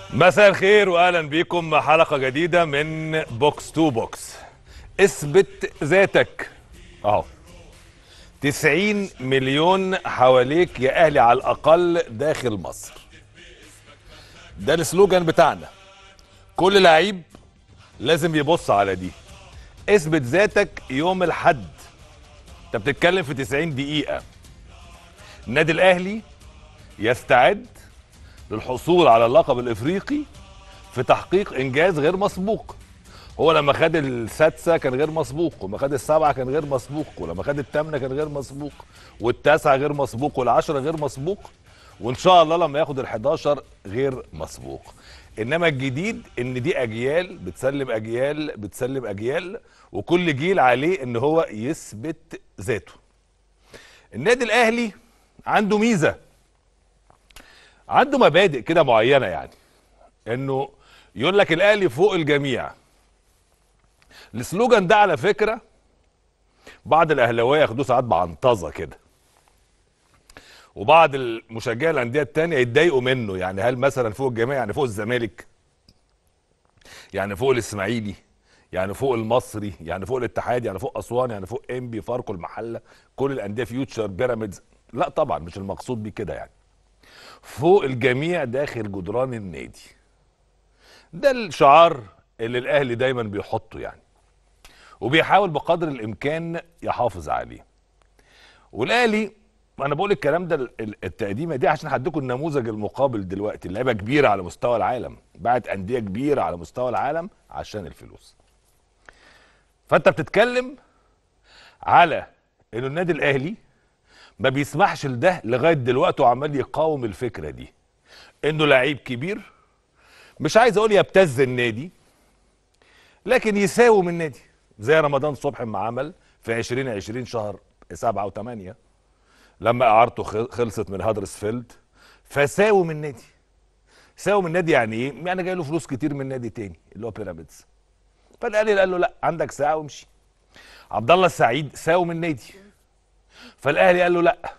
مساء الخير واهلا بيكم مع حلقه جديده من بوكس تو بوكس اثبت ذاتك اهو 90 مليون حواليك يا اهلي على الاقل داخل مصر ده السلوجان بتاعنا كل لعيب لازم يبص على دي اثبت ذاتك يوم الحد انت بتتكلم في 90 دقيقه النادي الاهلي يستعد للحصول على اللقب الافريقي في تحقيق انجاز غير مسبوق هو لما خد السادسه كان غير مسبوق وما خد السبعه كان غير مسبوق ولما خد الثامنه كان غير مسبوق والتاسعه غير مسبوق والعشره غير مسبوق وان شاء الله لما ياخد ال11 غير مسبوق انما الجديد ان دي اجيال بتسلم اجيال بتسلم اجيال وكل جيل عليه ان هو يثبت ذاته النادي الاهلي عنده ميزه عنده مبادئ كده معينه يعني انه يقول لك الاهلي فوق الجميع السلوجان ده على فكره بعض الاهلاويه ياخدوه ساعات بعنطزه كده وبعض المشجعين الانديه التانية يتضايقوا منه يعني هل مثلا فوق الجميع يعني فوق الزمالك يعني فوق الاسماعيلي يعني فوق المصري يعني فوق الاتحاد يعني فوق اسوان يعني فوق انبي فاركو المحله كل الانديه فيوتشر بيراميدز لا طبعا مش المقصود بيه كده يعني فوق الجميع داخل جدران النادي ده الشعار اللي الاهلي دايما بيحطه يعني وبيحاول بقدر الامكان يحافظ عليه والاهلي انا بقول الكلام ده ال- التقديمه دي عشان هديكم النموذج المقابل دلوقتي اللعيبه كبيره على مستوى العالم باعت انديه كبيره على مستوى العالم عشان الفلوس فانت بتتكلم على انه النادي الاهلي ما بيسمحش لده لغايه دلوقتي وعمال يقاوم الفكره دي انه لعيب كبير مش عايز اقول يبتز النادي لكن يساوم النادي زي رمضان صبحي ما عمل في 2020 شهر 7 و8 لما اعارته خل- خلصت من هادرسفيلد فساوم النادي ساوم النادي يعني ايه؟ يعني جاي له فلوس كتير من نادي تاني اللي هو بيراميدز فالاهلي قال له لا عندك ساعه وامشي عبد الله السعيد ساوم النادي فالاهلي قال له لا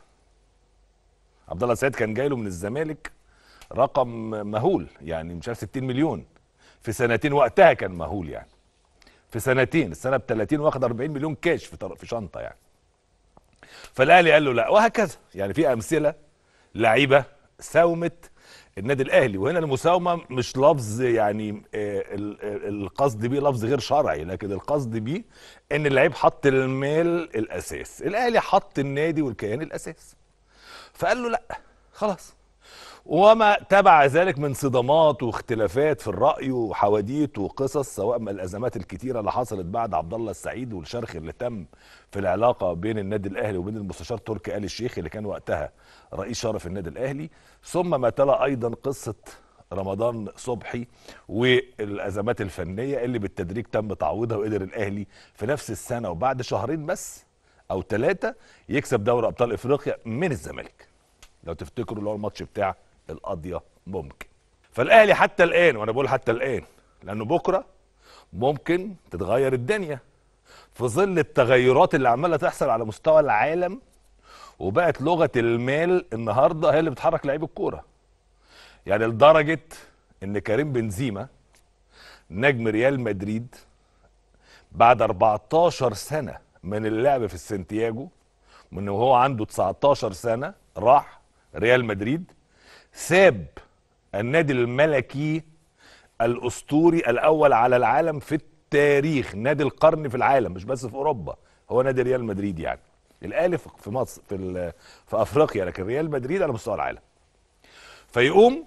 عبد الله السعيد كان جاي له من الزمالك رقم مهول يعني مش عارف 60 مليون في سنتين وقتها كان مهول يعني في سنتين السنه ب 30 واخد 40 مليون كاش في طر- في شنطه يعني فالاهلي قال له لا وهكذا يعني في امثله لعيبه ساومت النادي الاهلي وهنا المساومه مش لفظ يعني آه، ال- ال- القصد بيه لفظ غير شرعي لكن القصد بيه ان اللعيب حط المال الاساس الاهلي حط النادي والكيان الاساس فقال له لا خلاص وما تبع ذلك من صدامات واختلافات في الراي وحواديت وقصص سواء من الازمات الكتيره اللي حصلت بعد عبد الله السعيد والشرخ اللي تم في العلاقه بين النادي الاهلي وبين المستشار تركي آل الشيخ اللي كان وقتها رئيس شرف النادي الاهلي ثم ما تلا ايضا قصه رمضان صبحي والازمات الفنيه اللي بالتدريج تم تعويضها وقدر الاهلي في نفس السنه وبعد شهرين بس او ثلاثه يكسب دوري ابطال افريقيا من الزمالك لو تفتكروا اللي هو الماتش بتاع القضيه ممكن فالاهلي حتى الان وانا بقول حتى الان لانه بكره ممكن تتغير الدنيا في ظل التغيرات اللي عماله تحصل على مستوى العالم وبقت لغه المال النهارده هي اللي بتحرك لعيب الكوره يعني لدرجه ان كريم بنزيما نجم ريال مدريد بعد 14 سنه من اللعب في السنتياجو من وهو عنده 19 سنه راح ريال مدريد ساب النادي الملكي الاسطوري الاول على العالم في التاريخ نادي القرن في العالم مش بس في اوروبا هو نادي ريال مدريد يعني الاهلي في في مصر في ال- في افريقيا لكن ريال مدريد على مستوى العالم فيقوم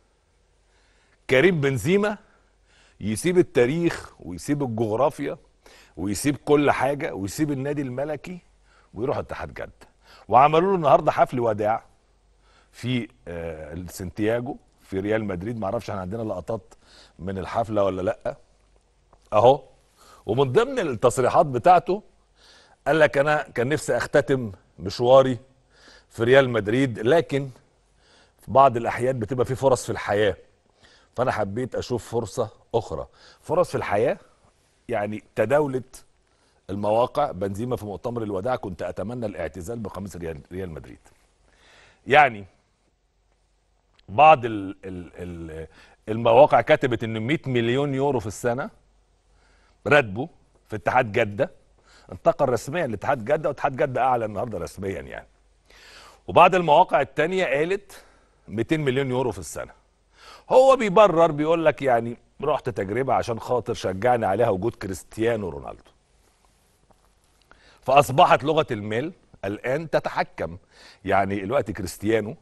كريم بنزيما يسيب التاريخ ويسيب الجغرافيا ويسيب كل حاجه ويسيب النادي الملكي ويروح اتحاد جده وعملوا له النهارده حفل وداع في آه، السنتياجو في ريال مدريد معرفش احنا عندنا لقطات من الحفله ولا لا اهو ومن ضمن التصريحات بتاعته قال لك انا كان نفسي اختتم مشواري في ريال مدريد لكن في بعض الاحيان بتبقى في فرص في الحياه فانا حبيت اشوف فرصه اخرى فرص في الحياه يعني تداولت المواقع بنزيما في مؤتمر الوداع كنت اتمنى الاعتزال بقميص ريال, ريال مدريد يعني بعض ال ال ال المواقع كتبت ان 100 مليون يورو في السنه راتبه في اتحاد جده انتقل رسميا لاتحاد جده واتحاد جده اعلن النهارده رسميا يعني وبعض المواقع التانية قالت 200 مليون يورو في السنه هو بيبرر بيقول لك يعني رحت تجربه عشان خاطر شجعني عليها وجود كريستيانو رونالدو فاصبحت لغه المال الان تتحكم يعني الوقت كريستيانو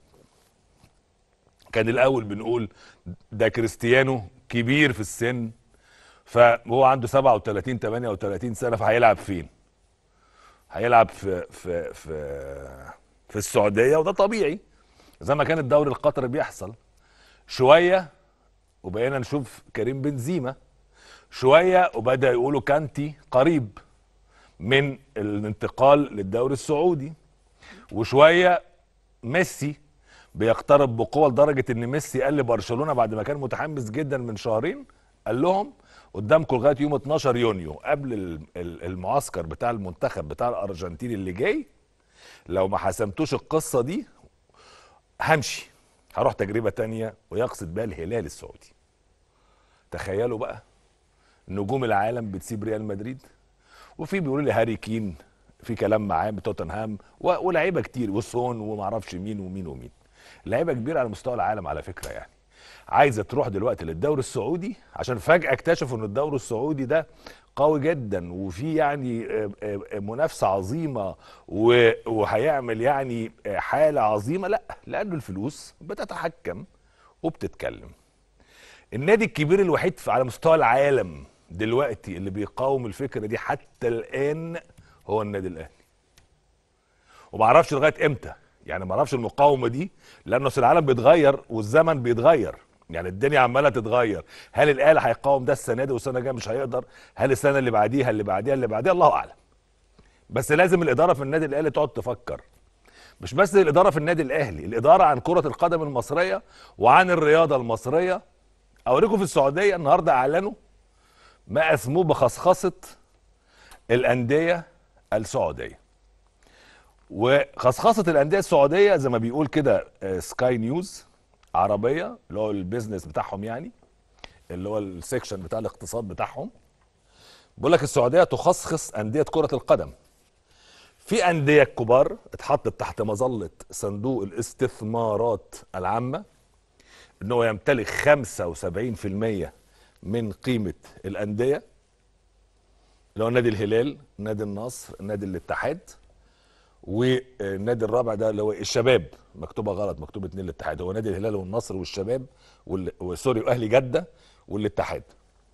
كان الاول بنقول ده كريستيانو كبير في السن فهو عنده 37 38 سنه فهيلعب فين هيلعب في في في في السعوديه وده طبيعي زي ما كان الدوري القطري بيحصل شويه وبقينا نشوف كريم بنزيما شويه وبدا يقولوا كانتي قريب من الانتقال للدوري السعودي وشويه ميسي بيقترب بقوه لدرجه ان ميسي قال لبرشلونه بعد ما كان متحمس جدا من شهرين قال لهم قدامكم لغايه يوم 12 يونيو قبل المعسكر بتاع المنتخب بتاع الارجنتين اللي جاي لو ما حسمتوش القصه دي همشي هروح تجربه تانية ويقصد بها الهلال السعودي تخيلوا بقى نجوم العالم بتسيب ريال مدريد وفي بيقولوا لي هاري كين في كلام معاه بتوتنهام ولاعيبه كتير وسون وما اعرفش مين ومين ومين لعيبه كبيره على مستوى العالم على فكره يعني عايزه تروح دلوقتي للدوري السعودي عشان فجاه اكتشفوا ان الدوري السعودي ده قوي جدا وفي يعني منافسه عظيمه وهيعمل يعني حاله عظيمه لا لانه الفلوس بتتحكم وبتتكلم النادي الكبير الوحيد على مستوى العالم دلوقتي اللي بيقاوم الفكره دي حتى الان هو النادي الاهلي ومعرفش لغايه امتى يعني معرفش المقاومه دي لانه العالم بيتغير والزمن بيتغير يعني الدنيا عماله تتغير هل الاهلي هيقاوم ده السنه دي والسنه الجايه مش هيقدر هل السنه اللي بعديها اللي بعديها اللي بعديها الله اعلم بس لازم الاداره في النادي الاهلي تقعد تفكر مش بس الاداره في النادي الاهلي الاداره عن كره القدم المصريه وعن الرياضه المصريه اوريكم في السعوديه النهارده اعلنوا ما اسموه بخصخصه الانديه السعوديه وخصخصه الانديه السعوديه زي ما بيقول كده سكاي نيوز عربيه اللي هو البيزنس بتاعهم يعني اللي هو السكشن بتاع الاقتصاد بتاعهم بيقول لك السعوديه تخصخص انديه كره القدم في انديه كبار اتحطت تحت مظله صندوق الاستثمارات العامه ان هو يمتلك 75% من قيمه الانديه اللي هو نادي الهلال نادي النصر نادي الاتحاد والنادي الرابع ده اللي هو الشباب مكتوبه غلط مكتوبه اتنين الاتحاد هو نادي الهلال والنصر والشباب وال... سوري واهلي جده والاتحاد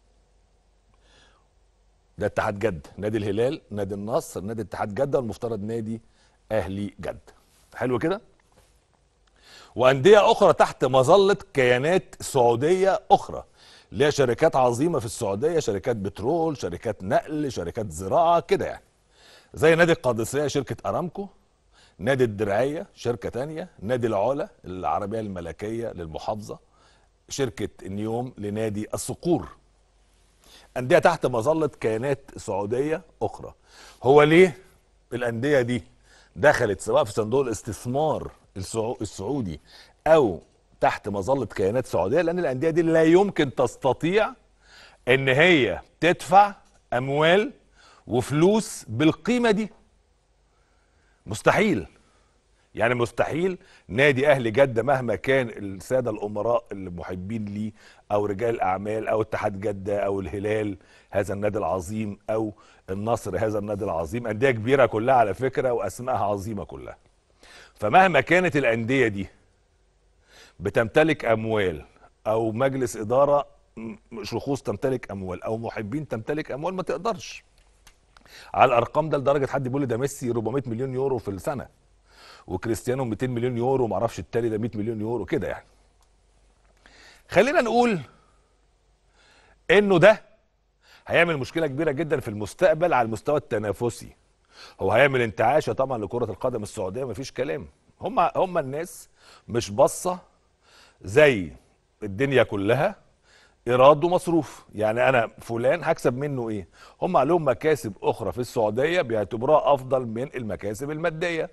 ده اتحاد جده نادي الهلال نادي النصر نادي اتحاد جده والمفترض نادي اهلي جده حلو كده وانديه اخرى تحت مظله كيانات سعوديه اخرى اللي هي شركات عظيمه في السعوديه شركات بترول شركات نقل شركات زراعه كده يعني زي نادي القادسيه شركه ارامكو نادي الدرعيه شركه تانية نادي العلا العربيه الملكيه للمحافظه شركه نيوم لنادي الصقور انديه تحت مظله كيانات سعوديه اخرى هو ليه الانديه دي دخلت سواء في صندوق الاستثمار السعودي او تحت مظله كيانات سعوديه لان الانديه دي لا يمكن تستطيع ان هي تدفع اموال وفلوس بالقيمه دي مستحيل يعني مستحيل نادي اهلي جده مهما كان الساده الامراء المحبين ليه او رجال الاعمال او اتحاد جده او الهلال هذا النادي العظيم او النصر هذا النادي العظيم انديه كبيره كلها على فكره واسمائها عظيمه كلها فمهما كانت الانديه دي بتمتلك اموال او مجلس اداره شخوص تمتلك اموال او محبين تمتلك اموال ما تقدرش على الارقام ده لدرجه حد بيقول لي ده ميسي 400 مليون يورو في السنه وكريستيانو 200 مليون يورو معرفش التاني ده 100 مليون يورو كده يعني خلينا نقول انه ده هيعمل مشكله كبيره جدا في المستقبل على المستوى التنافسي هو هيعمل انتعاشه طبعا لكره القدم السعوديه مفيش كلام هم هم الناس مش باصه زي الدنيا كلها ايراد ومصروف يعني انا فلان هكسب منه ايه هم لهم مكاسب اخرى في السعوديه بيعتبروها افضل من المكاسب الماديه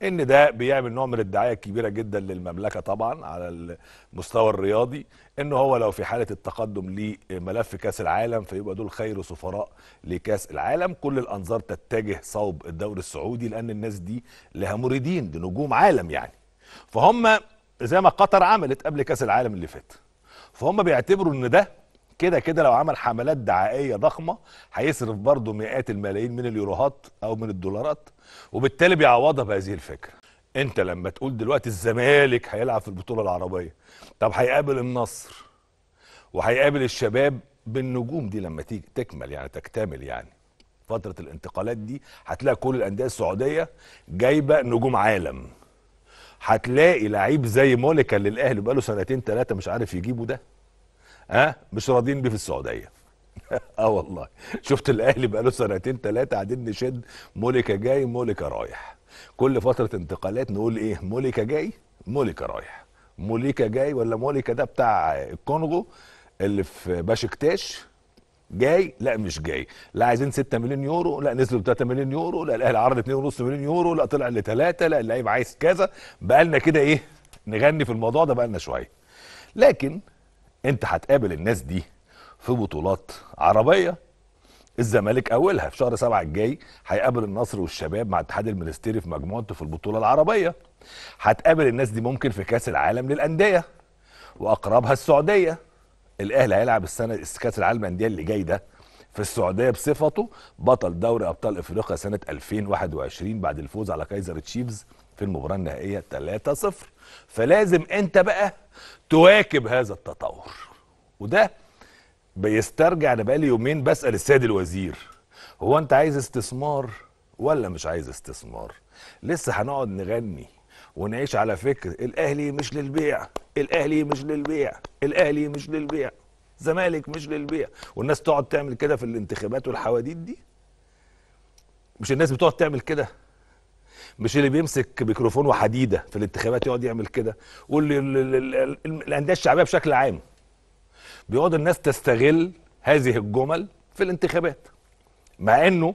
ان ده بيعمل نوع من الدعايه الكبيره جدا للمملكه طبعا على المستوى الرياضي ان هو لو في حاله التقدم لملف كاس العالم فيبقى دول خير سفراء لكاس العالم كل الانظار تتجه صوب الدوري السعودي لان الناس دي لها مريدين دي نجوم عالم يعني فهم زي ما قطر عملت قبل كاس العالم اللي فات فهم بيعتبروا ان ده كده كده لو عمل حملات دعائيه ضخمه هيصرف برضه مئات الملايين من اليوروهات او من الدولارات وبالتالي بيعوضها بهذه الفكره انت لما تقول دلوقتي الزمالك هيلعب في البطوله العربيه طب هيقابل النصر وهيقابل الشباب بالنجوم دي لما تيجي تكمل يعني تكتمل يعني فتره الانتقالات دي هتلاقي كل الانديه السعوديه جايبه نجوم عالم هتلاقي لعيب زي موليكا اللي الاهلي بقاله سنتين ثلاثه مش عارف يجيبه ده ها أه؟ مش راضيين بيه في السعوديه اه والله شفت الاهلي بقاله سنتين ثلاثه قاعدين نشد موليكا جاي موليكا رايح كل فتره انتقالات نقول ايه موليكا جاي موليكا رايح موليكا جاي ولا موليكا ده بتاع الكونغو اللي في باشكتاش جاي لا مش جاي لا عايزين 6 مليون يورو لا نزلوا ب 3 مليون يورو لا الاهلي عرض 2.5 مليون يورو لا طلع لثلاثه لا اللعيب عايز كذا بقالنا كده ايه نغني في الموضوع ده بقالنا شويه لكن انت هتقابل الناس دي في بطولات عربيه الزمالك اولها في شهر سبعة الجاي هيقابل النصر والشباب مع الاتحاد المنستيري في مجموعته في البطوله العربيه هتقابل الناس دي ممكن في كاس العالم للانديه واقربها السعوديه الاهلي هيلعب السنه كاس العالم للانديه اللي جاي ده في السعوديه بصفته بطل دوري ابطال افريقيا سنه 2021 بعد الفوز على كايزر تشيفز في المباراه النهائيه 3-0 فلازم انت بقى تواكب هذا التطور وده بيسترجع انا بقالي يومين بسال السيد الوزير هو انت عايز استثمار ولا مش عايز استثمار لسه هنقعد نغني ونعيش على فكر الاهلي مش للبيع الاهلي مش للبيع الاهلي مش للبيع زمالك مش للبيع والناس تقعد تعمل كده في الانتخابات والحواديت دي مش الناس بتقعد تعمل كده مش اللي بيمسك ميكروفون وحديده في الانتخابات يقعد يعمل كده والانديه الشعبيه بشكل عام بيقعد الناس تستغل هذه الجمل في الانتخابات مع انه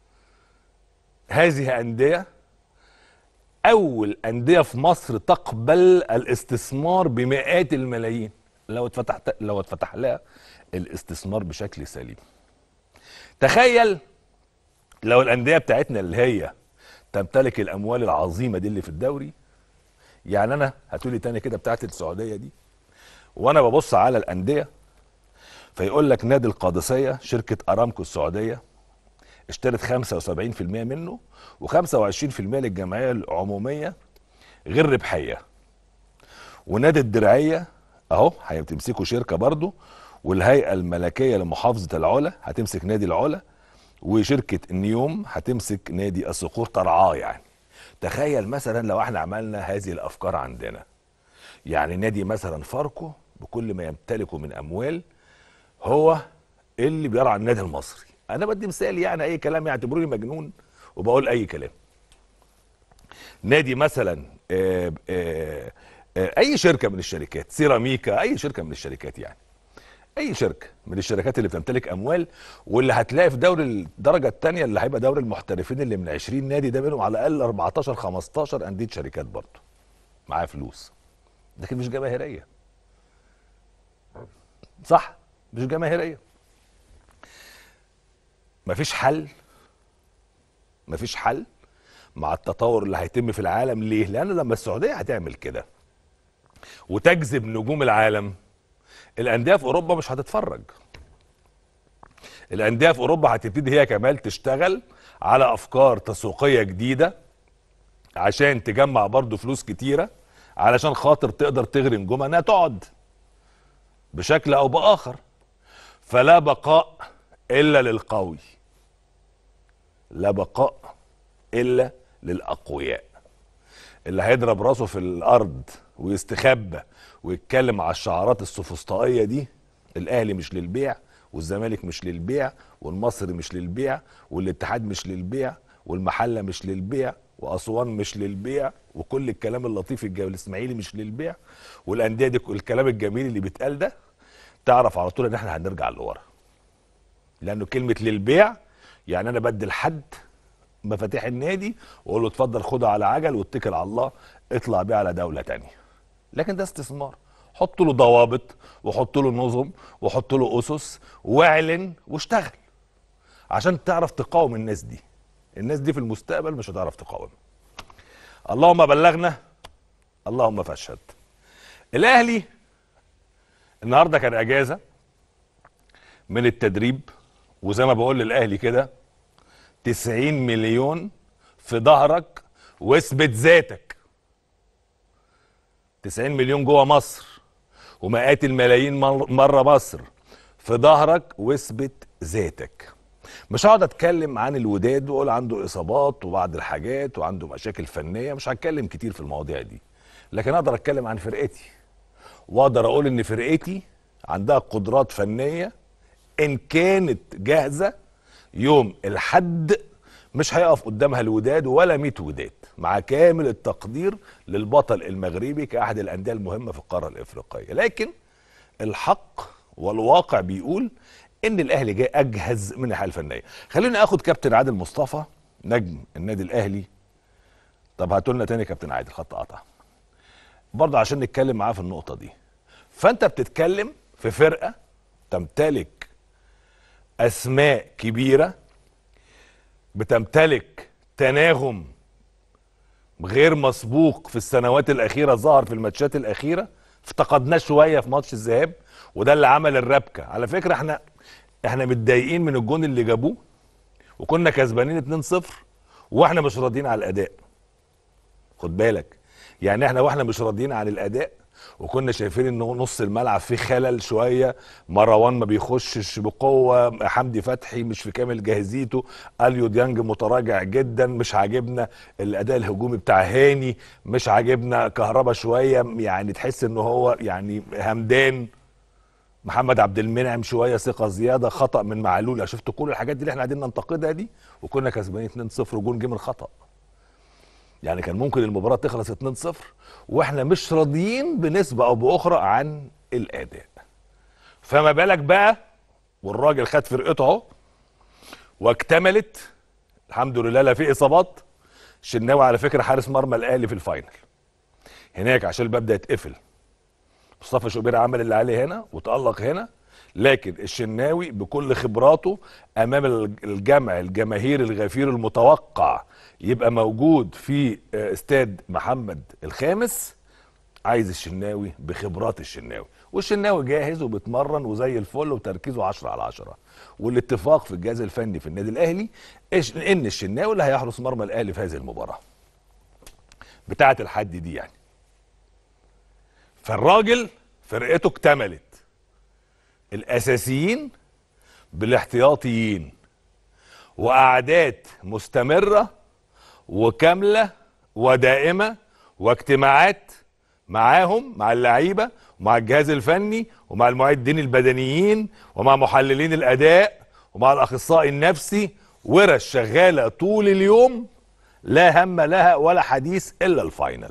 هذه انديه اول انديه في مصر تقبل الاستثمار بمئات الملايين لو اتفتح لو اتفتح لها الاستثمار بشكل سليم تخيل لو الانديه بتاعتنا اللي هي تمتلك الاموال العظيمه دي اللي في الدوري يعني انا هاتولي تاني كده بتاعت السعوديه دي وانا ببص على الانديه فيقول لك نادي القادسيه شركه ارامكو السعوديه اشترت 75% منه و25% للجمعيه العموميه غير ربحيه ونادي الدرعيه اهو هتمسكوا شركه برضه والهيئه الملكيه لمحافظه العلا هتمسك نادي العلا وشركه النيوم هتمسك نادي الصقور ترعاه يعني تخيل مثلا لو احنا عملنا هذه الافكار عندنا يعني نادي مثلا فاركو بكل ما يمتلكه من اموال هو اللي بيرعى النادي المصري انا بدي مثال يعني اي كلام يعتبروني مجنون وبقول اي كلام نادي مثلا آآ آآ آآ اي شركه من الشركات سيراميكا اي شركه من الشركات يعني اي شركه من الشركات اللي بتمتلك اموال واللي هتلاقي في دوري الدرجه الثانيه اللي هيبقى دوري المحترفين اللي من 20 نادي ده منهم على الاقل 14 15 انديه شركات برضه معاه فلوس لكن مش جماهيريه صح مش جماهيريه مفيش حل مفيش حل مع التطور اللي هيتم في العالم ليه لان لما السعوديه هتعمل كده وتجذب نجوم العالم الانديه في اوروبا مش هتتفرج الانديه في اوروبا هتبتدي هي كمان تشتغل على افكار تسويقيه جديده عشان تجمع برضو فلوس كتيره علشان خاطر تقدر تغري نجومها انها تقعد بشكل او باخر فلا بقاء الا للقوي لا بقاء الا للاقوياء اللي هيضرب راسه في الارض ويستخبى ويتكلم على الشعارات السوفسطائيه دي الاهلي مش للبيع والزمالك مش للبيع والمصري مش للبيع والاتحاد مش للبيع والمحله مش للبيع واسوان مش للبيع وكل الكلام اللطيف الجو الاسماعيلي مش للبيع والانديه دي الكلام الجميل اللي بيتقال ده تعرف على طول ان احنا هنرجع لورا لانه كلمه للبيع يعني انا بدي لحد مفاتيح النادي واقول له اتفضل خدها على عجل واتكل على الله اطلع بيه على دوله تانية لكن ده استثمار حط له ضوابط وحط له نظم وحط له اسس واعلن واشتغل عشان تعرف تقاوم الناس دي الناس دي في المستقبل مش هتعرف تقاوم اللهم بلغنا اللهم فاشهد الاهلي النهارده كان اجازه من التدريب وزي ما بقول للاهلي كده 90 مليون في ظهرك واثبت ذاتك 90 مليون جوه مصر ومئات الملايين مر- مره مصر في ظهرك واثبت ذاتك مش هقعد اتكلم عن الوداد واقول عنده اصابات وبعض الحاجات وعنده مشاكل فنيه مش هتكلم كتير في المواضيع دي لكن اقدر اتكلم عن فرقتي واقدر اقول ان فرقتي عندها قدرات فنيه ان كانت جاهزه يوم الحد مش هيقف قدامها الوداد ولا 100 وداد مع كامل التقدير للبطل المغربي كاحد الانديه المهمه في القاره الافريقيه لكن الحق والواقع بيقول ان الاهلي جاي اجهز من الحاله الفنيه خليني اخد كابتن عادل مصطفى نجم النادي الاهلي طب هاتوا لنا تاني كابتن عادل خط قطع برضه عشان نتكلم معاه في النقطه دي فانت بتتكلم في فرقه تمتلك اسماء كبيره بتمتلك تناغم غير مسبوق في السنوات الاخيره ظهر في الماتشات الاخيره افتقدناه شويه في ماتش الذهاب وده اللي عمل الربكه على فكره احنا احنا متضايقين من الجون اللي جابوه وكنا كسبانين 2-0 واحنا مش راضيين على الاداء خد بالك يعني احنا واحنا مش راضيين عن الاداء وكنا شايفين ان نص الملعب فيه خلل شويه مروان ما بيخشش بقوه حمدي فتحي مش في كامل جاهزيته اليو ديانج متراجع جدا مش عاجبنا الاداء الهجومي بتاع هاني مش عاجبنا كهربا شويه يعني تحس ان هو يعني همدان محمد عبد المنعم شويه ثقه زياده خطا من معلول شفت كل الحاجات دي اللي احنا قاعدين ننتقدها دي وكنا كسبانين 2-0 وجون جه من خطا يعني كان ممكن المباراة تخلص 2-0 واحنا مش راضيين بنسبة او باخرى عن الاداء فما بالك بقى والراجل خد فرقته اهو واكتملت الحمد لله لا في اصابات الشناوي على فكرة حارس مرمى الاهلي في الفاينل هناك عشان الباب ده يتقفل مصطفى شوبير عمل اللي عليه هنا وتألق هنا لكن الشناوي بكل خبراته امام الجمع الجماهير الغفير المتوقع يبقى موجود في استاد محمد الخامس عايز الشناوي بخبرات الشناوي والشناوي جاهز وبيتمرن وزي الفل وتركيزه 10 على 10 والاتفاق في الجهاز الفني في النادي الاهلي ان الشناوي اللي هيحرس مرمى الاهلي في هذه المباراه بتاعه الحد دي يعني فالراجل فرقته اكتملت الاساسيين بالاحتياطيين واعداد مستمره وكامله ودائمه واجتماعات معاهم مع اللعيبه ومع الجهاز الفني ومع المعدين البدنيين ومع محللين الاداء ومع الاخصائي النفسي ورش شغاله طول اليوم لا هم لها ولا حديث الا الفاينل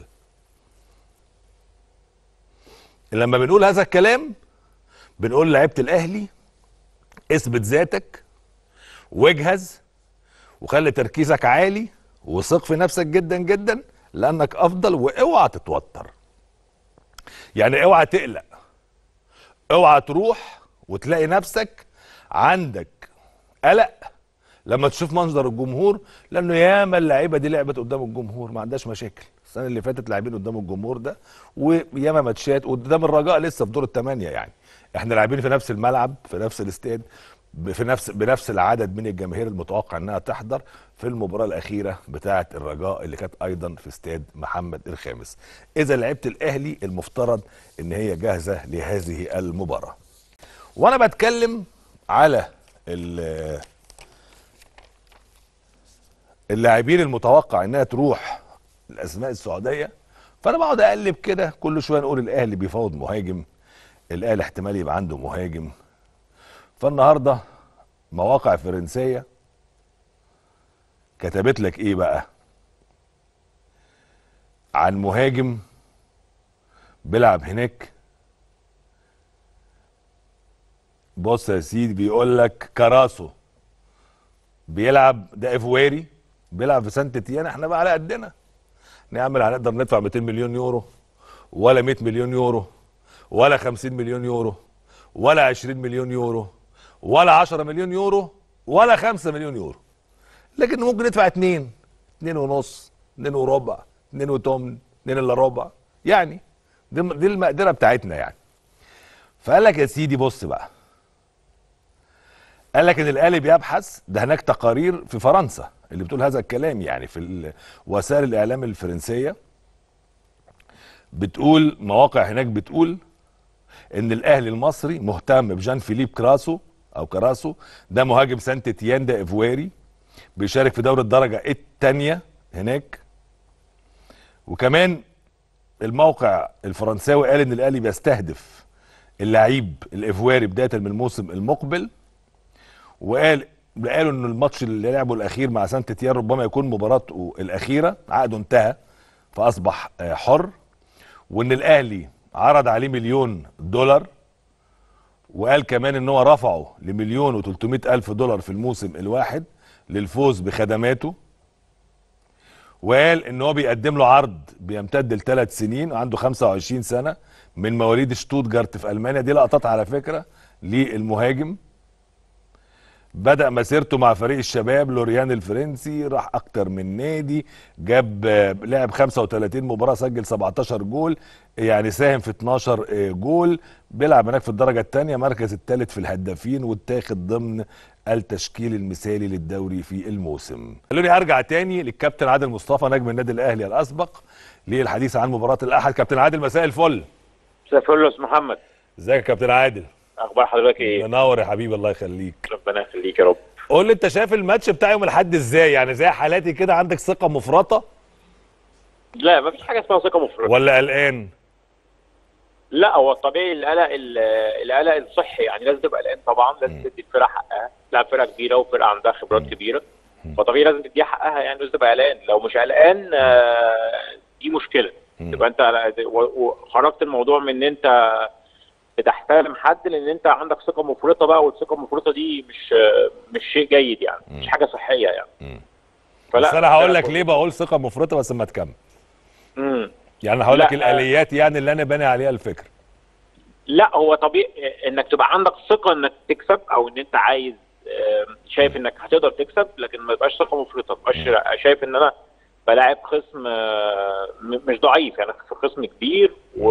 لما بنقول هذا الكلام بنقول لعيبه الاهلي اثبت ذاتك واجهز وخلي تركيزك عالي وثق في نفسك جدا جدا لانك افضل واوعى تتوتر يعني اوعى تقلق اوعى تروح وتلاقي نفسك عندك قلق لما تشوف منظر الجمهور لانه ياما اللعيبه دي لعبت قدام الجمهور ما عندهاش مشاكل السنه اللي فاتت لاعبين قدام الجمهور ده وياما ماتشات قدام الرجاء لسه في دور الثمانيه يعني احنا لاعبين في نفس الملعب في نفس الاستاد في نفس بنفس العدد من الجماهير المتوقع انها تحضر في المباراه الاخيره بتاعه الرجاء اللي كانت ايضا في استاد محمد الخامس. اذا لعيبه الاهلي المفترض ان هي جاهزه لهذه المباراه. وانا بتكلم على اللاعبين المتوقع انها تروح الاسماء السعوديه فانا بقعد اقلب كده كل شويه نقول الاهلي بيفاوض مهاجم الاهلي احتمال يبقى عنده مهاجم فالنهارده مواقع فرنسيه كتبت لك ايه بقى عن مهاجم بيلعب هناك بص يا سيدي بيقول لك كراسو بيلعب ده افواري بيلعب في سانت تيان احنا بقى على قدنا نعمل هنقدر ندفع 200 مليون يورو ولا 100 مليون يورو ولا 50 مليون يورو ولا 20 مليون يورو ولا 10 مليون يورو ولا 5 مليون يورو لكن ممكن ندفع 2 2 ونص 2 وربع 2 وتمن 2 الا ربع يعني دي دي المقدره بتاعتنا يعني فقال لك يا سيدي بص بقى قال لك ان الاهلي بيبحث ده هناك تقارير في فرنسا اللي بتقول هذا الكلام يعني في ال- وسائل الاعلام الفرنسيه بتقول مواقع هناك بتقول ان الاهلي المصري مهتم بجان فيليب كراسو او كراسو ده مهاجم سانت تيان ده ايفواري بيشارك في دوري الدرجه الثانيه هناك وكمان الموقع الفرنساوي قال ان الاهلي بيستهدف اللعيب الايفواري بدايه من الموسم المقبل وقال قالوا ان الماتش اللي لعبه الاخير مع سانت تيان ربما يكون مباراته الاخيره عقده انتهى فاصبح آه، حر وان الاهلي عرض عليه مليون دولار وقال كمان ان هو رفعه لمليون و300 الف دولار في الموسم الواحد للفوز بخدماته وقال ان هو بيقدم له عرض بيمتد لثلاث سنين وعنده 25 سنه من مواليد شتوتجارت في المانيا دي لقطات على فكره للمهاجم بدأ مسيرته مع فريق الشباب لوريان الفرنسي راح أكتر من نادي جاب آه، لعب 35 مباراة سجل 17 جول يعني ساهم في 12 آه، جول بيلعب هناك في الدرجة الثانية مركز الثالث في الهدافين واتاخد ضمن التشكيل المثالي للدوري في الموسم خلوني أرجع تاني للكابتن عادل مصطفى نجم النادي الأهلي الأسبق للحديث عن مباراة الأحد كابتن عادل مساء الفل مساء الفل يا استاذ محمد ازيك يا كابتن عادل اخبار حضرتك ايه منور يا حبيبي الله يخليك ربنا يخليك يا رب قول لي انت شايف الماتش بتاع يوم الاحد ازاي يعني زي حالاتي كده عندك ثقه مفرطه لا ما فيش حاجه اسمها ثقه مفرطه ولا قلقان لا هو الطبيعي القلق ال- القلق الصحي يعني لازم تبقى قلقان طبعا لازم تدي الفرقه حقها تلعب فرقه كبيره وفرقه عندها خبرات كبيره فطبيعي لازم تديها حقها يعني لازم تبقى قلقان لو مش قلقان آه، دي مشكله تبقى انت و- وخرجت الموضوع من ان انت بتحترم حد لان انت عندك ثقه مفرطه بقى والثقه المفرطه دي مش آه، مش شيء جيد يعني مش حاجه صحيه يعني بس انا هقول لك ليه بقول ثقه مفرطه بس ما تكمل امم يعني انا هقول لك لا. الاليات يعني اللي انا باني عليها الفكره لا هو طبيعي انك تبقى عندك ثقه انك تكسب او ان انت عايز آم، شايف انك هتقدر تكسب لكن ما يبقاش ثقه مفرطه ما تبقاش شايف ان انا بلاعب خصم آه، م- مش ضعيف يعني في خصم كبير و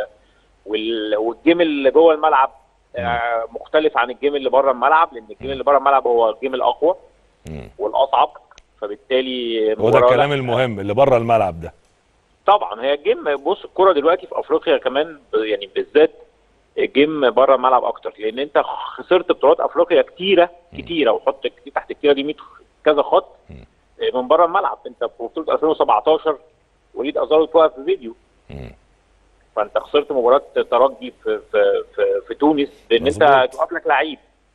وال- والجيم اللي جوه الملعب آه، مختلف عن الجيم اللي بره الملعب لان الجيم اللي بره الملعب هو الجيم الاقوى والاصعب فبالتالي هو ده المباراة- الكلام المهم اللي بره الملعب ده طبعا هي الجيم بص الكوره دلوقتي في افريقيا كمان ب- يعني بالذات الجيم بره الملعب اكتر لان انت خسرت بطولات افريقيا كتيره كتيره وحط كتير تحت كتيره دي 100 كذا خط من بره الملعب انت في بطوله 2017 وليد ازارو توقف في فيديو فانت خسرت مباراه ترجي في في في, في تونس بان انت مظبوط. توقف لك لعيب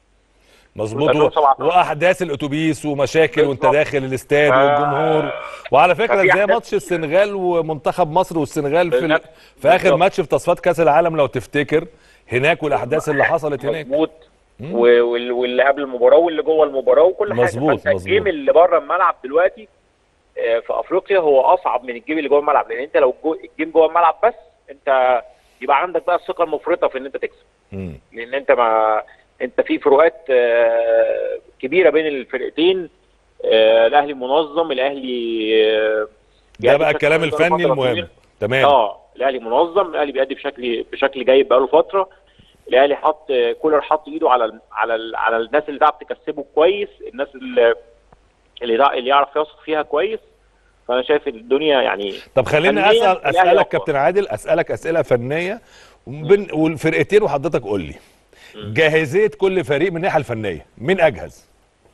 مظبوط 2017. واحداث الاتوبيس ومشاكل وانت بالظبط. داخل الاستاد ف- والجمهور وعلى فكره ففي زي أحداث ماتش السنغال ومنتخب مصر والسنغال في ال... بالظبط. في اخر بالظبط. ماتش في تصفيات كاس العالم لو تفتكر هناك والاحداث اللي حصلت هناك مظبوط و- وال- واللي قبل المباراه واللي جوه المباراه وكل حاجه مظبوط، فانت مظبوط. الجيم اللي بره الملعب دلوقتي آه، في افريقيا هو اصعب من الجيم اللي جوه الملعب لان انت لو جو الجيم جوه الملعب بس انت يبقى عندك بقى الثقه المفرطه في ان انت تكسب مم. لان انت ما انت في فروقات آه، كبيره بين الفرقتين آه، الاهلي منظم الاهلي آه، ده بيأدي بقى بشكل الكلام كويس الفني بقاله فترة المهم طويلة. تمام اه الاهلي منظم الاهلي بيأدي بشكل بشكل جيد بقاله فتره الاهلي حط كولر حط ايده على ال على ال على الناس اللي تعرف تكسبه كويس الناس اللي اللي, يع- اللي يعرف يثق فيها كويس فانا شايف الدنيا يعني طب خليني فنياً اسال الأهلي اسالك أقوى. كابتن عادل اسالك اسئله فنيه وبين والفرقتين وحضرتك قول لي جاهزيه كل فريق من الناحيه الفنيه مين اجهز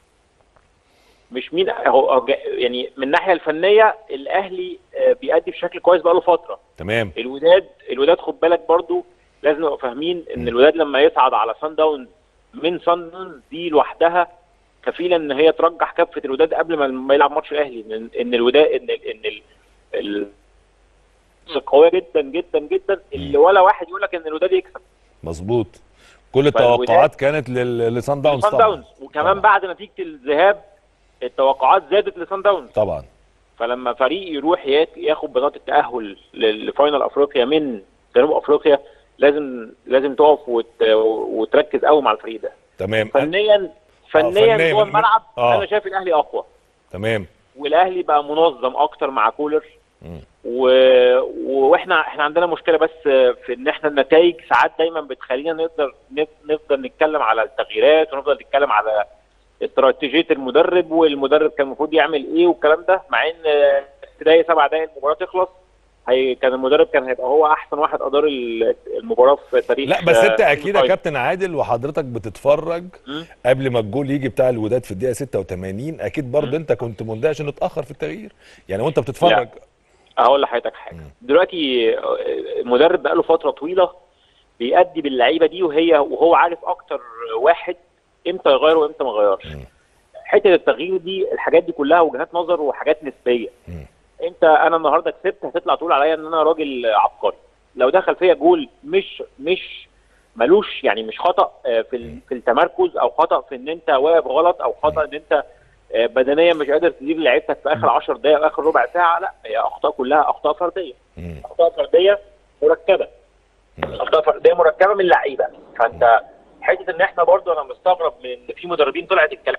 مش مين هو هو جا- يعني من الناحيه الفنيه الاهلي آه، بيأدي بشكل كويس بقاله فتره تمام الوداد الوداد خد بالك برضو لازم نبقى فاهمين ان الوداد لما يصعد على سان داونز من سان داونز دي لوحدها كفيله ان هي ترجح كفه الوداد قبل ما- ما يلعب ماتش الاهلي ان ان الوداد ان ال- ان ال- ال قويه جدا جدا جدا اللي ولا واحد يقول لك ان الوداد يكسب مظبوط كل فالوداد- التوقعات كانت لل- لسان داونز سان طبعا داونز وكمان طبعاً. بعد نتيجه الذهاب التوقعات زادت لسان داونز طبعا فلما فريق يروح يات- ياخد بطاقه التاهل ل- لفاينل افريقيا من جنوب افريقيا لازم لازم تقف وت... وتركز قوي مع الفريق ده تمام فنيا فنياً فنيا جوه من- الملعب آه. انا شايف الاهلي اقوى تمام والاهلي بقى منظم اكتر مع كولر مم. و... واحنا احنا عندنا مشكله بس في ان احنا النتائج ساعات دايما بتخلينا نقدر نف- نفضل نتكلم على التغييرات ونفضل نتكلم على استراتيجيه المدرب والمدرب كان المفروض يعمل ايه والكلام ده مع ان ابتدائي سبع دقايق المباراه تخلص هي كان المدرب كان هيبقى هو احسن واحد ادار ال- المباراه في تاريخ لا بس انت آه، اكيد يا الفاينل. كابتن عادل وحضرتك بتتفرج مم. قبل ما الجول يجي بتاع الوداد في الدقيقه 86 اكيد برضه انت كنت مندهش انه اتاخر في التغيير يعني وانت بتتفرج هقول لحضرتك حاجه دلوقتي آه، المدرب بقاله فتره طويله بيأدي باللعيبه دي وهي وهو عارف اكتر واحد امتى يغير وامتى ما يغيرش مم. حته التغيير دي الحاجات دي كلها وجهات نظر وحاجات نسبيه مم. انت انا النهارده كسبت هتطلع تقول عليا ان انا راجل عبقري لو دخل فيا جول مش مش ملوش يعني مش خطا آه، في ال- في التمركز او خطا في ان انت واقف غلط او خطا ان انت آه، بدنيا مش قادر تدير لعيبتك في اخر 10 دقائق او اخر ربع ساعه لا هي اخطاء كلها اخطاء فرديه مم. اخطاء فرديه مركبه اخطاء فرديه مركبه من اللعيبه فانت حته ان احنا برضو انا مستغرب من ان في مدربين طلعت الكلام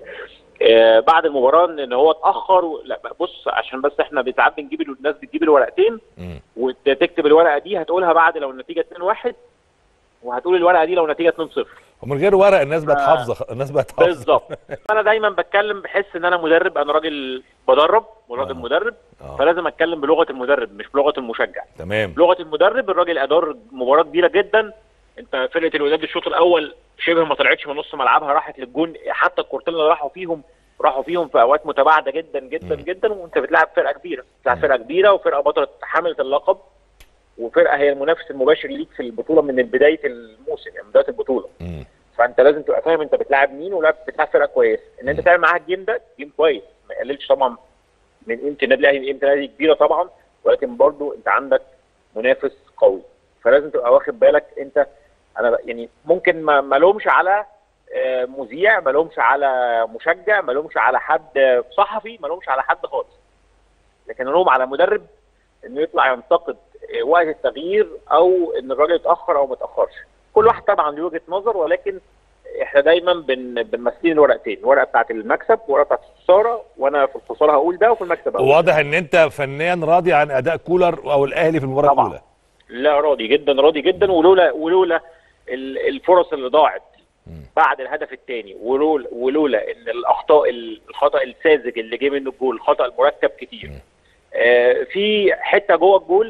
آه بعد المباراه ان إن هو اتاخر و... لا بص عشان بس احنا ساعات بنجيب ال- الناس بتجيب الورقتين مم. وتكتب الورقه دي هتقولها بعد لو النتيجه 2-1 وهتقول الورقه دي لو النتيجه 2-0 ومن غير ورق الناس بقت آه. حافظه الناس بقت حافظه بالظبط انا دايما بتكلم بحس ان انا مدرب انا راجل بدرب وراجل آه. مدرب آه. فلازم اتكلم بلغه المدرب مش بلغه المشجع تمام لغه المدرب الراجل ادار مباراه كبيره جدا انت فرقه الوداد الشوط الاول شبه ما طلعتش من نص ملعبها راحت للجون حتى الكورتين اللي راحوا فيهم راحوا فيهم في اوقات متباعده جدا جدا مم. جدا وانت بتلعب فرقه كبيره بتلعب فرقه كبيره وفرقه بطله حامله اللقب وفرقه هي المنافس المباشر ليك في البطوله من بدايه الموسم يعني من بدايه البطوله مم. فانت لازم تبقى فاهم انت بتلعب مين ولاعب بتلعب فرقه كويسه ان انت مم. تعمل معاها الجيم ده جيم كويس ما يقللش طبعا من قيمه النادي الاهلي قيمه النادي كبيره طبعا ولكن برضو انت عندك منافس قوي فلازم تبقى واخد بالك انت انا ب- يعني ممكن ما ما لومش على آه، مذيع ما لومش على مشجع ما لومش على حد صحفي ما لومش على حد خالص لكن الوم على مدرب انه يطلع ينتقد آه، وقت التغيير او ان الراجل اتاخر او ما اتاخرش كل واحد طبعا له وجهه نظر ولكن احنا دايما بن بنمثلين الورقتين الورقه بتاعت المكسب والورقه بتاعت الخساره وانا في الخساره هقول ده وفي المكسب هقول ده. واضح ان انت فنيا راضي عن اداء كولر او الاهلي في المباراه طبعا. الاولى لا راضي جدا راضي جدا ولولا ولولا ال- الفرص اللي ضاعت مم. بعد الهدف الثاني ولولا ولولا ان الاخطاء الخطا الساذج اللي جه منه الجول الخطا المركب كتير مم. آه في حته جوه الجول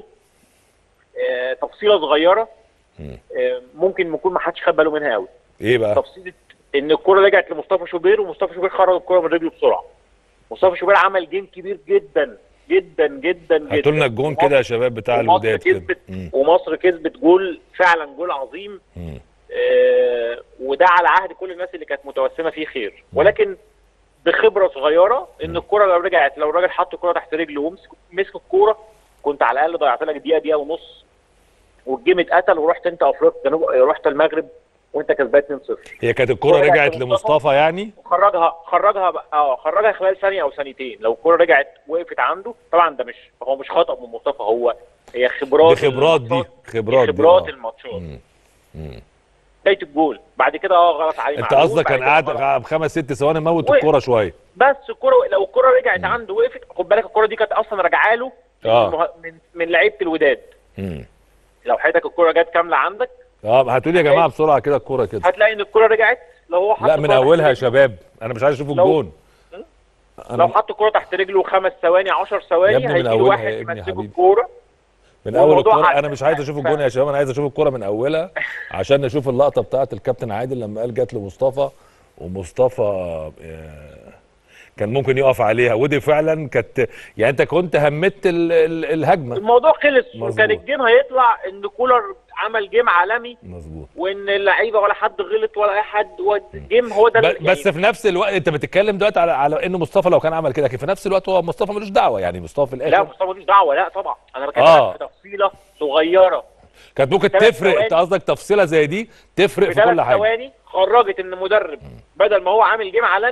آه تفصيله صغيره مم. آه ممكن يكون ما حدش خد باله منها قوي ايه بقى تفصيله ان الكره رجعت لمصطفى شوبير ومصطفى شوبير خرج الكره من رجله بسرعه مصطفى شوبير عمل جيم كبير جدا جدا جدا جدا هاتوا لنا الجون كده يا شباب بتاع ومصر الوداد كده كسبت مم. ومصر كسبت جول فعلا جول عظيم مم. آه، وده على عهد كل الناس اللي كانت متوسمه فيه خير ولكن بخبره صغيره ان الكره لو رجعت لو الراجل حط الكره تحت رجله ومسك مسك الكوره كنت على الاقل ضيعت لك دقيقه دقيقه ونص والجيم اتقتل ورحت انت افريقيا جنوب رحت المغرب وانت كسبان 2-0 هي كانت الكره رجعت رجعت لمصطفى. لمصطفى يعني خرجها خرجها بقى- اه خرجها خلال ثانيه او ثانيتين لو الكوره رجعت وقفت عنده طبعا ده مش هو مش خطا من مصطفى هو هي خبرات دي خبرات دي الماتشات. خبرات دي خبرات آه. الماتشات مم. مم. بدايه الجول بعد كده اه غلط عليه انت معلول، قصدك بعد كان كده قاعد غلط. قاعد بخمس ست ثواني موت وقف. الكوره شويه بس الكره لو الكره رجعت عنده وقفت خد بالك الكره دي كانت اصلا راجعه له من آه. المه- من, من لعيبه الوداد مم. لو حياتك الكره جت كامله عندك اه هاتوا لي يا جماعه بسرعه كده الكوره كده هتلاقي ان الكره رجعت لو هو حط لا من الكرة تحت اولها يا رجله- شباب انا مش عايز اشوف لو- الجون لو انا حط الكره تحت رجله خمس ثواني 10 يا ثواني ابني من هيجي له أولها واحد يا ابني يا يمسكه حبيبي. الكوره من اول والموضوع الكوره عدى. انا مش عايز اشوف الجون يا شباب انا عايز اشوف الكوره من اولها عشان نشوف اللقطه بتاعه الكابتن عادل لما قال جت لمصطفى ومصطفى آه، كان ممكن يقف عليها ودي فعلا كانت يعني انت كنت همت ال- ال- الهجمه الموضوع خلص مظبوط. وكان الجيم هيطلع ان كولر عمل جيم عالمي مظبوط وان اللعيبه ولا حد غلط ولا اي حد والجيم هو ده ب- اللي- بس في نفس الوقت انت بتتكلم دلوقتي على على ان مصطفى لو كان عمل كده لكن في نفس الوقت هو مصطفى ملوش دعوه يعني مصطفى في لا الاخر مصطفى ملوش دعوه لا طبعا انا بكلمك آه. في تفصيله صغيره كانت ممكن ثلاث تفرق ثواني. انت قصدك تفصيله زي دي تفرق في في كل ثلاث حاجه ثواني خرجت ان مدرب بدل ما هو عامل جيم عالمي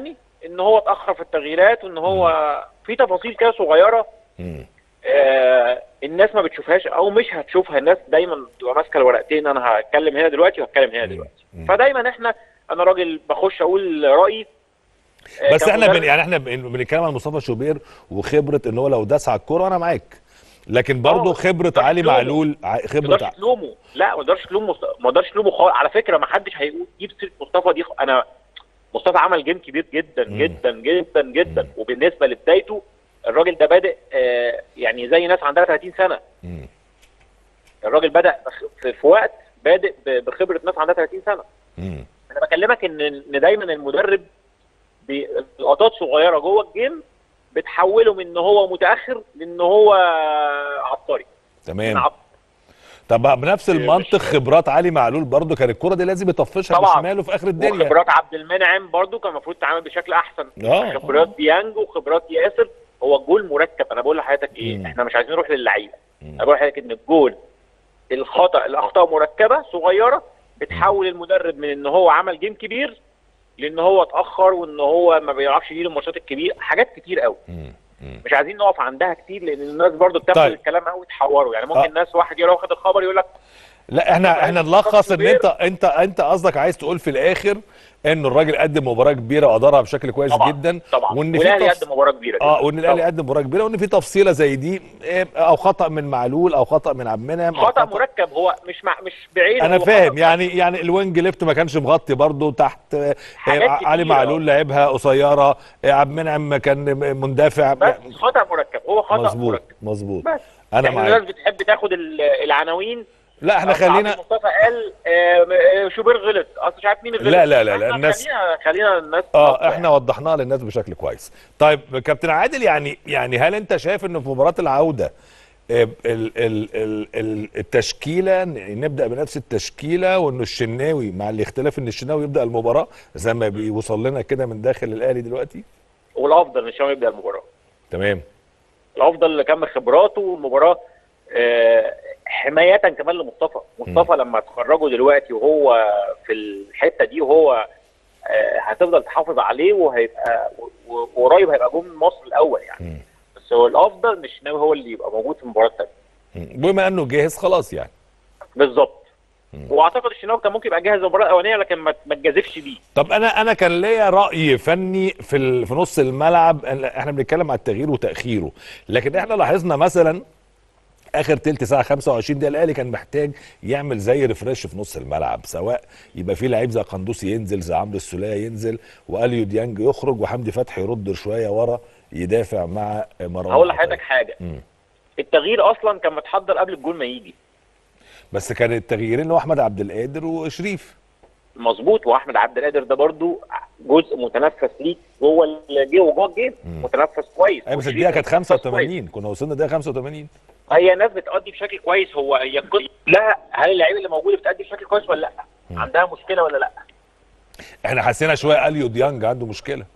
ان هو اتاخر في التغييرات وان هو في تفاصيل كده صغيره مم. آه الناس ما بتشوفهاش او مش هتشوفها الناس دايما بتبقى ماسكه الورقتين انا هتكلم هنا دلوقتي وهتكلم هنا دلوقتي مم. فدايما احنا انا راجل بخش اقول رايي آه، بس احنا كمدرب. بن يعني احنا بن- بنتكلم عن مصطفى شوبير وخبره ان هو لو داس على الكوره انا معاك لكن برضه آه، خبره ما علي تلومه. معلول ع- ما خبره تقدرش تلومه لا ما تقدرش تلوم مص- ما تقدرش تلومه خالص على فكره ما حدش هيقول جيب سيره مصطفى دي خ- انا مصطفى عمل جيم كبير جدا مم. جدا جدا جدا مم. وبالنسبه لبدايته الراجل ده بادئ آه يعني زي ناس عندها 30 سنه مم. الراجل بدا بخ- في, في وقت بادئ ب- بخبره ناس عندها 30 سنه مم. انا بكلمك ان ان دايما المدرب بلقطات صغيره جوه الجيم بتحوله من ان هو متاخر لان هو عبقري من تمام عبقري. طب بنفس مش- المنطق خبرات علي معلول برضه كان الكوره دي لازم يطفشها طبعاً. بشماله في اخر الدنيا وخبرات عبد المنعم برضو كان المفروض تتعامل بشكل احسن آه. خبرات ديانج وخبرات ياسر هو الجول مركب انا بقول لحضرتك ايه مم. احنا مش عايزين نروح للعيبه مم. انا بقول لحضرتك ان الجول الخطا الاخطاء مركبه صغيره بتحول المدرب من ان هو عمل جيم كبير لان هو اتاخر وان هو ما بيعرفش يدير الماتشات الكبيره حاجات كتير قوي مم. مم. مش عايزين نقف عندها كتير لان الناس برضو بتاخد طيب. الكلام قوي وتحوره يعني ممكن آه. الناس واحد يروح واخد الخبر يقول لك لا احنا طب احنا عايز نلخص مصطفى ان شوبير؟ انت انت انت قصدك عايز تقول في الاخر ان الراجل قدم مباراه كبيره وادارها بشكل كويس طبعا جدا طبعا وان في والاهلي تفص... قدم مباراه كبيره اه جداً. وان الاهلي طبعاً. قدم مباراه كبيره وان في تفصيله زي دي إيه، او خطا من معلول او خطا من عبد المنعم أو خطا مركب هو مش مع مش بعيد انا هو فاهم خطأ يعني يعني الوينج ليفت ما كانش مغطي برضه تحت آه، حاجات علي كتيرة. معلول لعبها قصيره آه، عبد المنعم كان مندفع بس خطا مركب هو خطا مظبوط مركب مظبوط بس انا احنا الناس معاك بتحب تاخد ال- العناوين لا احنا أصل عبد خلينا مصطفى قال آه، آه، شوبير غلط اصل مش عارف مين غلط لا، لا، لا، لا، إحنا الناس- خلينا خلينا الناس اه تفكر احنا وضحناها للناس بشكل كويس طيب كابتن عادل يعني يعني هل انت شايف ان في مباراه العوده آه، ال ال ال ال التشكيله ن- نبدا بنفس التشكيله وانه الشناوي مع الاختلاف ان الشناوي يبدا المباراه زي ما بيوصل لنا كده من داخل الاهلي دلوقتي والافضل ان الشباب يبدا المباراه تمام الافضل اللي كمل خبراته والمباراه آه، حمايه كمان لمصطفى مصطفى لما تخرجه دلوقتي وهو في الحته دي وهو آه، هتفضل تحافظ عليه وهيبقى و- و- وقريب هيبقى جون مصر الاول يعني مم. بس هو الافضل مش ناوي هو اللي يبقى موجود في المباراه الثانيه مم. بما انه جاهز خلاص يعني بالظبط مم. واعتقد الشناوي كان ممكن يبقى جاهز المباراه الاولانيه لكن ما ما تجازفش بيه طب انا انا كان ليا راي فني في ال- في نص الملعب أنا- احنا بنتكلم على التغيير وتاخيره لكن احنا لاحظنا مثلا اخر تلت ساعه 25 دقيقه الاهلي كان محتاج يعمل زي ريفرش في نص الملعب سواء يبقى في لعيب زي قندوسي ينزل زي عمرو السوليه ينزل واليو ديانج يخرج وحمدي فتحي يرد شويه ورا يدافع مع مروان هقول عطية. لحضرتك حاجه مم. التغيير اصلا كان متحضر قبل الجول ما يجي بس كان التغييرين اللي هو احمد عبد القادر وشريف مظبوط واحمد عبد القادر ده برضو جزء متنفس ليك جوه الجيم وجوه الجيم مم. متنفس كويس ايوه بس وشريف الدقيقه كانت متنفس كويس. 85 كنا وصلنا دقيقه 85 هي ناس بتأدي بشكل كويس هو هي القصة- لا هل اللعيبه اللي موجوده بتأدي بشكل كويس ولا لا؟ مم. عندها مشكله ولا لا؟ احنا حسينا شويه اليو ديانج عنده مشكله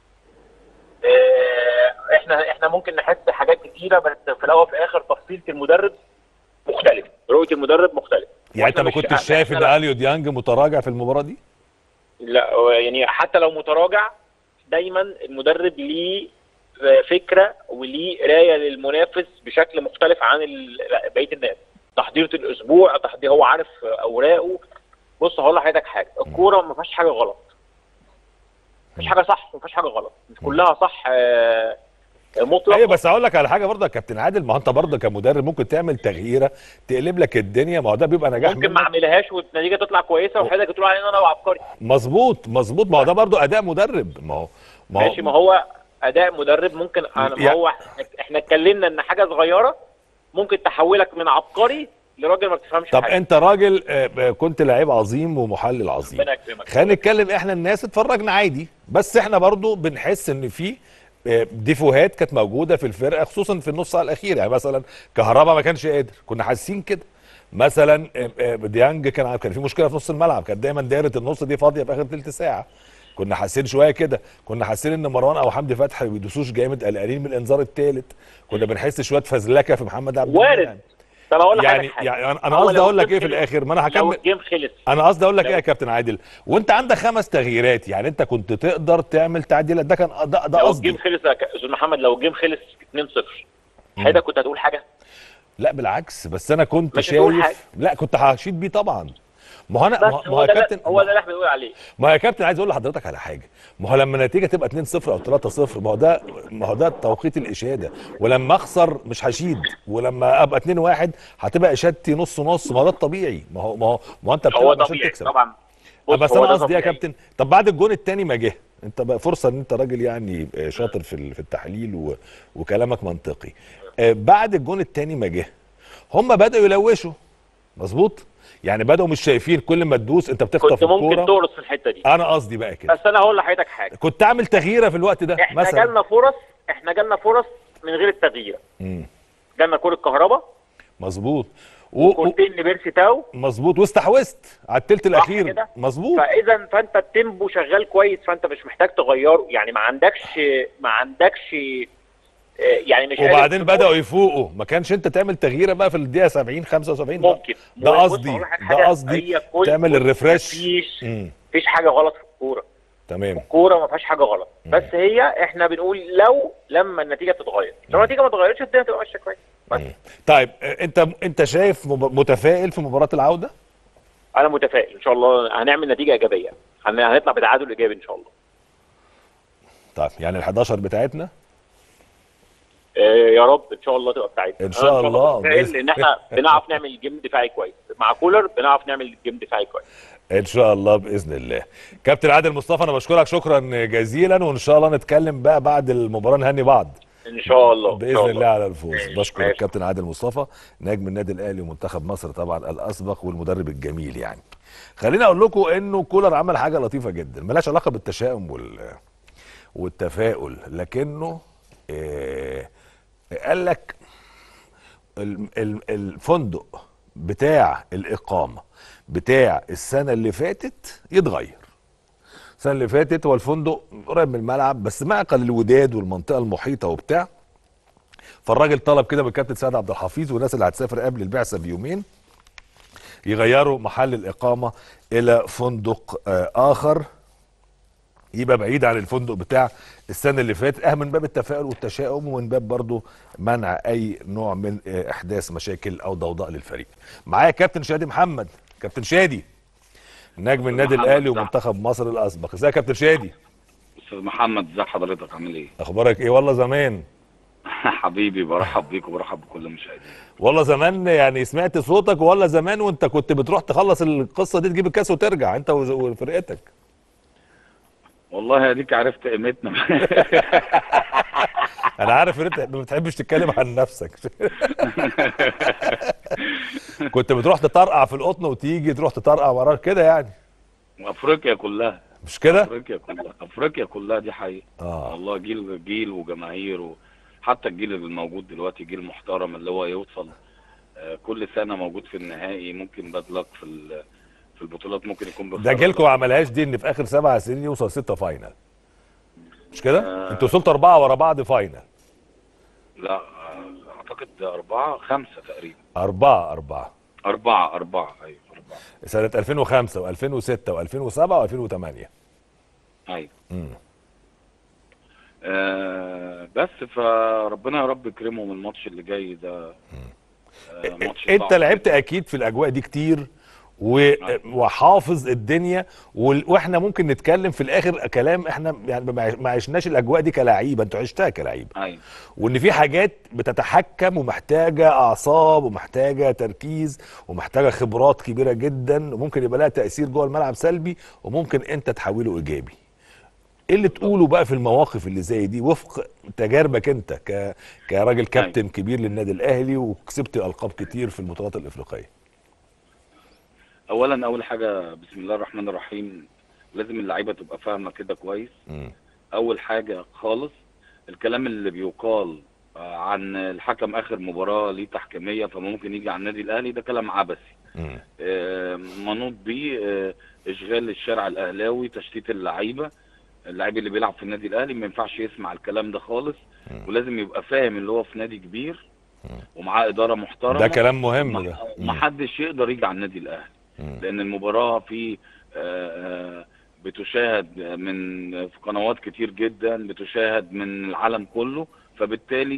آه، احنا احنا ممكن نحس حاجات كتيره بس في الاول وفي الاخر تفصيله المدرب مختلف رؤيه المدرب مختلف يعني انت وإحنا ما مش- كنتش شايف إحنا ان لا- اليو ديانج متراجع في المباراه دي لا يعني حتى لو متراجع دايما المدرب ليه فكره وليه قرايه للمنافس بشكل مختلف عن ال- بقيه الناس تحضيره الاسبوع تحضير هو عارف اوراقه بص هقول لحضرتك حاجه الكوره ما فيهاش حاجه غلط مفيش حاجه صح وما فيهاش حاجه غلط مش كلها صح آه، مطلق ايوه بس هقول لك على حاجه برضه يا كابتن عادل ما هو انت برضه كمدرب ممكن تعمل تغييره تقلب لك الدنيا ما هو ده بيبقى نجاح ممكن ما منك اعملهاش والنتيجه تطلع كويسه وحضرتك تقول علي ان انا عبقري مظبوط مظبوط ما هو ده برضه اداء مدرب ما هو ما هو ماشي ما هو اداء مدرب ممكن أنا ما يا- هو إحنا- احنا اتكلمنا ان حاجه صغيره ممكن تحولك من عبقري لراجل ما بتفهمش طب حاجه انت راجل آه، آه، كنت لعيب عظيم ومحلل عظيم ربنا يكرمك خلينا نتكلم احنا الناس اتفرجنا عادي بس احنا برضو بنحس ان في آه، ديفوهات كانت موجوده في الفرقه خصوصا في النص ساعه الاخير يعني مثلا كهربا ما كانش قادر كنا حاسين كده مثلا آه، آه، ديانج كان ع- كان في مشكله في نص الملعب كانت دايما دايره النص دي فاضيه في اخر ثلث ساعه كنا حاسين شويه كده كنا حاسين ان مروان او حمدي فتحي ما بيدوسوش جامد قلقانين من الانذار الثالث كنا بنحس شويه فزلكه في محمد عبد وارد. المنعم طب اقول لك يعني حاجه يعني انا أنا هو قصدي لو اقول لك الجيم ايه في خلص- الاخر ما انا لو هكمل الجيم خلص انا قصدي اقول لك لو- ايه يا كابتن عادل وانت عندك خمس تغييرات يعني انت كنت تقدر تعمل تعديلات ده كان ده, ده لو قصدي الجيم خلص يا ك- استاذ محمد لو الجيم خلص 2-0 حضرتك كنت هتقول حاجه لا بالعكس بس انا كنت مش هتقول شايف حاجة. لا كنت هشيد بيه طبعا ما هو انا ما هو- بس ما هو هو يا ده كابتن هو ده اللي احنا بنقول عليه ما هو يا كابتن عايز اقول لحضرتك على حاجه ما هو لما النتيجه تبقى 2-0 او 3-0 ما هو ده ما هو ده توقيت الاشاده ولما اخسر مش هشيد ولما ابقى 2-1 هتبقى اشادتي نص نص ما هو ده الطبيعي ما هو ما هو ما هو انت هو بتلعب عشان طبيعي تكسب طبعا بص، بس هو انا ده قصدي يا طبيعي. كابتن طب بعد الجون الثاني ما جه انت بقى فرصه ان انت راجل يعني شاطر في ال- في التحليل و... وكلامك منطقي آه، بعد الجون الثاني ما جه هم بداوا يلوشوا مظبوط يعني بداوا مش شايفين كل ما تدوس انت بتخطف كنت ممكن الكوره تورث في الحته دي انا قصدي بقى كده بس انا هقول لحضرتك حاجه كنت اعمل تغييره في الوقت ده احنا مثلا جالنا فرص احنا جالنا فرص من غير التغيير مم. جالنا كوره كهرباء مظبوط و... و... كورتين لبيرسي تاو مظبوط واستحوذت على الثلث الاخير كده؟ مظبوط فاذا فانت التيمبو شغال كويس فانت مش محتاج تغيره يعني ما عندكش ما عندكش آه، يعني مش قادر وبعدين تقول بداوا يفوقوا ما كانش انت تعمل تغييره بقى في الدقيقه 70 75 لا. ممكن ده بص قصدي أقول لك ده حاجة، قصدي هي كل- تعمل الريفرش مفيش مم. مفيش حاجه غلط في الكوره تمام الكوره ما فيهاش حاجه غلط بس هي احنا بنقول لو لما النتيجه تتغير لو النتيجه ما اتغيرتش الدنيا تبقى ماشيه كويس بس طيب اه، انت انت شايف مب- متفائل في مباراه العوده انا متفائل ان شاء الله هنعمل نتيجه ايجابيه هن- هنطلع بتعادل ايجابي ان شاء الله طيب يعني ال 11 بتاعتنا آه، يا رب ان شاء الله تبقى بتاعتنا إن شاء أنا الله. متفائل بإذن- لان احنا بنعرف نعمل جيم دفاعي كويس مع كولر بنعرف نعمل جيم دفاعي كويس ان شاء الله باذن الله كابتن عادل مصطفى انا بشكرك شكرا جزيلا وان شاء الله نتكلم بقى بعد المباراه نهني بعض ان شاء الله إن باذن شاء الله على الفوز ماشي، بشكر ماشي. الكابتن عادل مصطفى نجم النادي الاهلي ومنتخب مصر طبعا الاسبق والمدرب الجميل يعني خليني اقول لكم انه كولر عمل حاجه لطيفه جدا ملهاش علاقه بالتشاؤم وال والتفاؤل لكنه آه قال لك ال- ال- الفندق بتاع الاقامه بتاع السنه اللي فاتت يتغير السنه اللي فاتت هو الفندق قريب من الملعب بس معقل الوداد والمنطقه المحيطه وبتاع فالراجل طلب كده من الكابتن سيد عبد الحفيظ والناس اللي هتسافر قبل البعثه بيومين يغيروا محل الاقامه الى فندق آه، اخر يبقى بعيد عن الفندق بتاع السنه اللي فاتت اه من باب التفاؤل والتشاؤم ومن باب برضه منع اي نوع من آه، احداث مشاكل او ضوضاء للفريق معايا كابتن شادي محمد كابتن شادي نجم النادي محمد الاهلي صح. ومنتخب مصر الاسبق ازيك يا كابتن شادي استاذ محمد ازي حضرتك عامل ايه؟ اخبارك ايه والله زمان حبيبي برحب بيك وبرحب بكل المشاهدين والله زمان يعني سمعت صوتك والله زمان وانت كنت بتروح تخلص القصه دي تجيب الكاس وترجع انت وز- وفرقتك والله اديك عرفت قيمتنا انا عارف ان انت ما بتحبش تتكلم عن نفسك كنت بتروح تطرقع في القطن وتيجي تروح تطرقع وراه كده يعني افريقيا كلها مش كده افريقيا كلها افريقيا كلها دي حقيقه اه والله جيل جيل وجماهير وحتى الجيل اللي موجود دلوقتي جيل محترم اللي هو يوصل آه، كل سنه موجود في النهائي ممكن باد لك في ال- في البطولات ممكن يكون ده بخسارة. جيلكم ما عملهاش دي ان في اخر سبع سنين يوصل ستة فاينل مش كده؟ آه. انتوا وصلتوا اربعه ورا بعض فاينل لا آه، اعتقد أربعة خمسة تقريبا اربعه اربعه أربعة أربعة أيوة أربعة سنه 2005 و2006 و2007 و2008 أيوة امم آه بس فربنا يا رب يكرمهم الماتش اللي جاي ده آه ماتش انت صعب لعبت جداً. اكيد في الاجواء دي كتير و... وحافظ الدنيا وال... واحنا ممكن نتكلم في الاخر كلام احنا يعني ما عش- ما عشناش الاجواء دي كلعيبه انتوا عشتها كلعيبه ايوه وان في حاجات بتتحكم ومحتاجه اعصاب ومحتاجه تركيز ومحتاجه خبرات كبيره جدا وممكن يبقى لها تاثير جوه الملعب سلبي وممكن انت تحوله ايجابي ايه اللي تقوله بقى في المواقف اللي زي دي وفق تجاربك انت ك... كراجل كابتن كبير للنادي الاهلي وكسبت القاب كتير في البطولات الافريقيه اولا اول حاجه بسم الله الرحمن الرحيم لازم اللعيبه تبقى فاهمه كده كويس مم. اول حاجه خالص الكلام اللي بيقال آه، عن الحكم اخر مباراه ليه تحكيميه فممكن يجي على النادي الاهلي ده كلام عبثي مم. آه، منوط بيه آه، اشغال الشارع الاهلاوي تشتيت اللعيبه اللعيب اللي بيلعب في النادي الاهلي ما ينفعش يسمع الكلام ده خالص مم. ولازم يبقى فاهم اللي هو في نادي كبير ومعاه اداره محترمه ده كلام مهم ده ما حدش يقدر يجي على النادي الاهلي مم. لان المباراه في آه، آه، بتشاهد من في قنوات كتير جدا بتشاهد من العالم كله فبالتالي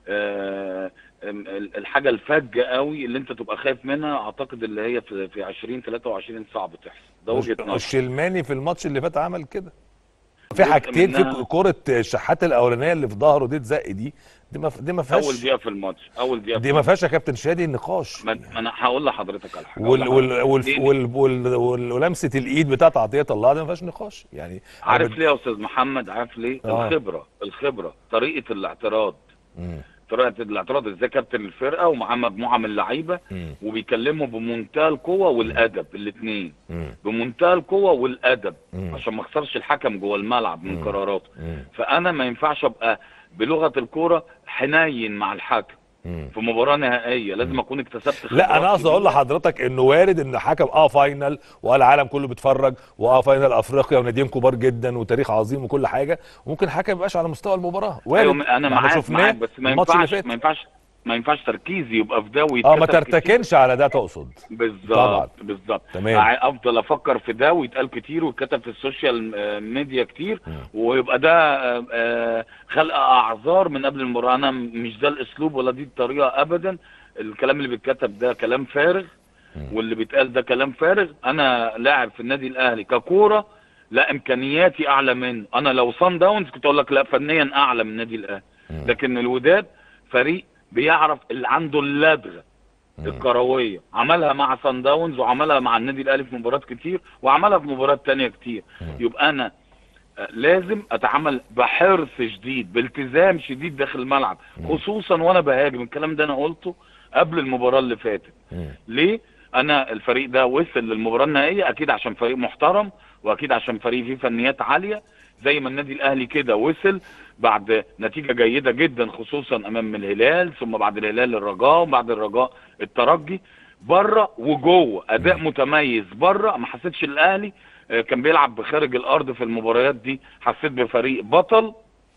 آه، آم، الحاجه الفجه قوي اللي انت تبقى خايف منها اعتقد اللي هي في في 20 23 صعب تحصل ده وجهه نظري الشلماني في الماتش اللي فات عمل كده في جزء حاجتين في منها- كرة الشحات الاولانيه اللي في ظهره دي اتزق دي دي ما دي ما اول فيهاش دقيقه في الماتش اول دقيقه دي ما فيهاش يا كابتن شادي نقاش ما ما انا هقول لحضرتك على حاجه وال هقول وال لحضرتك. وال ليه؟ وال وال وال ولمسه الايد بتاعت عطيه الله دي ما فيهاش نقاش يعني عارف ليه يا استاذ محمد عارف ليه آه. الخبره الخبره طريقه الاعتراض مم. طريقه الاعتراض ازاي كابتن الفرقه ومعاه مجموعه من اللعيبه مم. وبيكلموا بمنتهى القوه والادب الاثنين مم. بمنتهى القوه والادب مم. عشان ما اخسرش الحكم جوه الملعب من مم. قراراته مم. فانا ما ينفعش ابقى بلغه الكوره حنين مع الحكم مم. في مباراه نهائيه لازم اكون اكتسبت لا خبرات انا قصدي اقول كبيرة. لحضرتك انه وارد ان حكم اه فاينل واه العالم كله بيتفرج واه فاينل افريقيا وناديين كبار جدا وتاريخ عظيم وكل حاجه وممكن حكم يبقاش على مستوى المباراه وارد ايوه انا ما احنا معاك شفناه معاك بس ما الماتش اللي ينفعش فات ما ينفعش ما ينفعش تركيزي يبقى في ده اه ما ويتكتب كتير. ترتكنش على ده تقصد طبعاً. بالظبط بالظبط تمام. ع- افضل افكر في ده ويتقال كتير ويتكتب في السوشيال آه، ميديا كتير مم. ويبقى ده آه، آه، خلق اعذار من قبل المباراه انا م- مش ده الاسلوب ولا دي الطريقه ابدا الكلام اللي بيتكتب ده كلام فارغ مم. واللي بيتقال ده كلام فارغ انا لاعب في النادي الاهلي ككوره لا امكانياتي اعلى منه انا لو صن داونز كنت اقول لك لا فنيا اعلى من النادي الاهلي مم. لكن الوداد فريق بيعرف اللي عنده اللدغه مم. الكرويه عملها مع سان داونز وعملها مع النادي الاهلي في مباريات كتير وعملها في مباريات تانية كتير مم. يبقى انا آه، لازم اتعامل بحرص شديد بالتزام شديد داخل الملعب خصوصا وانا بهاجم الكلام ده انا قلته قبل المباراه اللي فاتت مم. ليه انا الفريق ده وصل للمباراه النهائيه اكيد عشان فريق محترم واكيد عشان فريق فيه فنيات عاليه زي ما النادي الاهلي كده وصل بعد نتيجه جيده جدا خصوصا امام الهلال ثم بعد الهلال الرجاء وبعد الرجاء الترجي بره وجوه اداء متميز بره ما حسيتش الاهلي آه، كان بيلعب خارج الارض في المباريات دي حسيت بفريق بطل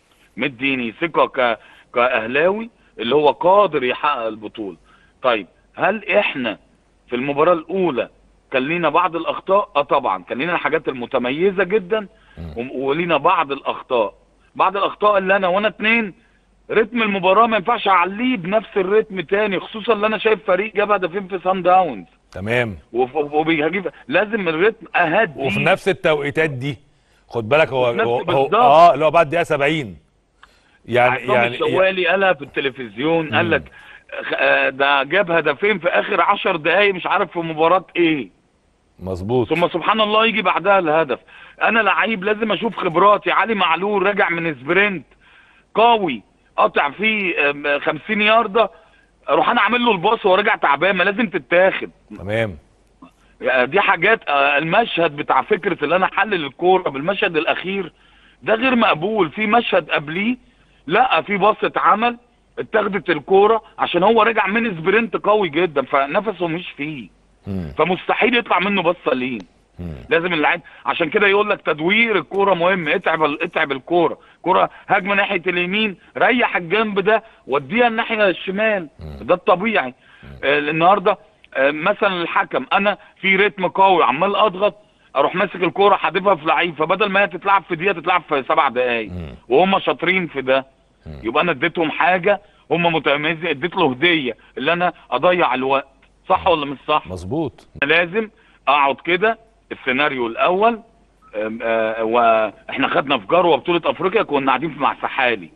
مديني ثقه ك كاهلاوي اللي هو قادر يحقق البطوله طيب هل احنا في المباراه الاولى كان لينا بعض الاخطاء اه طبعا كان لينا الحاجات المتميزه جدا مم. و- ولينا بعض الاخطاء بعض الاخطاء اللي انا وانا اتنين رتم المباراه ما ينفعش اعليه بنفس الريتم تاني خصوصا اللي انا شايف فريق جاب هدفين في سان داونز تمام وف- وبيجيب لازم الريتم اهدي وفي نفس التوقيتات دي خد بالك هو وفي نفس- هو, هو بالظبط. اه اللي هو بعد دقيقه 70 يعني عصام يعني الشوالي قالها في التلفزيون قال مم. لك آه، ده جاب هدفين في اخر عشر دقايق مش عارف في مباراه ايه مظبوط ثم سبحان الله يجي بعدها الهدف انا لعيب لازم اشوف خبراتي علي معلول راجع من سبرنت قوي قاطع فيه آم، 50 يارده اروح انا اعمل له الباص وهو راجع تعبان ما لازم تتاخد تمام يعني دي حاجات آه، المشهد بتاع فكره اللي انا احلل الكوره بالمشهد الاخير ده غير مقبول في مشهد قبليه لا في باص اتعمل اتاخدت الكوره عشان هو راجع من سبرنت قوي جدا فنفسه مش فيه مم. فمستحيل يطلع منه باص سليم مم. لازم اللعيب عشان كده يقول لك تدوير الكوره مهم اتعب اتعب الكوره كوره هجمه ناحيه اليمين ريح الجنب ده وديها الناحيه الشمال ده الطبيعي آه النهارده آه مثلا الحكم انا في رتم قوي عمال اضغط اروح ماسك الكوره حادفها في لعيب فبدل ما هي تتلعب في دقيقه تتلعب في سبع دقائق مم. وهم شاطرين في ده مم. يبقى انا اديتهم حاجه هم متميزين اديت له هديه اللي انا اضيع الوقت صح ولا مش صح؟ مظبوط لازم اقعد كده السيناريو الاول أم، آه، واحنا خدنا في جروه بطوله افريقيا كنا قاعدين في مع سحالي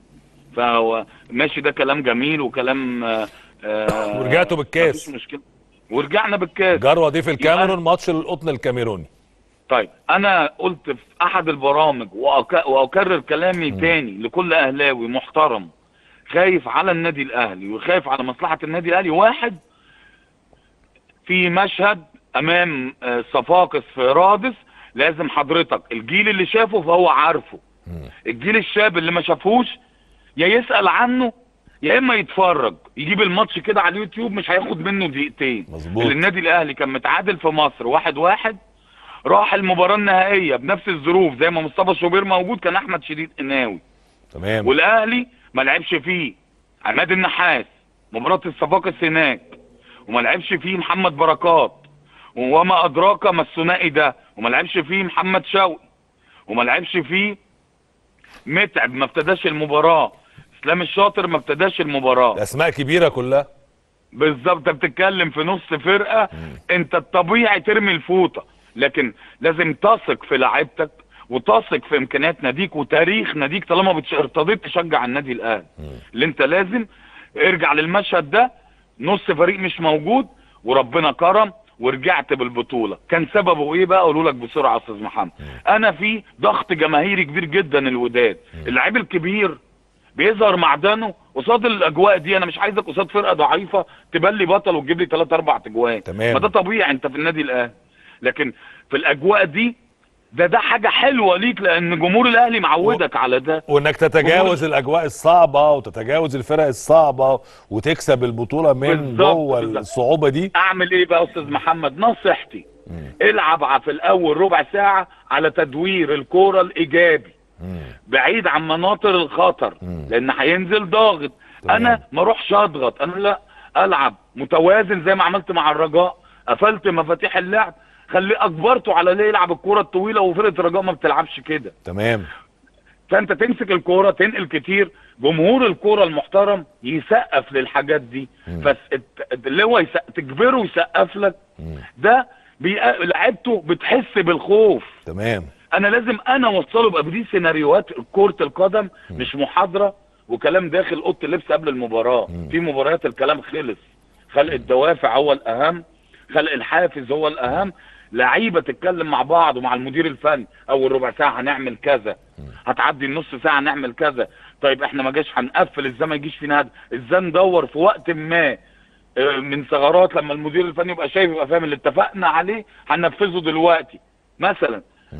فماشي ده كلام جميل وكلام آه، آه، ورجعتوا بالكاس. مفيش مشكله ورجعنا بالكاس جروه دي في الكاميرون ماتش القطن الكاميروني طيب انا قلت في احد البرامج وأك... واكرر كلامي تاني لكل اهلاوي محترم خايف على النادي الاهلي وخايف على مصلحه النادي الاهلي واحد في مشهد امام آه، صفاقس في رادس لازم حضرتك الجيل اللي شافه فهو عارفه مم. الجيل الشاب اللي ما شافوش يا يسأل عنه يا اما يتفرج يجيب الماتش كده على اليوتيوب مش هياخد منه دقيقتين مظبوط. اللي النادي الاهلي كان متعادل في مصر واحد واحد راح المباراة النهائية بنفس الظروف زي ما مصطفى شوبير موجود كان احمد شديد قناوي تمام والاهلي ما لعبش فيه عماد النحاس مباراه الصفاقس هناك وما لعبش فيه محمد بركات وما ادراك ما الثنائي ده وما لعبش فيه محمد شوقي وما لعبش فيه متعب ما ابتداش المباراه اسلام الشاطر ما ابتداش المباراه اسماء كبيره كلها بالظبط انت بتتكلم في نص فرقه انت الطبيعي ترمي الفوطه لكن لازم تثق في لعيبتك وتثق في امكانيات ناديك وتاريخ ناديك طالما بتش- ارتضيت تشجع النادي الاهلي اللي انت لازم ارجع للمشهد ده نص فريق مش موجود وربنا كرم ورجعت بالبطوله كان سببه ايه بقى اقول لك بسرعه يا استاذ محمد انا في ضغط جماهيري كبير جدا الوداد اللعيب الكبير بيظهر معدنه قصاد الاجواء دي انا مش عايزك قصاد فرقه ضعيفه تبلي بطل وتجيب لي 3 4 اجوان تمام. ما ده طبيعي انت في النادي الاهلي لكن في الاجواء دي ده ده حاجه حلوه ليك لان جمهور الاهلي معودك على ده وانك تتجاوز الاجواء الصعبه وتتجاوز الفرق الصعبه وتكسب البطوله من بالظبط، جوه بالظبط. الصعوبه دي اعمل ايه بقى يا استاذ محمد نصيحتي العب ع- في الاول ربع ساعه على تدوير الكوره الايجابي بعيد عن مناطق الخطر لان هينزل ضاغط تمام. انا ما اروحش اضغط انا لا العب متوازن زي ما عملت مع الرجاء قفلت مفاتيح اللعب خليه اجبرته على ليه يلعب الكوره الطويله وفرقه الرجاء ما بتلعبش كده تمام فانت تمسك الكوره تنقل كتير جمهور الكوره المحترم يسقف للحاجات دي بس الت- اللي هو يسق... تجبره يسقف لك ده بي... لعيبته بتحس بالخوف تمام انا لازم انا اوصله بقى بدي سيناريوهات كرة القدم مش محاضرة وكلام داخل اوضه اللبس قبل المباراة في مباريات الكلام خلص خلق الدوافع هو الاهم خلق الحافز هو الاهم لعيبه تتكلم مع بعض ومع المدير الفني اول ربع ساعه هنعمل كذا هتعدي النص ساعه هنعمل كذا طيب احنا ما جاش هنقفل ازاي ما يجيش فينا هدف ازاي ندور في وقت ما آه، من ثغرات لما المدير الفني يبقى شايف يبقى فاهم اللي اتفقنا عليه هننفذه دلوقتي مثلا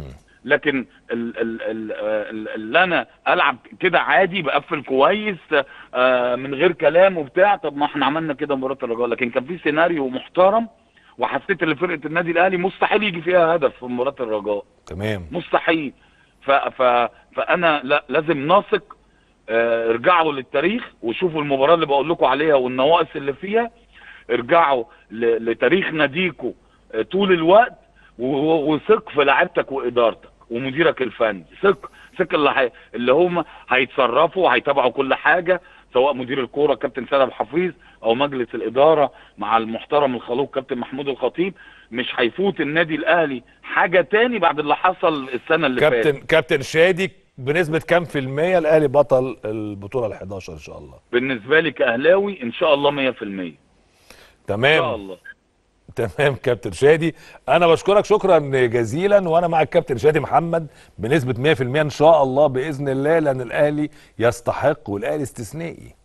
لكن ال ال ال ال اللي انا العب كده عادي بقفل كويس آه، من غير كلام وبتاع طب ما احنا عملنا كده مباراه الرجاء لكن كان في سيناريو محترم وحسيت ان فرقه النادي الاهلي مستحيل يجي فيها هدف في مباراه الرجاء تمام مستحيل ف ف فانا لا لازم نثق آه، ارجعوا للتاريخ وشوفوا المباراه اللي بقول لكم عليها والنواقص اللي فيها ارجعوا ل- لتاريخ ناديكوا آه، طول الوقت و- و- وثق في لعيبتك وادارتك ومديرك الفني ثق ثق اللي هي اللي هم هيتصرفوا هيتابعوا كل حاجه سواء مدير الكوره كابتن سيد حفيظ او مجلس الاداره مع المحترم الخلوق كابتن محمود الخطيب مش هيفوت النادي الاهلي حاجه تاني بعد اللي حصل السنه اللي فاتت كابتن كابتن شادي بنسبه كام في الميه الاهلي بطل البطوله ال11 ان شاء الله بالنسبه لي كاهلاوي ان شاء الله 100% ان تمام شاء الله تمام كابتن شادي انا بشكرك شكرا جزيلا وانا مع الكابتن شادي محمد بنسبه 100% ان شاء الله باذن الله لان الاهلي يستحق والاهلي استثنائي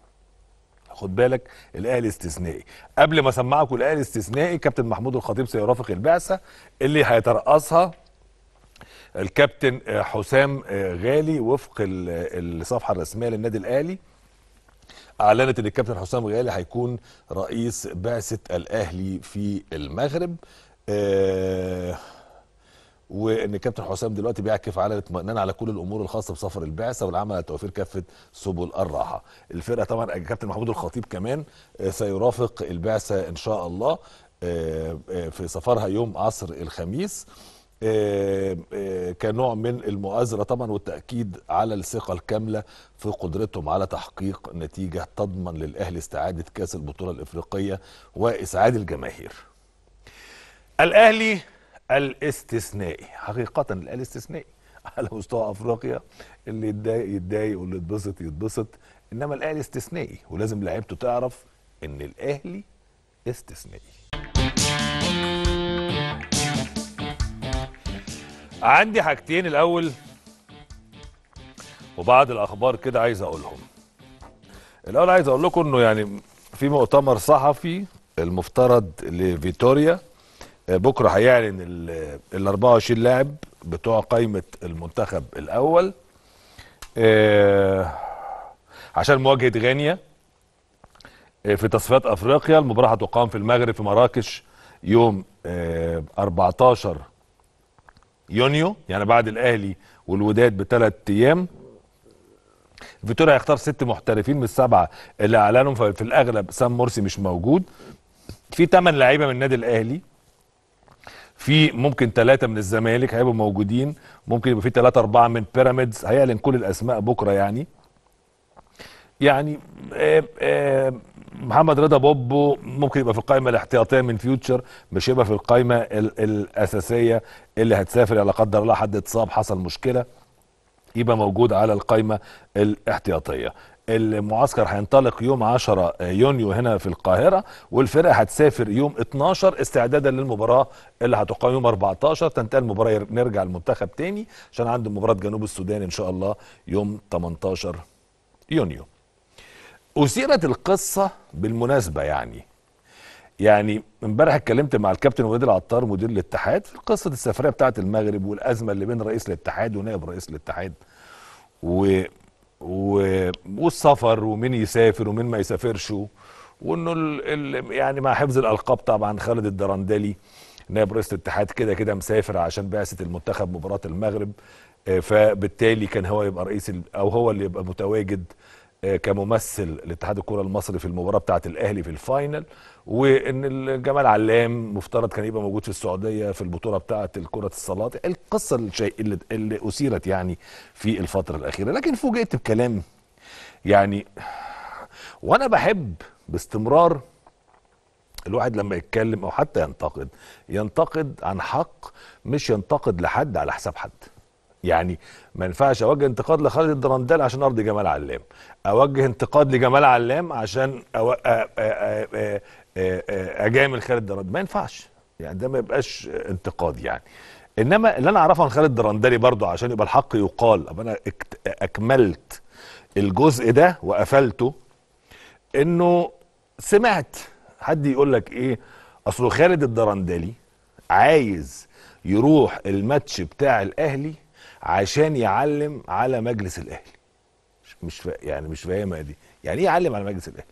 خد بالك الاهلي استثنائي قبل ما اسمعكم الاهلي استثنائي كابتن محمود الخطيب سيرافق البعثه اللي هيترأسها الكابتن آه، حسام آه، غالي وفق ال- الصفحه الرسميه للنادي الاهلي اعلنت ان الكابتن حسام غالي هيكون رئيس بعثه الاهلي في المغرب آه وان الكابتن حسام دلوقتي بيعكف على الاطمئنان على كل الامور الخاصه بسفر البعثه والعمل على توفير كافه سبل الراحه. الفرقه طبعا الكابتن محمود الخطيب كمان آه، سيرافق البعثه ان شاء الله آه، آه، في سفرها يوم عصر الخميس. آه، آه، كنوع من المؤازره طبعا والتاكيد على الثقه الكامله في قدرتهم على تحقيق نتيجه تضمن للاهلي استعاده كاس البطوله الافريقيه واسعاد الجماهير. الاهلي الاستثنائي حقيقه الاهلي استثنائي على مستوى افريقيا اللي يتضايق يتضايق واللي يتبسط يتبسط انما الاهلي استثنائي ولازم لعيبته تعرف ان الاهلي استثنائي عندي حاجتين الاول وبعض الاخبار كده عايز اقولهم الاول عايز اقول لكم انه يعني في مؤتمر صحفي المفترض لفيتوريا آه، بكره هيعلن ال ال 24 لاعب بتوع قائمه المنتخب الاول آه، عشان مواجهه غينيا آه، في تصفيات افريقيا المباراه هتقام في المغرب في مراكش يوم آه، 14 يونيو يعني بعد الاهلي والوداد بثلاث ايام فيتوريا هيختار ست محترفين من السبعه اللي اعلنهم ففي الاغلب سام مرسي مش موجود في ثمان لعيبه من النادي الاهلي في ممكن ثلاثة من الزمالك هيبقوا موجودين ممكن يبقى في ثلاثة أربعة من بيراميدز هيعلن كل الأسماء بكرة يعني يعني آه، آه، محمد رضا بوبو ممكن يبقى في القائمة الاحتياطية من فيوتشر مش هيبقى في القائمة ال- الأساسية اللي هتسافر لا قدر الله حد اتصاب حصل مشكلة يبقى موجود على القائمة الاحتياطية المعسكر هينطلق يوم 10 يونيو هنا في القاهرة والفرقة هتسافر يوم 12 استعدادا للمباراة اللي هتقام يوم 14 تنتهي المباراة ير- نرجع المنتخب تاني عشان عنده مباراة جنوب السودان ان شاء الله يوم 18 يونيو أثيرت القصة بالمناسبة يعني يعني امبارح اتكلمت مع الكابتن وليد العطار مدير الاتحاد في قصه السفريه بتاعه المغرب والازمه اللي بين رئيس الاتحاد ونائب رئيس الاتحاد و... و... والسفر ومين يسافر ومين ما يسافرش و- وانه ال... ال... يعني مع حفظ الالقاب طبعا خالد الدرندلي نائب رئيس الاتحاد كده كده مسافر عشان بعثه المنتخب مباراه المغرب آه، فبالتالي كان هو يبقى رئيس ال... او هو اللي يبقى متواجد آه، كممثل لاتحاد الكره المصري في المباراه بتاعه الاهلي في الفاينل وان ال- جمال علام مفترض كان يبقى موجود في السعوديه في البطوله بتاعه الكره الصالات القصه الشيء اللي, اللي اثيرت يعني في الفتره الاخيره لكن فوجئت بكلام يعني وانا بحب باستمرار الواحد لما يتكلم او حتى ينتقد ينتقد عن حق مش ينتقد لحد على حساب حد يعني ما ينفعش اوجه انتقاد لخالد الدرندال عشان ارضي جمال علام اوجه انتقاد لجمال علام عشان أو... أ... أ... أ... أ... أ... اجامل خالد الدرندال ما ينفعش يعني ده ما يبقاش انتقاد يعني انما اللي انا اعرفه عن خالد الدرندلي برضو عشان يبقى الحق يقال أبقى انا اكت... اكملت الجزء ده وقفلته انه سمعت حد يقول لك ايه اصله خالد الدرندلي عايز يروح الماتش بتاع الاهلي عشان يعلم على مجلس الاهلي مش- مش فا... يعني مش فاهمها دي يعني ايه يعلم على مجلس الاهلي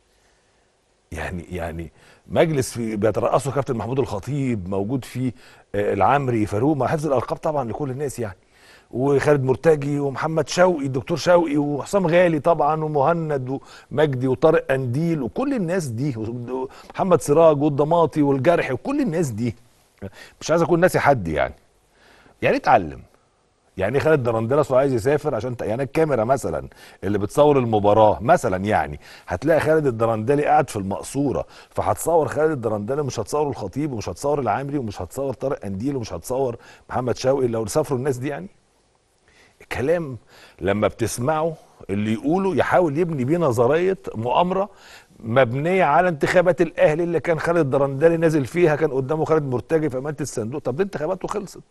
يعني يعني مجلس في بيترأسه كابتن محمود الخطيب موجود فيه آه، العمري فاروق مع حفظ الالقاب طبعا لكل الناس يعني وخالد مرتجي ومحمد شوقي الدكتور شوقي وحسام غالي طبعا ومهند ومجدي وطارق قنديل وكل الناس دي ومحمد سراج والضماطي والجرحي وكل الناس دي مش عايز اكون ناسي حد يعني يعني اتعلم يعني ايه خالد درندلس وعايز يسافر عشان ت... يعني الكاميرا مثلا اللي بتصور المباراه مثلا يعني هتلاقي خالد الدرندلي قاعد في المقصوره فهتصور خالد الدرندلي مش هتصور الخطيب ومش هتصور العامري ومش هتصور طارق قنديل ومش هتصور محمد شوقي لو سافروا الناس دي يعني كلام لما بتسمعه اللي يقوله يحاول يبني بيه نظريه مؤامره مبنيه على انتخابات الاهلي اللي كان خالد الدرندلي نازل فيها كان قدامه خالد مرتجي في امانه الصندوق طب دي انتخاباته خلصت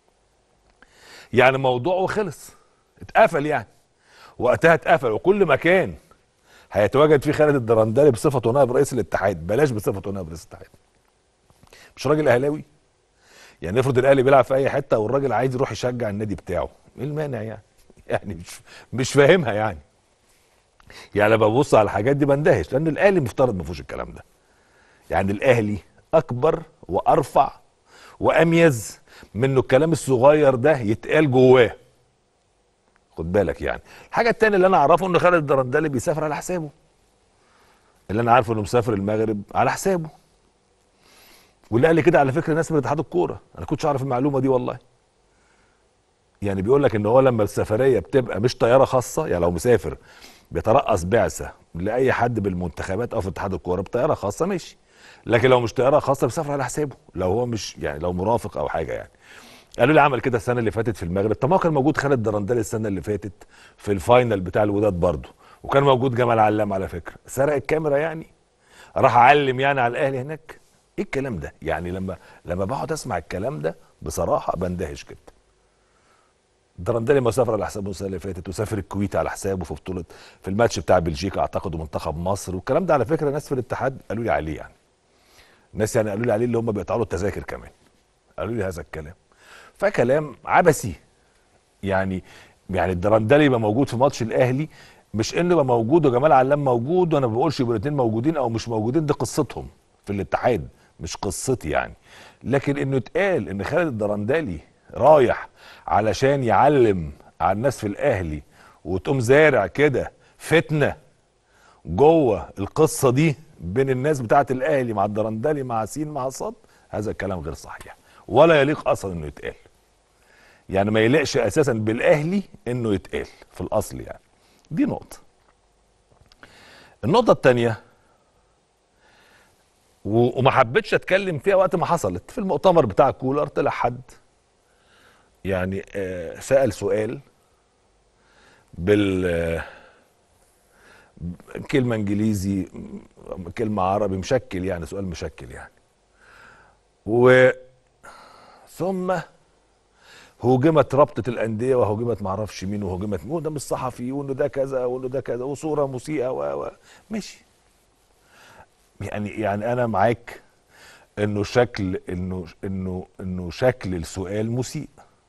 يعني موضوعه خلص اتقفل يعني وقتها اتقفل وكل مكان هيتواجد فيه خالد الدرندلي بصفته نائب رئيس الاتحاد بلاش بصفته نائب رئيس الاتحاد مش راجل اهلاوي يعني افرض الاهلي بيلعب في اي حته والراجل عايز يروح يشجع النادي بتاعه ايه المانع يعني يعني مش مش فاهمها يعني يعني لما ببص على الحاجات دي بندهش لان الاهلي مفترض ما فيهوش الكلام ده يعني الاهلي اكبر وارفع واميز من انه الكلام الصغير ده يتقال جواه خد بالك يعني الحاجه التانية اللي انا اعرفه ان خالد الدرندلي بيسافر على حسابه اللي انا عارفه انه مسافر المغرب على حسابه واللي قال لي كده على فكره ناس من اتحاد الكوره انا كنتش اعرف المعلومه دي والله يعني بيقول لك ان هو لما السفريه بتبقى مش طياره خاصه يعني لو مسافر بيترأس بعثه لاي حد بالمنتخبات او في اتحاد الكوره بطياره خاصه ماشي لكن لو مش طياره خاصه بيسافر على حسابه لو هو مش يعني لو مرافق او حاجه يعني قالوا لي عمل كده السنه اللي فاتت في المغرب طب ما هو كان موجود خالد درندلي السنه اللي فاتت في الفاينل بتاع الوداد برضه وكان موجود جمال علام على فكره سرق الكاميرا يعني راح علم يعني على الاهلي هناك ايه الكلام ده يعني لما لما بقعد اسمع الكلام ده بصراحه بندهش جدا درندلي ما سافر على حسابه السنه اللي فاتت وسافر الكويت على حسابه في بطوله في الماتش بتاع بلجيكا اعتقد ومنتخب مصر والكلام ده على فكره ناس في الاتحاد قالوا لي عليه يعني ناس يعني قالوا لي عليه اللي هم بيقطعوا له التذاكر كمان قالوا لي هذا الكلام فكلام عبثي يعني يعني الدرندلي يبقى موجود في ماتش الاهلي مش انه يبقى موجود وجمال علام موجود وانا ما بقولش يبقوا الاثنين موجودين او مش موجودين دي قصتهم في الاتحاد مش قصتي يعني لكن انه اتقال ان خالد الدرندلي رايح علشان يعلم على الناس في الاهلي وتقوم زارع كده فتنه جوه القصه دي بين الناس بتاعه الاهلي مع الدرندلي مع سين مع صاد هذا الكلام غير صحيح ولا يليق اصلا انه يتقال يعني ما يليقش اساسا بالاهلي انه يتقال في الاصل يعني دي نقطه النقطه الثانيه وما حبيتش اتكلم فيها وقت ما حصلت في المؤتمر بتاع كولر طلع حد يعني آه، سأل سؤال بال آه، كلمة انجليزي م- كلمة عربي مشكل يعني سؤال مشكل يعني و ثم هوجمت رابطة الأندية وهوجمت معرفش مين وهوجمت مين وده مش صحفي وانه ده كذا وانه ده كذا وصورة مسيئة و و ماشي يعني يعني أنا معاك انه شكل انه انه انه شكل السؤال مسيء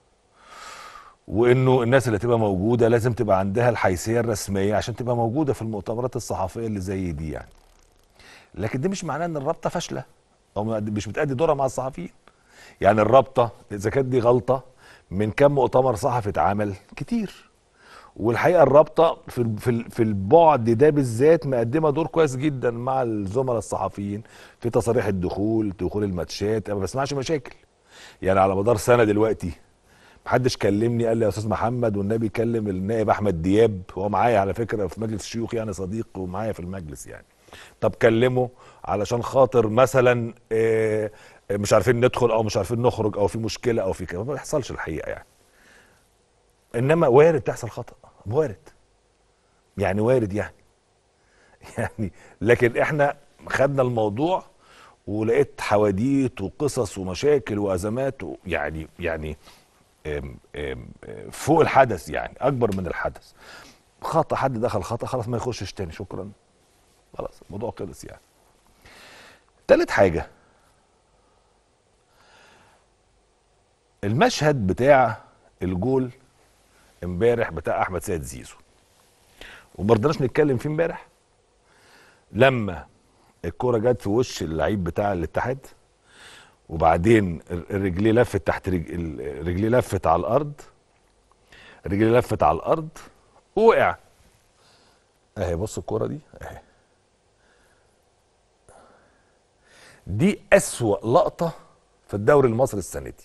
وانه الناس اللي تبقى موجوده لازم تبقى عندها الحيثيه الرسميه عشان تبقى موجوده في المؤتمرات الصحفيه اللي زي دي يعني لكن ده مش معناه ان الرابطه فاشله او ما- مش بتأدي دورها مع الصحفيين يعني الرابطه اذا كانت دي غلطه من كم مؤتمر صحفي اتعمل كتير والحقيقه الرابطه في ال- في ال- في البعد ده بالذات مقدمه دور كويس جدا مع الزملاء الصحفيين في تصاريح الدخول دخول الماتشات انا ما بسمعش مشاكل يعني على مدار سنه دلوقتي محدش كلمني قال لي يا استاذ محمد والنبي كلم النائب احمد دياب هو معايا على فكره في مجلس الشيوخ يعني صديق ومعايا في المجلس يعني طب كلمه علشان خاطر مثلا آه، آه، مش عارفين ندخل او مش عارفين نخرج او في مشكله او في كده ما بيحصلش الحقيقه يعني انما وارد تحصل خطا وارد يعني وارد يعني يعني لكن احنا خدنا الموضوع ولقيت حواديت وقصص ومشاكل وازمات و- يعني يعني آم، آم، آم، فوق الحدث يعني اكبر من الحدث خطا حد دخل خطا خلاص ما يخشش تاني شكرا خلاص الموضوع خلص يعني تالت حاجه المشهد بتاع الجول امبارح بتاع احمد سيد زيزو وما رضناش نتكلم فيه امبارح لما الكرة جت في وش اللعيب بتاع الاتحاد وبعدين ال- رجليه لفت تحت رج... ال- رجليه لفت على الارض رجليه لفت على الارض ووقع اهي بص الكرة دي اهي دي اسوأ لقطة في الدوري المصري السنة دي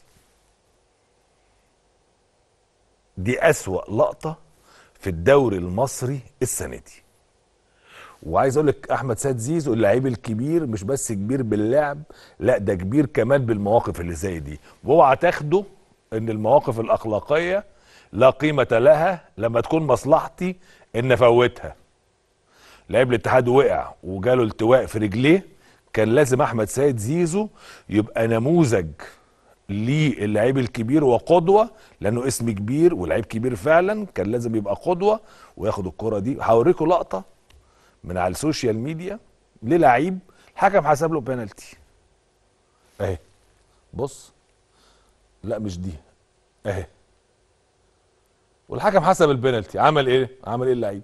دي أسوأ لقطة في الدوري المصري السنة دي وعايز اقول لك احمد سيد زيزو اللعيب الكبير مش بس كبير باللعب لا ده كبير كمان بالمواقف اللي زي دي واوعى تاخده ان المواقف الاخلاقيه لا قيمه لها لما تكون مصلحتي ان افوتها لعيب الاتحاد وقع وجاله التواء في رجليه كان لازم احمد سيد زيزو يبقى نموذج للعيب الكبير وقدوه لانه اسم كبير ولعيب كبير فعلا كان لازم يبقى قدوه وياخد الكره دي هوريكم لقطه من على السوشيال ميديا للعيب الحكم حسب له بينالتي اهي بص لا مش دي اهي والحكم حسب البينالتي عمل ايه عمل ايه اللعيب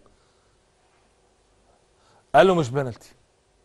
قال له مش بينالتي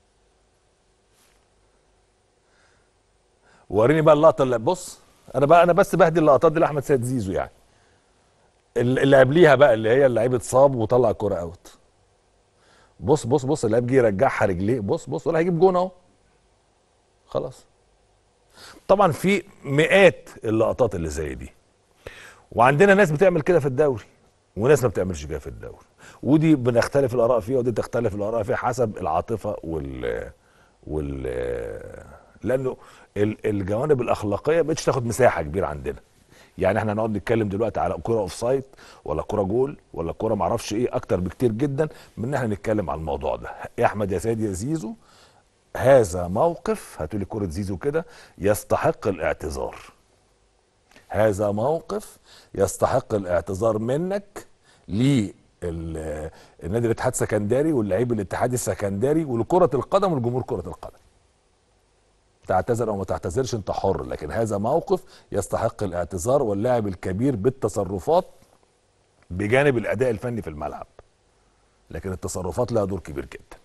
وريني بقى اللقطه اللي بص انا بقى انا بس بهدي اللقطات دي لاحمد سيد زيزو يعني اللي اللي قبليها بقى اللي هي اللعيب اتصاب وطلع الكوره اوت بص بص بص اللعيب جه يرجعها رجليه بص بص ولا هيجيب جون اهو خلاص طبعا في مئات اللقطات اللي زي دي وعندنا ناس بتعمل كده في الدوري وناس ما بتعملش كده في الدوري ودي بنختلف الاراء فيها ودي تختلف الاراء فيها حسب العاطفه وال وال لانه ال- الجوانب الاخلاقيه بقتش تاخد مساحه كبيره عندنا يعني احنا هنقعد نتكلم دلوقتي على كرة اوف سايد ولا كرة جول ولا كرة معرفش ايه اكتر بكتير جدا من ان احنا نتكلم على الموضوع ده يا احمد يا سيد يا زيزو هذا موقف هاتولي كرة زيزو كده يستحق الاعتذار هذا موقف يستحق الاعتذار منك للنادي الاتحاد السكندري واللعيب الاتحادي السكندري ولكرة القدم والجمهور كرة القدم تعتذر او ما تعتذرش انت حر لكن هذا موقف يستحق الاعتذار واللاعب الكبير بالتصرفات بجانب الاداء الفني في الملعب لكن التصرفات لها دور كبير جدا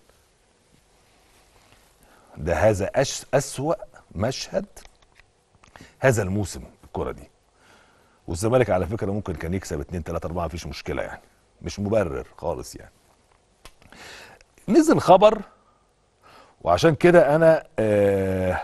ده هذا أش أسوأ مشهد هذا الموسم الكرة دي والزمالك على فكرة ممكن كان يكسب 2 3 4 مفيش مشكلة يعني مش مبرر خالص يعني نزل خبر وعشان كده انا آه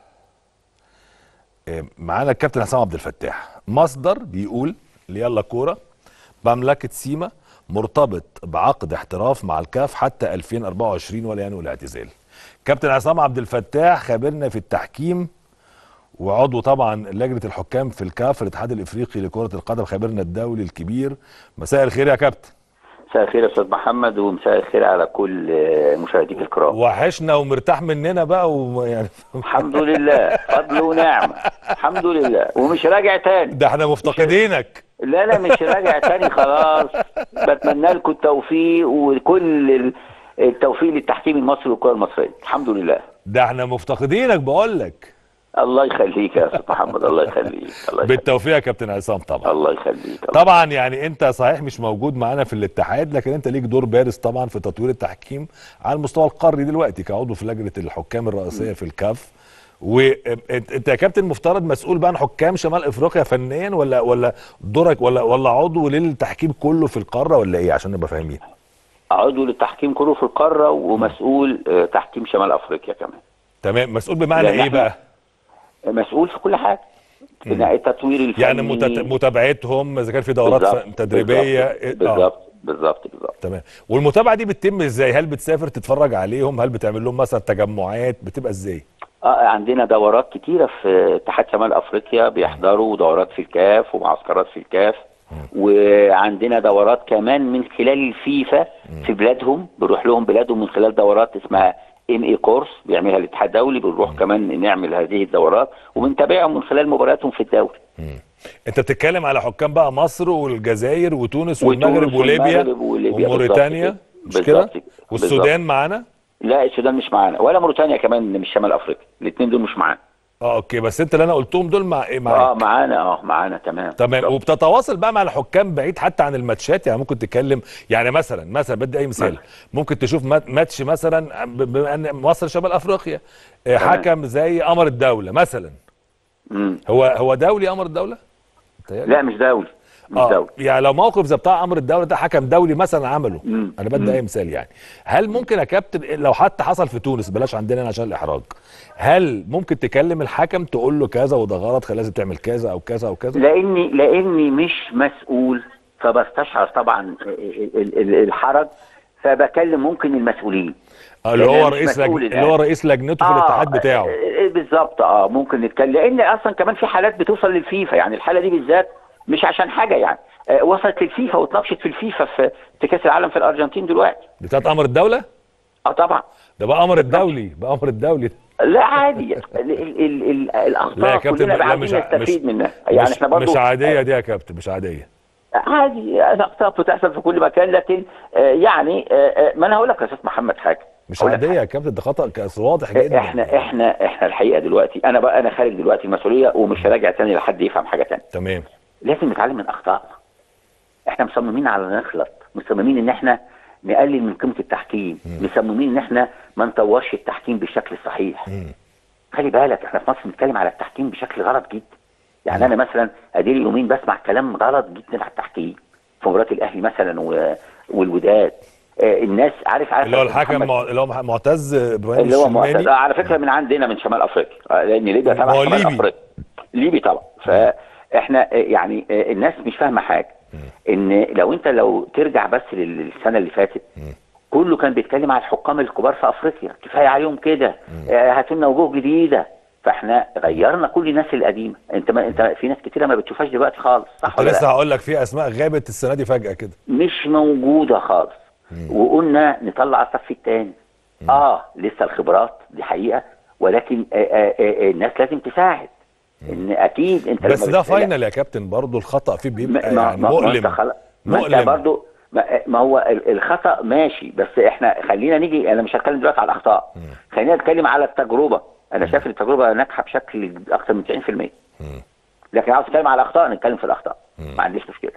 آه، معانا الكابتن حسام عبد الفتاح مصدر بيقول ليلا كوره مملكه سيما مرتبط بعقد احتراف مع الكاف حتى 2024 ولا ينوي الاعتزال كابتن عصام عبد الفتاح خبرنا في التحكيم وعضو طبعا لجنه الحكام في الكاف الاتحاد الافريقي لكره القدم خبرنا الدولي الكبير مساء الخير يا كابتن مساء الخير يا استاذ محمد ومساء الخير على كل آه، مشاهديك الكرام وحشنا ومرتاح مننا بقى ويعني الحمد لله فضل ونعمه الحمد لله ومش راجع تاني ده احنا مفتقدينك لا لا مش راجع تاني خلاص بتمنى لكم التوفيق وكل ال- التوفيق للتحكيم المصري والكره المصريه الحمد لله ده احنا مفتقدينك بقول لك الله يخليك يا استاذ محمد الله يخليك الله يخليك بالتوفيق يا كابتن عصام طبعا الله يخليك طبعا يعني انت صحيح مش موجود معانا في الاتحاد لكن انت ليك دور بارز طبعا في تطوير التحكيم على المستوى القاري دلوقتي كعضو في لجنه الحكام الرئيسيه في الكاف وانت انت يا كابتن مفترض مسؤول بقى عن حكام شمال افريقيا فنيا ولا ولا دورك ولا ولا عضو للتحكيم كله في القاره ولا ايه عشان نبقى فاهمين عضو للتحكيم كله في القاره ومسؤول آه، تحكيم شمال افريقيا كمان تمام مسؤول بمعنى لأن ايه احنا- بقى مسؤول في كل حاجه في تطوير الفني يعني متت- متابعتهم اذا كان في دورات بالظبط، ف- تدريبيه بالظبط إيه- آه. بالظبط بالظبط بالظبط تمام والمتابعه دي بتتم ازاي هل بتسافر تتفرج عليهم هل بتعمل لهم مثلا تجمعات بتبقى ازاي اه عندنا دورات كتيره في اتحاد شمال افريقيا بيحضروا دورات في الكاف ومعسكرات في الكاف وعندنا دورات كمان من خلال الفيفا في بلادهم بنروح لهم بلادهم من خلال دورات اسمها ام اي كورس بيعملها الاتحاد الدولي بنروح كمان نعمل هذه الدورات وبنتابعهم من خلال مبارياتهم في الدوري انت بتتكلم على حكام بقى مصر والجزائر وتونس والمغرب وتونس وليبيا والمغرب وليبيا وموريتانيا بالظبط مش كده. كده بالظبط كده. والسودان معانا لا السودان مش معانا ولا موريتانيا كمان مش شمال افريقيا الاثنين دول مش معانا اه اوكي بس انت اللي انا قلتهم دول مع ايه اه معاك معانا اه معانا تمام تمام بالظبط. وبتتواصل بقى مع الحكام بعيد حتى عن الماتشات يعني ممكن تتكلم يعني مثلا مثلا بدي اي مثال مثلا. ممكن تشوف مات- ماتش مثلا ب- بما ان مصر شمال افريقيا آه، تمام. حكم زي قمر الدوله مثلا مم. هو هو دولي قمر الدوله؟ متهيألي. لا مش دولي مش اه دولي يعني لو موقف زي بتاع امر الدوله ده حكم دولي مثلا عمله مم. انا بدي اي مثال يعني هل ممكن يا كابتن لو حتى حصل في تونس بلاش عندنا هنا عشان الاحراج هل ممكن تكلم الحكم تقول له كذا وده غلط خلي لازم تعمل كذا او كذا او كذا لاني لاني مش مسؤول فبستشعر طبعا ال- ال- ال- الحرج فبكلم ممكن المسؤولين آه، اللي لأن هو أنا مش رئيس لج... مسؤول اللي الآن. هو رئيس لجنته في الاتحاد بتاعه آه، بالظبط اه ممكن نتكلم لان اصلا كمان في حالات بتوصل للفيفا يعني الحاله دي بالذات مش عشان حاجه يعني آه، وصلت للفيفا واتناقشت في الفيفا في في كاس العالم في الارجنتين دلوقتي بتاعت امر الدوله اه طبعا ده بقى امر الدولي بقى امر الدولي لا عادي ال ال ال ال لا يا الاخطاء كابتن كلنا لا عايزين مش ع- نستفيد مش منها يعني مش, احنا برضو مش عاديه دي يا كابتن مش عاديه عادي الاخطاء بتحصل في كل مكان لكن آه، يعني آه، آه، ما انا هقول لك يا استاذ محمد حاجه مش هقول لك عاديه يا كابتن ده خطا كاس واضح جدا احنا احنا احنا الحقيقه دلوقتي انا بقى انا خارج دلوقتي المسؤوليه ومش هراجع تاني لحد يفهم حاجه تانية تمام لازم نتعلم من اخطائنا احنا مصممين على نغلط مصممين ان احنا نقلل من قيمه التحكيم مصممين ان احنا ما نطورش التحكيم بالشكل الصحيح مم. خلي بالك احنا في مصر بنتكلم على التحكيم بشكل غلط جدا يعني انا مثلا اديلي يومين بسمع كلام غلط جدا على التحكيم في مباراه الاهلي مثلا و... والوداد آه الناس عارف عارف اللي هو يا أستاذ الحكم محمد، مع... اللي هو مع- معتز ابراهيم اللي هو معتز الشماني آه، على فكره من عندنا من شمال افريقيا آه، لان ليبيا تبع هو شمال ليبي. افريقيا ليبي طبعا فاحنا آه، يعني آه، الناس مش فاهمه حاجه ان لو انت لو ترجع بس للسنه اللي فاتت كله كان بيتكلم على الحكام الكبار في افريقيا كفايه عليهم كده آه، هاتوا لنا وجوه جديده فاحنا غيرنا كل الناس القديمه انت ما انت في ناس كتيره ما بتشوفهاش دلوقتي خالص صح كنت ولا لسه لا هقول لك في اسماء غابت السنه دي فجاه كده مش موجوده خالص وقلنا نطلع الصف الثاني اه لسه الخبرات دي حقيقه ولكن آه آه آه الناس لازم تساعد ان اكيد انت بس لما ده بتتكلم- فاينل يا كابتن برضه الخطا فيه بيبقى ما يعني ما- ما انت مؤلم خلا- ما انت مؤلم برضو ما, ما هو ال- الخطا ماشي بس احنا خلينا نيجي انا مش هتكلم دلوقتي على الاخطاء خلينا نتكلم على التجربه انا شايف إن التجربه ناجحه بشكل اكثر من 90% لكن عاوز اتكلم على الاخطاء نتكلم في الاخطاء ما عنديش مشكله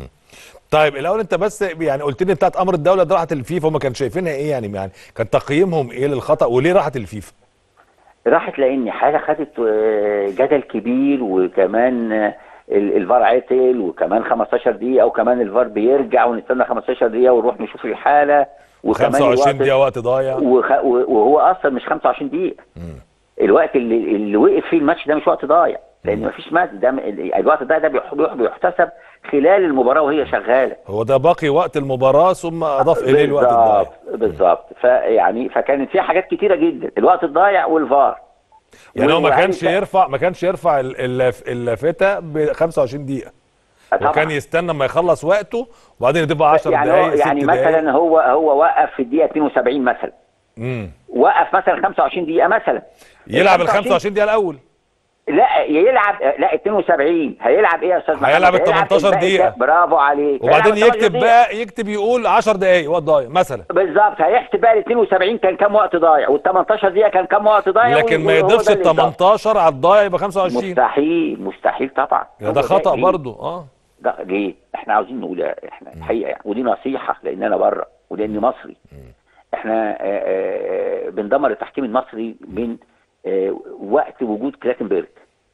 طيب الاول انت بس يعني قلت لي بتاعت امر الدوله دي راحت الفيفا هم كانوا شايفينها ايه يعني يعني كان تقييمهم ايه للخطا وليه راحت الفيفا راحت لان حاجه خدت آه، جدل كبير وكمان آه، ال- الفار عطل وكمان 15 دقيقه وكمان الفار بيرجع ونستنى 15 دقيقه ونروح نشوف الحاله وكمان 25 الوقت- دقيقه وقت ضايع وخ... وهو اصلا مش 25 دقيقه الوقت اللي اللي وقف فيه الماتش ده مش وقت ضايع لان مفيش ماتش ده م- الوقت ده ده بيح- بيح- بيحتسب خلال المباراه وهي شغاله هو ده باقي وقت المباراه ثم اضاف اليه الوقت الضايع بالظبط بالظبط فيعني فكانت في حاجات كتيره جدا الوقت الضايع والفار يعني هو ما وعايز- كانش يرفع ما كانش يرفع ال- اللاف- اللافته ب 25 دقيقه طبعاً. وكان يستنى ما يخلص وقته وبعدين يضيفها 10 يعني هو دقائق يعني 6 دقائق مثلا هو هو وقف في الدقيقه 72 مثلا امم وقف مثلا 25 دقيقه مثلا يلعب ال 25 دقيقه الاول لا يلعب لا 72 هيلعب ايه يا استاذ محمد هيلعب ال 18 الباقي دقيقة. ده. برافو عليك وبعدين هيلعب ال 18 يكتب دقيقة. بقى يكتب يقول 10 دقائق وقت ضايع مثلا بالظبط هيحسب بقى ال 72 كان كام وقت ضايع وال 18 دقيقه كان كام وقت ضايع لكن ما وهو يضيفش ده ال اللي اتضاف. 18 على الضايع يبقى 25 مستحيل مستحيل طبعا يا ده هو خطا ليه؟ برضه اه ده ليه؟ احنا عاوزين نقول احنا الحقيقه يعني ودي نصيحه لان انا بره ولاني مصري احنا آه، آه، بندمر التحكيم المصري من آه، وقت وجود كلاتنبرج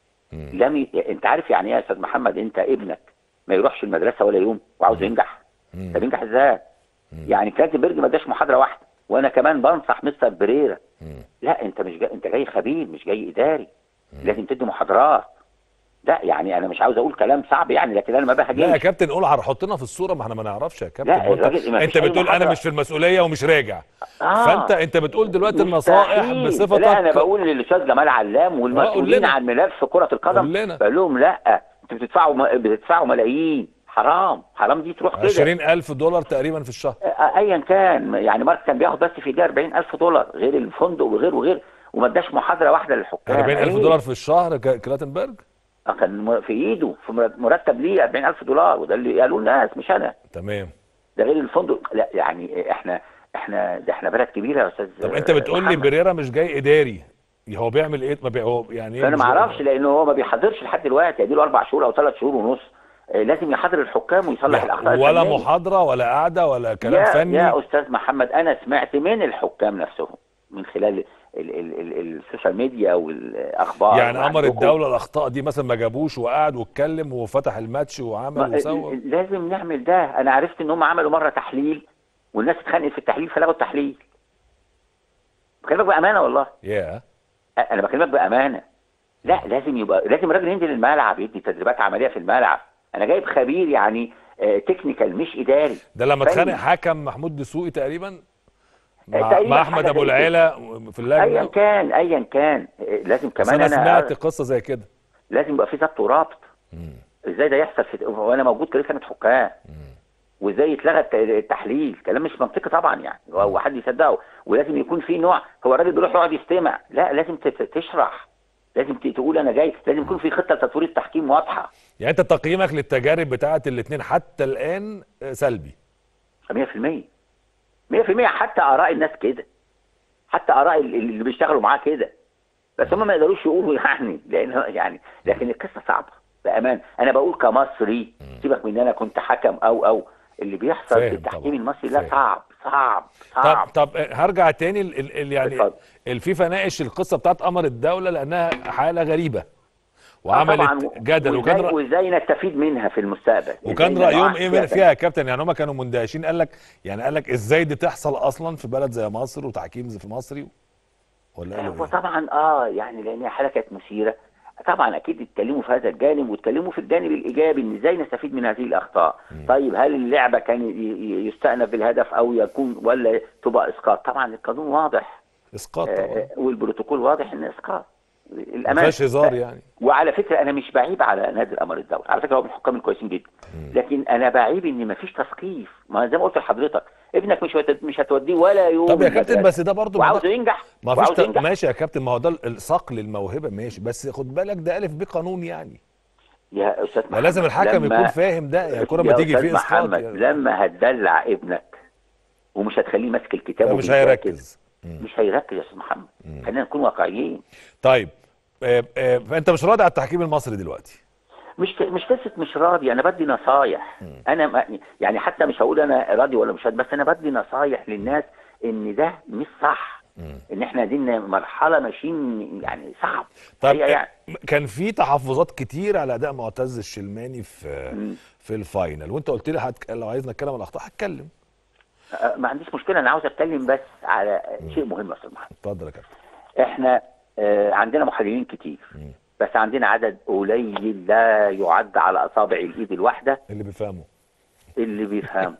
لم ي... انت عارف يعني ايه يا استاذ محمد انت ابنك ما يروحش المدرسه ولا يوم وعاوز ينجح طب ينجح ازاي؟ يعني كلاتنبرج ما اداش محاضره واحده وانا كمان بنصح مستر بريرا لا انت مش جاي انت جاي خبير مش جاي اداري لازم تدي محاضرات لا يعني انا مش عاوز اقول كلام صعب يعني لكن انا ما لا يا بهاجمش كابتن قول على- حطنا في الصوره ما احنا ما نعرفش يا كابتن لا، هو انت, الراجل ما انت فيش أي بتقول انا محاضرة. مش في المسؤوليه ومش راجع آه. فانت انت بتقول دلوقتي النصائح مستحيل. بصفتك لا انا بقول للاستاذ جمال علام قول والمسؤولين لنا. عن ملف كره القدم قول لنا. بقول لهم لا انتوا بتدفعوا م- بتدفعوا ملايين حرام حرام دي تروح كده 20000 دولار تقريبا في الشهر آه، ايا كان يعني مارك كان بياخد بس في ده 40000 دولار غير الفندق وغير وغير وما اداش محاضره واحده للحكام 40000 عيب. دولار في الشهر ك- كلاتنبرج آه، كان م- في ايده في مر- مرتب ليه 40000 دولار وده اللي قالوا الناس مش انا تمام ده غير الفندق لا يعني احنا احنا ده احنا بلد كبيره يا استاذ طب انت بتقول لي محمد. بريرا مش جاي اداري هو بيعمل ايه ما بي... هو يعني ايه انا مش ما جاي اعرفش إداري؟ لانه هو ما بيحضرش لحد دلوقتي اديله اربع شهور او ثلاث شهور ونص آه، لازم يحضر الحكام ويصلح الاخطاء ولا الفنية. محاضره ولا قعده ولا كلام يا فني يا استاذ محمد انا سمعت من الحكام نفسهم من خلال ال ال ال السوشيال ميديا والاخبار يعني امر وعندكم. الدوله الاخطاء دي مثلا ما جابوش وقعد واتكلم وفتح الماتش وعمل ما- وسوى لازم نعمل ده انا عرفت ان هم عملوا مره تحليل والناس اتخانقت في التحليل فلغوا التحليل بكلمك بامانه والله يا انا بكلمك بامانه لا لازم يبقى لازم الراجل ينزل الملعب يدي تدريبات عمليه في الملعب انا جايب خبير يعني آه، تكنيكال مش اداري ده لما فني. اتخانق حكم محمود دسوقي تقريبا مع, تقريباً مع احمد حاجة ابو زي كده. العيله في ايا اللجنه كان ايا كان آه، لازم بس كمان انا انا سمعت قصه زي كده لازم يبقى في ضبط وربط ازاي ده يحصل في وانا موجود كرئيس لجنه حكام وازاي يتلغى الت- التحليل كلام مش منطقي طبعا يعني هو حد يصدقه ولازم يكون في نوع هو الراجل بيروح يقعد يستمع لا لازم تت- تشرح لازم ت- تقول انا جاي لازم يكون في خطه لتطوير التحكيم واضحه يعني انت تقييمك للتجارب بتاعه الاثنين حتى الان آه، سلبي 100% 100% حتى اراء الناس كده حتى اراء ال- اللي بيشتغلوا معاه كده بس هم ما يقدروش يقولوا يعني لان يعني لكن القصه صعبه بامان انا بقول كمصري سيبك من ان انا كنت حكم او او اللي بيحصل فاهم في التحكيم طبعا. المصري لا فاهم. صعب صعب طب صعب طب آه، هرجع تاني ال ال ال يعني اتفضل. الفيفا ناقش القصه بتاعت قمر الدوله لانها حاله غريبه آه طبعاً. وعملت جدل وكان وازاي, رأ- وازاي نستفيد منها في المستقبل وكان إزاي رايهم نوعي ايه فيها من- فيها يا كابتن يعني هم كانوا مندهشين قال لك يعني قال لك ازاي دي تحصل اصلا في بلد زي مصر وتحكيم زي في مصري ولا قالوا هو ايه؟ طبعا اه يعني لان هي حاله كانت مثيره طبعا اكيد اتكلموا في هذا الجانب واتكلموا في الجانب الايجابي ان ازاي نستفيد من هذه الاخطاء طيب هل اللعبه كان ي- ي- يستأنف بالهدف او يكون ولا تبقى اسقاط طبعا القانون واضح اسقاط آه طبعا والبروتوكول واضح ان اسقاط ما الامانه فيهاش هزار يعني وعلى فكره انا مش بعيب على نادي الامر الدولي على فكره هو من الحكام الكويسين جدا لكن انا بعيب ان مفيش تثقيف ما زي ما قلت لحضرتك ابنك مش هت- مش هتوديه ولا يوم طب يا كابتن المدرسة. بس ده برضه ما وعاوزه ده- ينجح ما فيش وعاوزه ت- ينجح ماشي يا كابتن ما هو ده الصقل الموهبه ماشي بس خد بالك ده الف بيه قانون يعني يا استاذ ما محمد لازم الحكم لما- يكون فاهم ده يعني كل ما يا تيجي أستاذ فيه اسقاط محمد يعني لما هتدلع ابنك ومش هتخليه ماسك الكتاب مش وبيذاكر، هيركز مش هيركز يا استاذ محمد خلينا نكون واقعيين طيب آه، آه، فانت مش راضي على التحكيم المصري دلوقتي مش مش قصه مش راضي انا بدي نصايح انا ما- يعني حتى مش هقول انا راضي ولا مش راضي بس انا بدي نصايح للناس ان ده مش صح ان احنا دينا مرحله ماشيين يعني صعب طب هي يعني كان في تحفظات كتير على اداء معتز الشلماني في في الفاينل وانت قلت لي هتك... لو عايزنا نتكلم عن الاخطاء هتكلم آه، ما عنديش مشكله انا عاوز اتكلم بس على شيء مهم يا استاذ محمد اتفضل يا كابتن احنا آه، عندنا محللين كتير بس عندنا عدد قليل لا يعد على اصابع الايد الواحده اللي بيفهمه اللي بيفهمه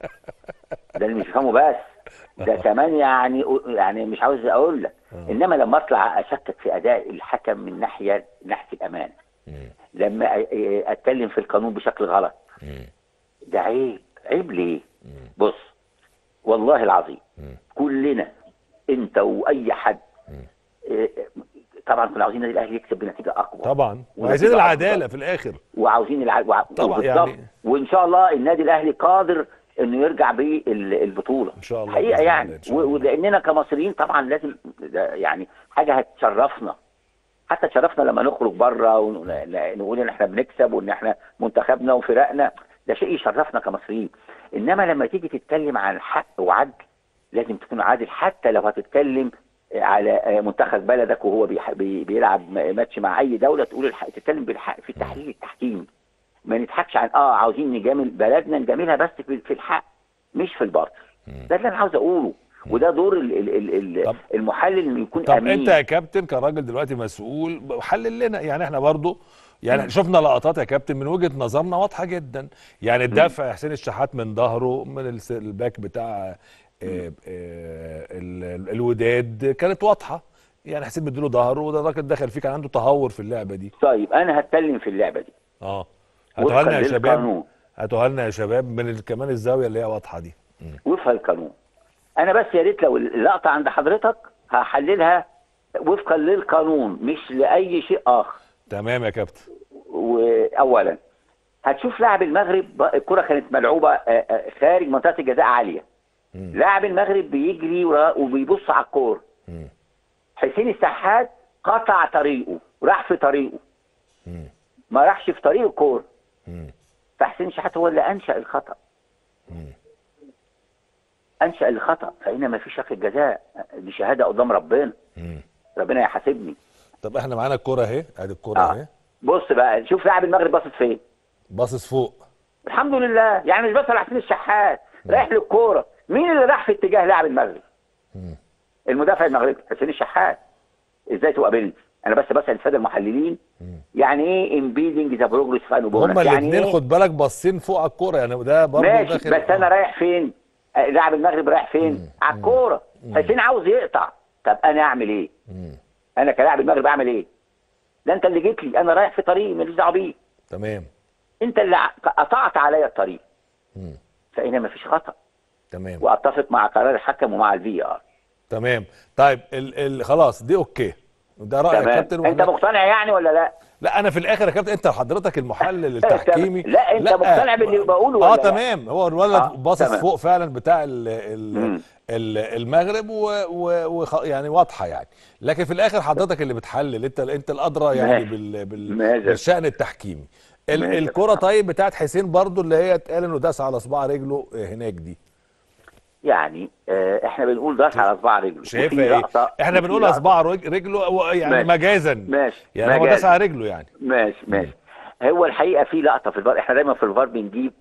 ده اللي مش بيفهمه بس ده كمان يعني يعني مش عاوز اقول لك انما لما اطلع اشكك في اداء الحكم من ناحيه ناحيه الامان لما أ- أ- اتكلم في القانون بشكل غلط ده عيب عيب ليه بص والله العظيم كلنا انت واي حد إيه، طبعا كنا عاوزين النادي الاهلي يكسب بنتيجه اقوى طبعا ونتيجة وعايزين أفضل. العداله في الاخر وعاوزين الع... وع... طبعا وبالضبط. يعني- وان شاء الله النادي الاهلي قادر انه يرجع بالبطوله إن شاء الله حقيقه بإذن يعني الله، إن شاء الله. و- ولاننا كمصريين طبعا لازم ده يعني حاجه هتشرفنا حتى تشرفنا لما نخرج بره ونقول ان احنا بنكسب وان احنا منتخبنا وفرقنا ده شيء يشرفنا كمصريين انما لما تيجي تتكلم عن حق وعدل لازم تكون عادل حتى لو هتتكلم على منتخب بلدك وهو بيح- بي- بيلعب ماتش مع اي دوله تقول الحق تتكلم بالحق في التحليل التحكيمي ما نضحكش عن اه عاوزين نجامل بلدنا نجاملها بس في, في الحق مش في الباطل ده اللي انا عاوز اقوله وده دور ال ال ال ال طب- المحلل انه يكون طب امين انت يا كابتن كراجل دلوقتي مسؤول حلل لنا يعني احنا برضو يعني شفنا لقطات يا كابتن من وجهه نظرنا واضحه جدا يعني الدفع حسين الشحات من ظهره من الس- الباك بتاع آه، آه، ال- الوداد كانت واضحه يعني حسين مديله ظهره وده الراجل دخل فيه كان عنده تهور في اللعبه دي طيب انا هتكلم في اللعبه دي اه هاتوها وفقا لنا يا شباب للقانون. هاتوها لنا يا شباب من ال- كمان الزاويه اللي هي واضحه دي وفق القانون انا بس يا ريت لو اللقطه عند حضرتك هحللها وفقا للقانون مش لاي شيء اخر تمام يا كابتن واولا هتشوف لاعب المغرب ب- الكره كانت ملعوبه آه، آه، خارج منطقه الجزاء عاليه لاعب المغرب بيجري ورا- وبيبص على الكوره مم. حسين السحات قطع طريقه راح في طريقه ما راحش في طريق الكوره مم. فحسين الشحات هو اللي انشا الخطا انشا الخطا فهنا ما فيش ركله جزاء دي شهاده قدام ربنا مم. ربنا يحاسبني طب احنا معانا الكره اهي ادي الكره اهي اه بص بقى شوف لاعب المغرب باصص فين باصص فوق الحمد لله يعني مش بس على حسين الشحات رايح للكوره مين اللي راح في اتجاه لاعب المغرب المدافع المغربي حسين الشحات ازاي تقابلني انا بس بسال الساده المحللين يعني ايه امبيدنج ذا بروجريس فان هما يعني الاثنين إيه؟ خد بالك باصين فوق على الكوره يعني ده برضه ماشي داخل بس انا رايح فين آه، لاعب المغرب رايح فين على الكوره حسين عاوز يقطع طب انا اعمل ايه انا كلاعب المغرب اعمل ايه ده انت اللي جيت لي انا رايح في طريق ماليش دعوه بيه تمام انت اللي ع- قطعت عليا الطريق فهنا مفيش خطا تمام واتفق مع قرار الحكم ومع الفي ار تمام طيب ال ال خلاص دي اوكي ده رايك يا تمام كابتن انت وإحنا- مقتنع يعني ولا لا لا انا في الاخر يا كابتن انت حضرتك المحلل التحكيمي لا، أنت مقتنع باللي بقوله ولا اه لا؟ تمام هو الولد آه، باصص تمام. فوق فعلا بتاع ال ال مم. ال المغرب و و وخ- يعني واضحه يعني لكن في الاخر حضرتك اللي بتحلل انت انت الادرى يعني ماشي. بال بال ماشي. بالشان التحكيمي ال ماشي. الكره طيب بتاعت حسين برضو اللي هي اتقال انه داس على صباع رجله هناك دي يعني آه احنا بنقول ضغط على صباع رجله شايفها وفي ايه لقطة- احنا وفي بنقول لقطة- اصبع رج- رجله هو يعني ماشي. مجازا ماشي يعني هو مجازاً. داس على رجله يعني ماشي ماشي هو الحقيقه في لقطه في الفار احنا دايما في الفار بنجيب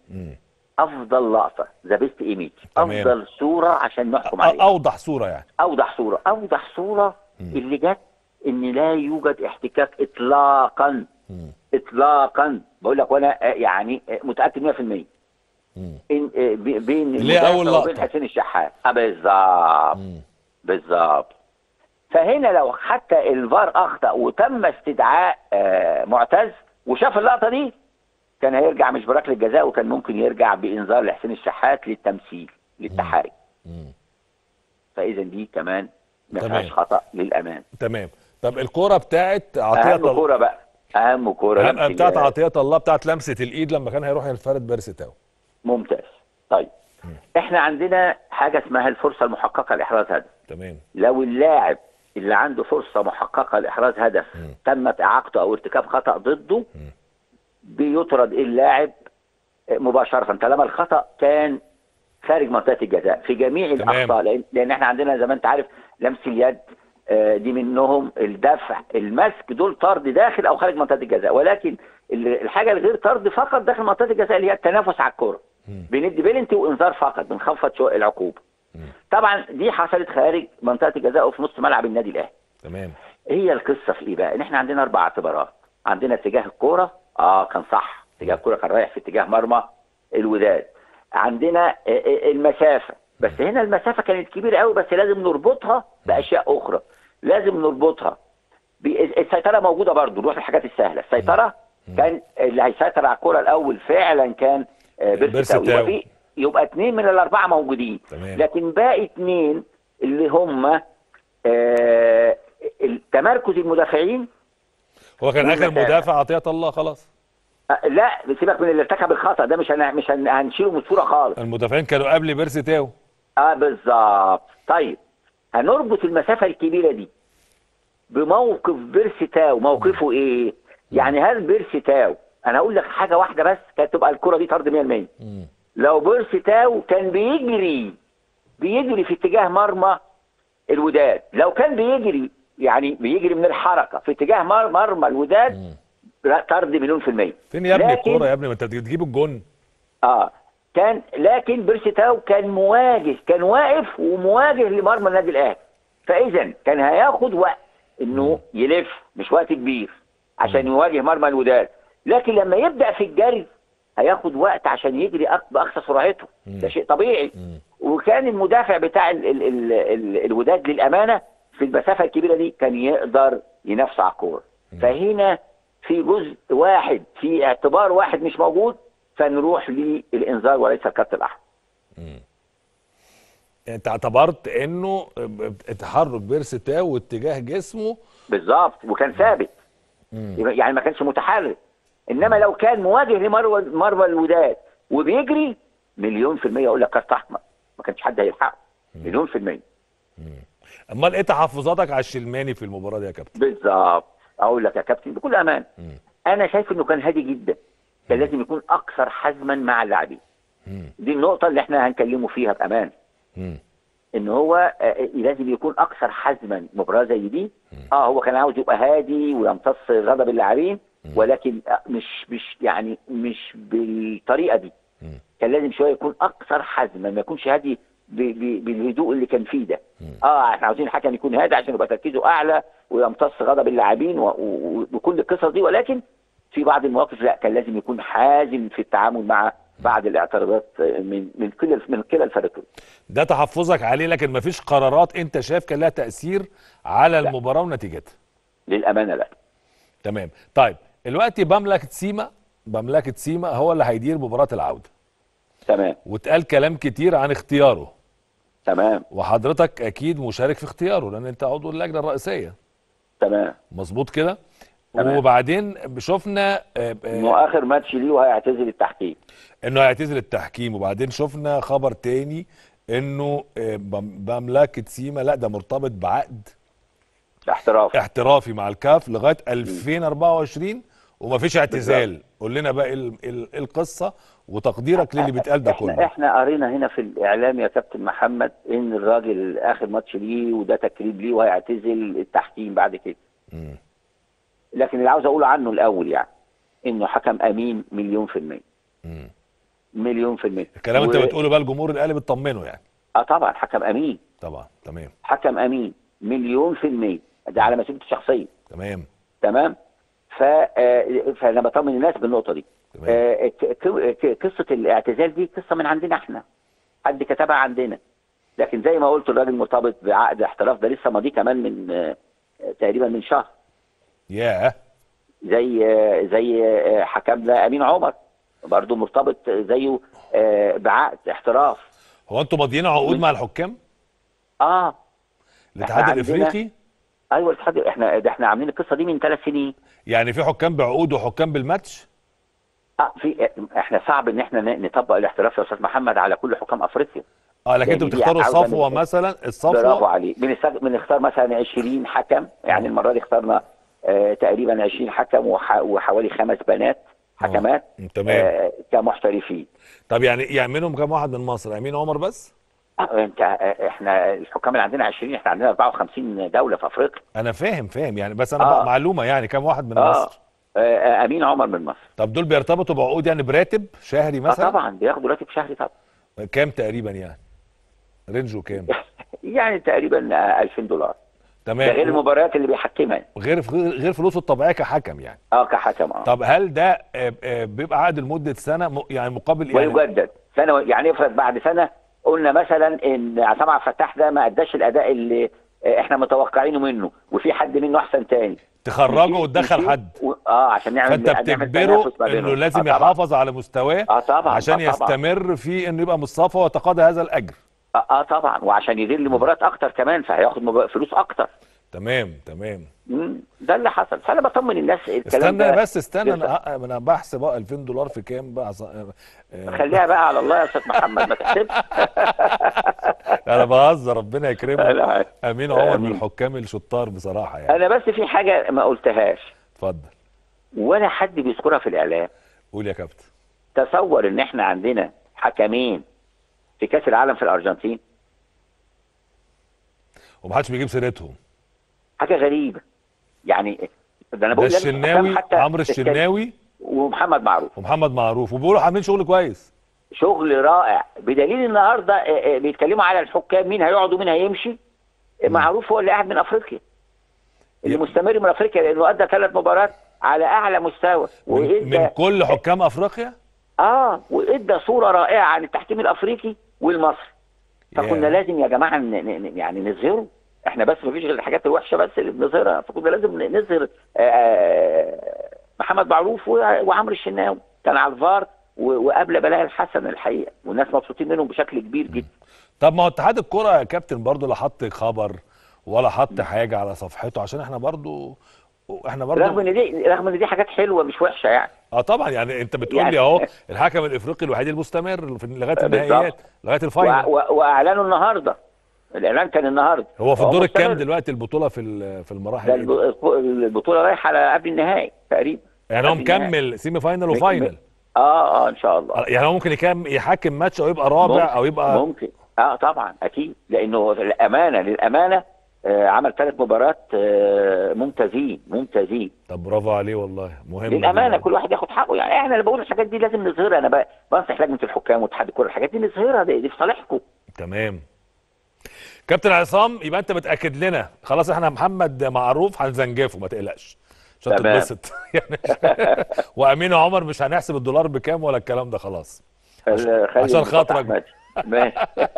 افضل لقطه ذا بيست ايميج تمام. افضل صوره عشان نحكم أ- عليها اوضح صوره يعني اوضح صوره اوضح صوره اللي جت ان لا يوجد احتكاك اطلاقا اطلاقا بقول لك وانا آه، يعني آه، متاكد 100% إن آه، بي- بين اللي هي المدافع أول وبين لقطة. حسين الشحات آه، بالظبط بالظبط فهنا لو حتى الفار اخطا وتم استدعاء آه، معتز وشاف اللقطه دي كان هيرجع مش بركله جزاء وكان ممكن يرجع بانذار لحسين الشحات للتمثيل للتحري فاذا دي كمان ما تمام. فيهاش خطا للامان تمام طب الكوره بتاعت عطيه اهم كوره بقى اهم كوره الله لمس بتاعت اليد. عطيه الله بتاعت لمسه الايد لما كان هيروح ينفرد بيرستاو ممتاز طيب احنا عندنا حاجه اسمها الفرصه المحققه لاحراز هدف تمام لو اللاعب اللي عنده فرصه محققه لاحراز هدف تمت اعاقته او ارتكاب خطا ضده بيطرد اللاعب مباشره طالما الخطا كان خارج منطقه الجزاء في جميع تمام. الاخطاء لان لان احنا عندنا زي ما انت عارف لمس اليد آه، دي منهم الدفع المسك دول طرد داخل او خارج منطقه الجزاء ولكن ال- الحاجه الغير طرد فقط داخل منطقه الجزاء اللي هي التنافس على الكوره بندي بيلنتي وانذار فقط بنخفض شويه العقوبه طبعا دي حصلت خارج منطقه الجزاء وفي نص ملعب النادي الاهلي تمام هي القصه في ايه بقى؟ ان احنا عندنا اربع اعتبارات عندنا اتجاه الكوره اه كان صح اتجاه الكوره كان رايح في اتجاه مرمى الوداد عندنا آه، آه، المسافه بس هنا المسافه كانت كبيره قوي بس لازم نربطها باشياء اخرى لازم نربطها ب- السيطره موجوده برضو نروح للحاجات السهله السيطره كان اللي هيسيطر على الكوره الاول فعلا كان آه، بيرسي بيرسي تاو تاو. يبقى في يبقى اثنين من الاربعه موجودين تمام. لكن باقي اثنين اللي هم آه، تمركز المدافعين هو كان اخر والمسافة. مدافع عطيه الله خلاص آه، لا سيبك من اللي ارتكب الخطا ده مش هن... مش هن... هنشيله من الصوره خالص المدافعين كانوا قبل بيرسي تاو اه بالظبط طيب هنربط المسافه الكبيره دي بموقف بيرسي تاو موقفه ايه يعني هل بيرسي تاو انا هقول لك حاجه واحده بس كانت تبقى الكره دي طرد 100% لو بيرسي تاو كان بيجري بيجري في اتجاه مرمى الوداد لو كان بيجري يعني بيجري من الحركه في اتجاه مر- مرمى الوداد لا طرد مليون في المية فين يا ابني لكن- الكوره يا ابني ما انت بتجيب الجون اه كان لكن بيرسي تاو كان مواجه كان واقف ومواجه لمرمى النادي الاهلي فاذا كان هياخد وقت انه يلف مش وقت كبير عشان يواجه مرمى الوداد لكن لما يبدا في الجري هياخد وقت عشان يجري أق- باقصى سرعته ده شيء طبيعي وكان المدافع بتاع ال ال ال ال الوداد للامانه في المسافه الكبيره دي كان يقدر ينافس على الكوره فهنا في جزء واحد في اعتبار واحد مش موجود فنروح للانذار وليس الكارت الاحمر انت اعتبرت انه تحرك بيرسي تاو واتجاه جسمه بالظبط وكان ثابت يعني ما كانش متحرك انما لو كان مواجه لمروه مرمى الوداد وبيجري مليون في المية اقول لك كارت احمر ما كانش حد هيلحقه مليون في المية امال ايه تحفظاتك على الشلماني في المباراه دي يا كابتن بالظبط اقول لك يا كابتن بكل امان انا شايف انه كان هادي جدا كان لازم يكون اكثر حزما مع اللاعبين دي النقطه اللي احنا هنكلمه فيها بامان مم. ان هو آه، لازم يكون اكثر حزما مباراه زي دي اه هو كان عاوز يبقى هادي ويمتص غضب اللاعبين ولكن آه، مش مش يعني مش بالطريقه دي كان لازم شويه يكون اكثر حزما ما يكونش هادي ب- ب- بالهدوء اللي كان فيه ده اه احنا عاوزين الحكم يكون هادي عشان يبقى تركيزه اعلى ويمتص غضب اللاعبين و- و- وكل القصص دي ولكن في بعض المواقف لا كان لازم يكون حازم في التعامل مع بعض الاعتراضات من من كلا من كلا الفريقين ده تحفظك عليه لكن مفيش قرارات انت شايف كان لها تاثير على المباراه ونتيجتها للامانه لا تمام طيب دلوقتي بملكه سيما بملكه سيما هو اللي هيدير مباراه العوده تمام واتقال كلام كتير عن اختياره تمام وحضرتك اكيد مشارك في اختياره لان انت عضو اللجنه الرئيسيه تمام مظبوط كده تمام. وبعدين شفنا آه، آه، انه اخر ماتش ليه وهيعتزل التحكيم انه هيعتزل التحكيم وبعدين شفنا خبر تاني انه آه، بم- بملكه سيما لا ده مرتبط بعقد احتراف احترافي مع الكاف لغايه 2024 ومفيش اعتزال قول لنا بقى ال- ال- القصه وتقديرك للي بيتقال ده احنا كله احنا قرينا هنا في الاعلام يا كابتن محمد ان الراجل اخر ماتش ليه وده تكريم ليه وهيعتزل التحكيم بعد كده مم. لكن اللي عاوز اقوله عنه الاول يعني انه حكم امين مليون في المية مم. مليون في المية الكلام انت و- بتقوله بقى الجمهور الاهلي بتطمنه يعني اه طبعا حكم امين طبعا تمام حكم امين مليون في المية ده على مسؤوليته الشخصية تمام تمام ف آه، فانا بطمن الناس بالنقطه دي تمام. آه، ك- ك- قصه الاعتزال دي قصه من عندنا احنا حد كتبها عندنا لكن زي ما قلت الراجل مرتبط بعقد احتراف ده لسه ماضي كمان من آه، تقريبا من شهر ياه زي آه، زي آه، حكمنا امين عمر برضه مرتبط زيه آه، بعقد احتراف هو انتوا ماضيين عقود من- مع الحكام اه الاتحاد عندنا- الافريقي ايوه الاتحاد احنا ده احنا عاملين القصه دي من ثلاث سنين يعني في حكام بعقود وحكام بالماتش اه في احنا صعب ان احنا ن- نطبق الاحتراف يا استاذ محمد على كل حكام افريقيا اه لكن انتوا يعني دي بتختاروا عاوزة الصفوه من- مثلا برافو الصفوه عليك بنستخ- بنختار مثلا 20 حكم يعني المره دي اخترنا آه تقريبا 20 حكم وح- وحوالي خمس بنات حكمات تمام. آه كمحترفين طب يعني يعني منهم كام واحد من مصر امين عمر بس آه، انت آه، احنا الحكام اللي عندنا 20 احنا عندنا 54 دوله في افريقيا انا فاهم فاهم يعني بس انا آه. بقى معلومه يعني كام واحد من اه مصر آه، آه، امين عمر من مصر طب دول بيرتبطوا بعقود يعني براتب شهري اه مثلا طبعا بياخدوا راتب شهري طبعا كام تقريبا يعني رينجه كام يعني تقريبا آه، 2000 دولار ده غير تمام المباريات اللي بيحكمها غير غير فلوسه الطبيعيه كحكم يعني اه كحكم اه طب هل ده آه، آه، بيبقى عقد لمده سنه م- يعني مقابل يعني ويجدد سنه يعني افرض بعد سنه قلنا مثلا ان عصام عبد الفتاح ده ما اداش الاداء اللي آه، احنا متوقعينه منه وفي حد منه احسن تاني تخرجه نشيل- وتدخل نشيل حد و... اه عشان نعمل فانت نعمل بتجبره تنافس ما بينهم. انه لازم آه طبعا. يحافظ على مستواه اه طبعا عشان آه طبعا. يستمر في انه يبقى مصطفى ويتقاضى هذا الاجر اه, آه طبعا وعشان يدير لمباريات اكتر كمان فهياخد مب... فلوس اكتر تمام تمام مم. ده اللي حصل فانا بطمن الناس الكلام استنى ده بس استنى بيحصل. انا انا بحسب بقى 2000 دولار في كام بقى ص- آه، آه، خليها بقى على الله يا استاذ محمد ما تحسبش انا بهزر ربنا يكرمك لا. امين عمر من آمين. الحكام الشطار بصراحه يعني انا بس في حاجه ما قلتهاش اتفضل ولا حد بيذكرها في الاعلام قول يا كابتن تصور ان احنا عندنا حكمين في كاس العالم في الارجنتين ومحدش بيجيب سيرتهم حاجه غريبه يعني ده انا ده بقول لك الشناوي الحكام حتى عمرو في الكاس- الشناوي ومحمد معروف ومحمد معروف وبيقولوا عاملين شغل كويس شغل رائع بدليل النهارده آه، آه، بيتكلموا على الحكام مين هيقعد ومين هيمشي آه، معروف هو اللي قاعد من افريقيا اللي يا- مستمر من افريقيا لانه ادى ثلاث مباريات على اعلى مستوى من, من وادى كل حكام افريقيا اه وادى صوره رائعه عن التحكيم الافريقي والمصري فكنا يا. لازم يا جماعه ن- ن- ن- يعني نظهره احنا بس مفيش غير الحاجات الوحشه بس اللي بنظهرها فكنا لازم نظهر آه، آه، محمد معروف و- وعمرو الشناوي كان على الفار و- وقبل بلاء الحسن الحقيقه والناس مبسوطين منهم بشكل كبير جدا طب ما هو اتحاد الكرة يا كابتن برضو لا حط خبر ولا حط حاجة على صفحته عشان احنا برضو احنا برضو رغم ان دي رغم ان دي حاجات حلوه مش وحشه يعني اه طبعا يعني انت بتقول لي يعني- اهو الحكم الافريقي الوحيد المستمر في لغايه بالظبط. النهائيات لغايه و- الفاينل و- واعلانوا النهارده الاعلان كان النهارده هو في الدور الكام مستمر. دلوقتي البطوله في ال- في المراحل ده إيه؟ الب- البطوله رايحه على قبل النهائي تقريبا يعني هو قبل النهائي. مكمل سيمي فاينل وفاينل اه اه ان شاء الله يعني هو ممكن يكم يحكم ماتش او يبقى رابع ممكن او يبقى ممكن اه طبعا اكيد لانه الامانه للامانه آه عمل ثلاث مباريات آه ممتازين ممتازين طب برافو عليه والله مهم للامانه جداً. كل واحد ياخد حقه يعني احنا اللي بقول الحاجات دي لازم نظهرها انا ب- بنصح لجنه الحكام واتحاد الكوره الحاجات دي نظهرها دي, دي في صالحكم تمام كابتن عصام يبقى انت متاكد لنا خلاص احنا محمد معروف هنزنجفه ما تقلقش عشان تمام. تتبسط يعني وامين عمر مش هنحسب الدولار بكام ولا الكلام ده خلاص خلي- خلي عشان المصطفى خاطرك. أحمد. ماشي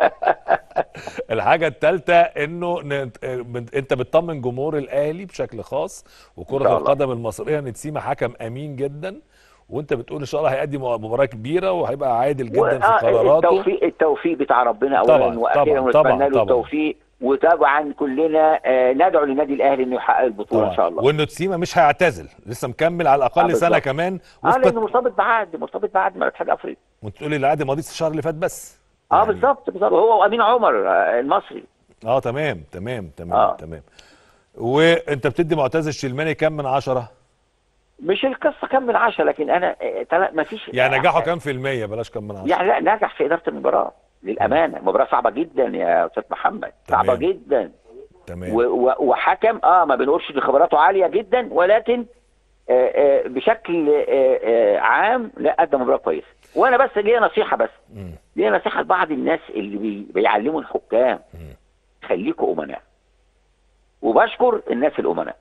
الحاجه الثالثه انه ن- انت بتطمن جمهور الاهلي بشكل خاص إن وكره شاء الله. القدم المصريه ان تسيما حكم امين جدا وانت بتقول ان شاء الله هيأدي مباراه كبيره وهيبقى عادل جدا في آه، قراراته التوفيق التوفيق بتاع ربنا طبعاً، اولا واخيرا طبعاً، طبعاً، ونتمنى له طبعاً. التوفيق وطبعا كلنا آه، ندعو للنادي الاهلي انه يحقق البطوله ان شاء الله وانه تسيما مش هيعتزل لسه مكمل على آه، الاقل سنه بالظبط. كمان اه وفق لانه مرتبط بعقد مرتبط بعقد مع الاتحاد الافريقي وانت تقولي العقد ماضي الشهر اللي فات بس اه يعني- بالظبط بالظبط هو وامين عمر آه، المصري اه تمام تمام تمام آه. تمام وانت بتدي معتز الشلماني كام من عشرة مش القصه كام من عشرة لكن انا آه، تلا- ما فيش يعني نجاحه كام في المية بلاش كام من عشرة يعني لا نجح في اداره المباراه للامانه المباراه صعبه جدا يا استاذ محمد صعبه تمام. جدا تمام و- و- وحكم اه ما بنقولش ان خبراته عاليه جدا ولكن آه، آه، بشكل آه، آه، عام لا ادى مباراه كويسه وانا بس ليا نصيحه بس مم. ليا نصيحه لبعض الناس اللي بي- بيعلموا الحكام خليكوا امناء وبشكر الناس الامناء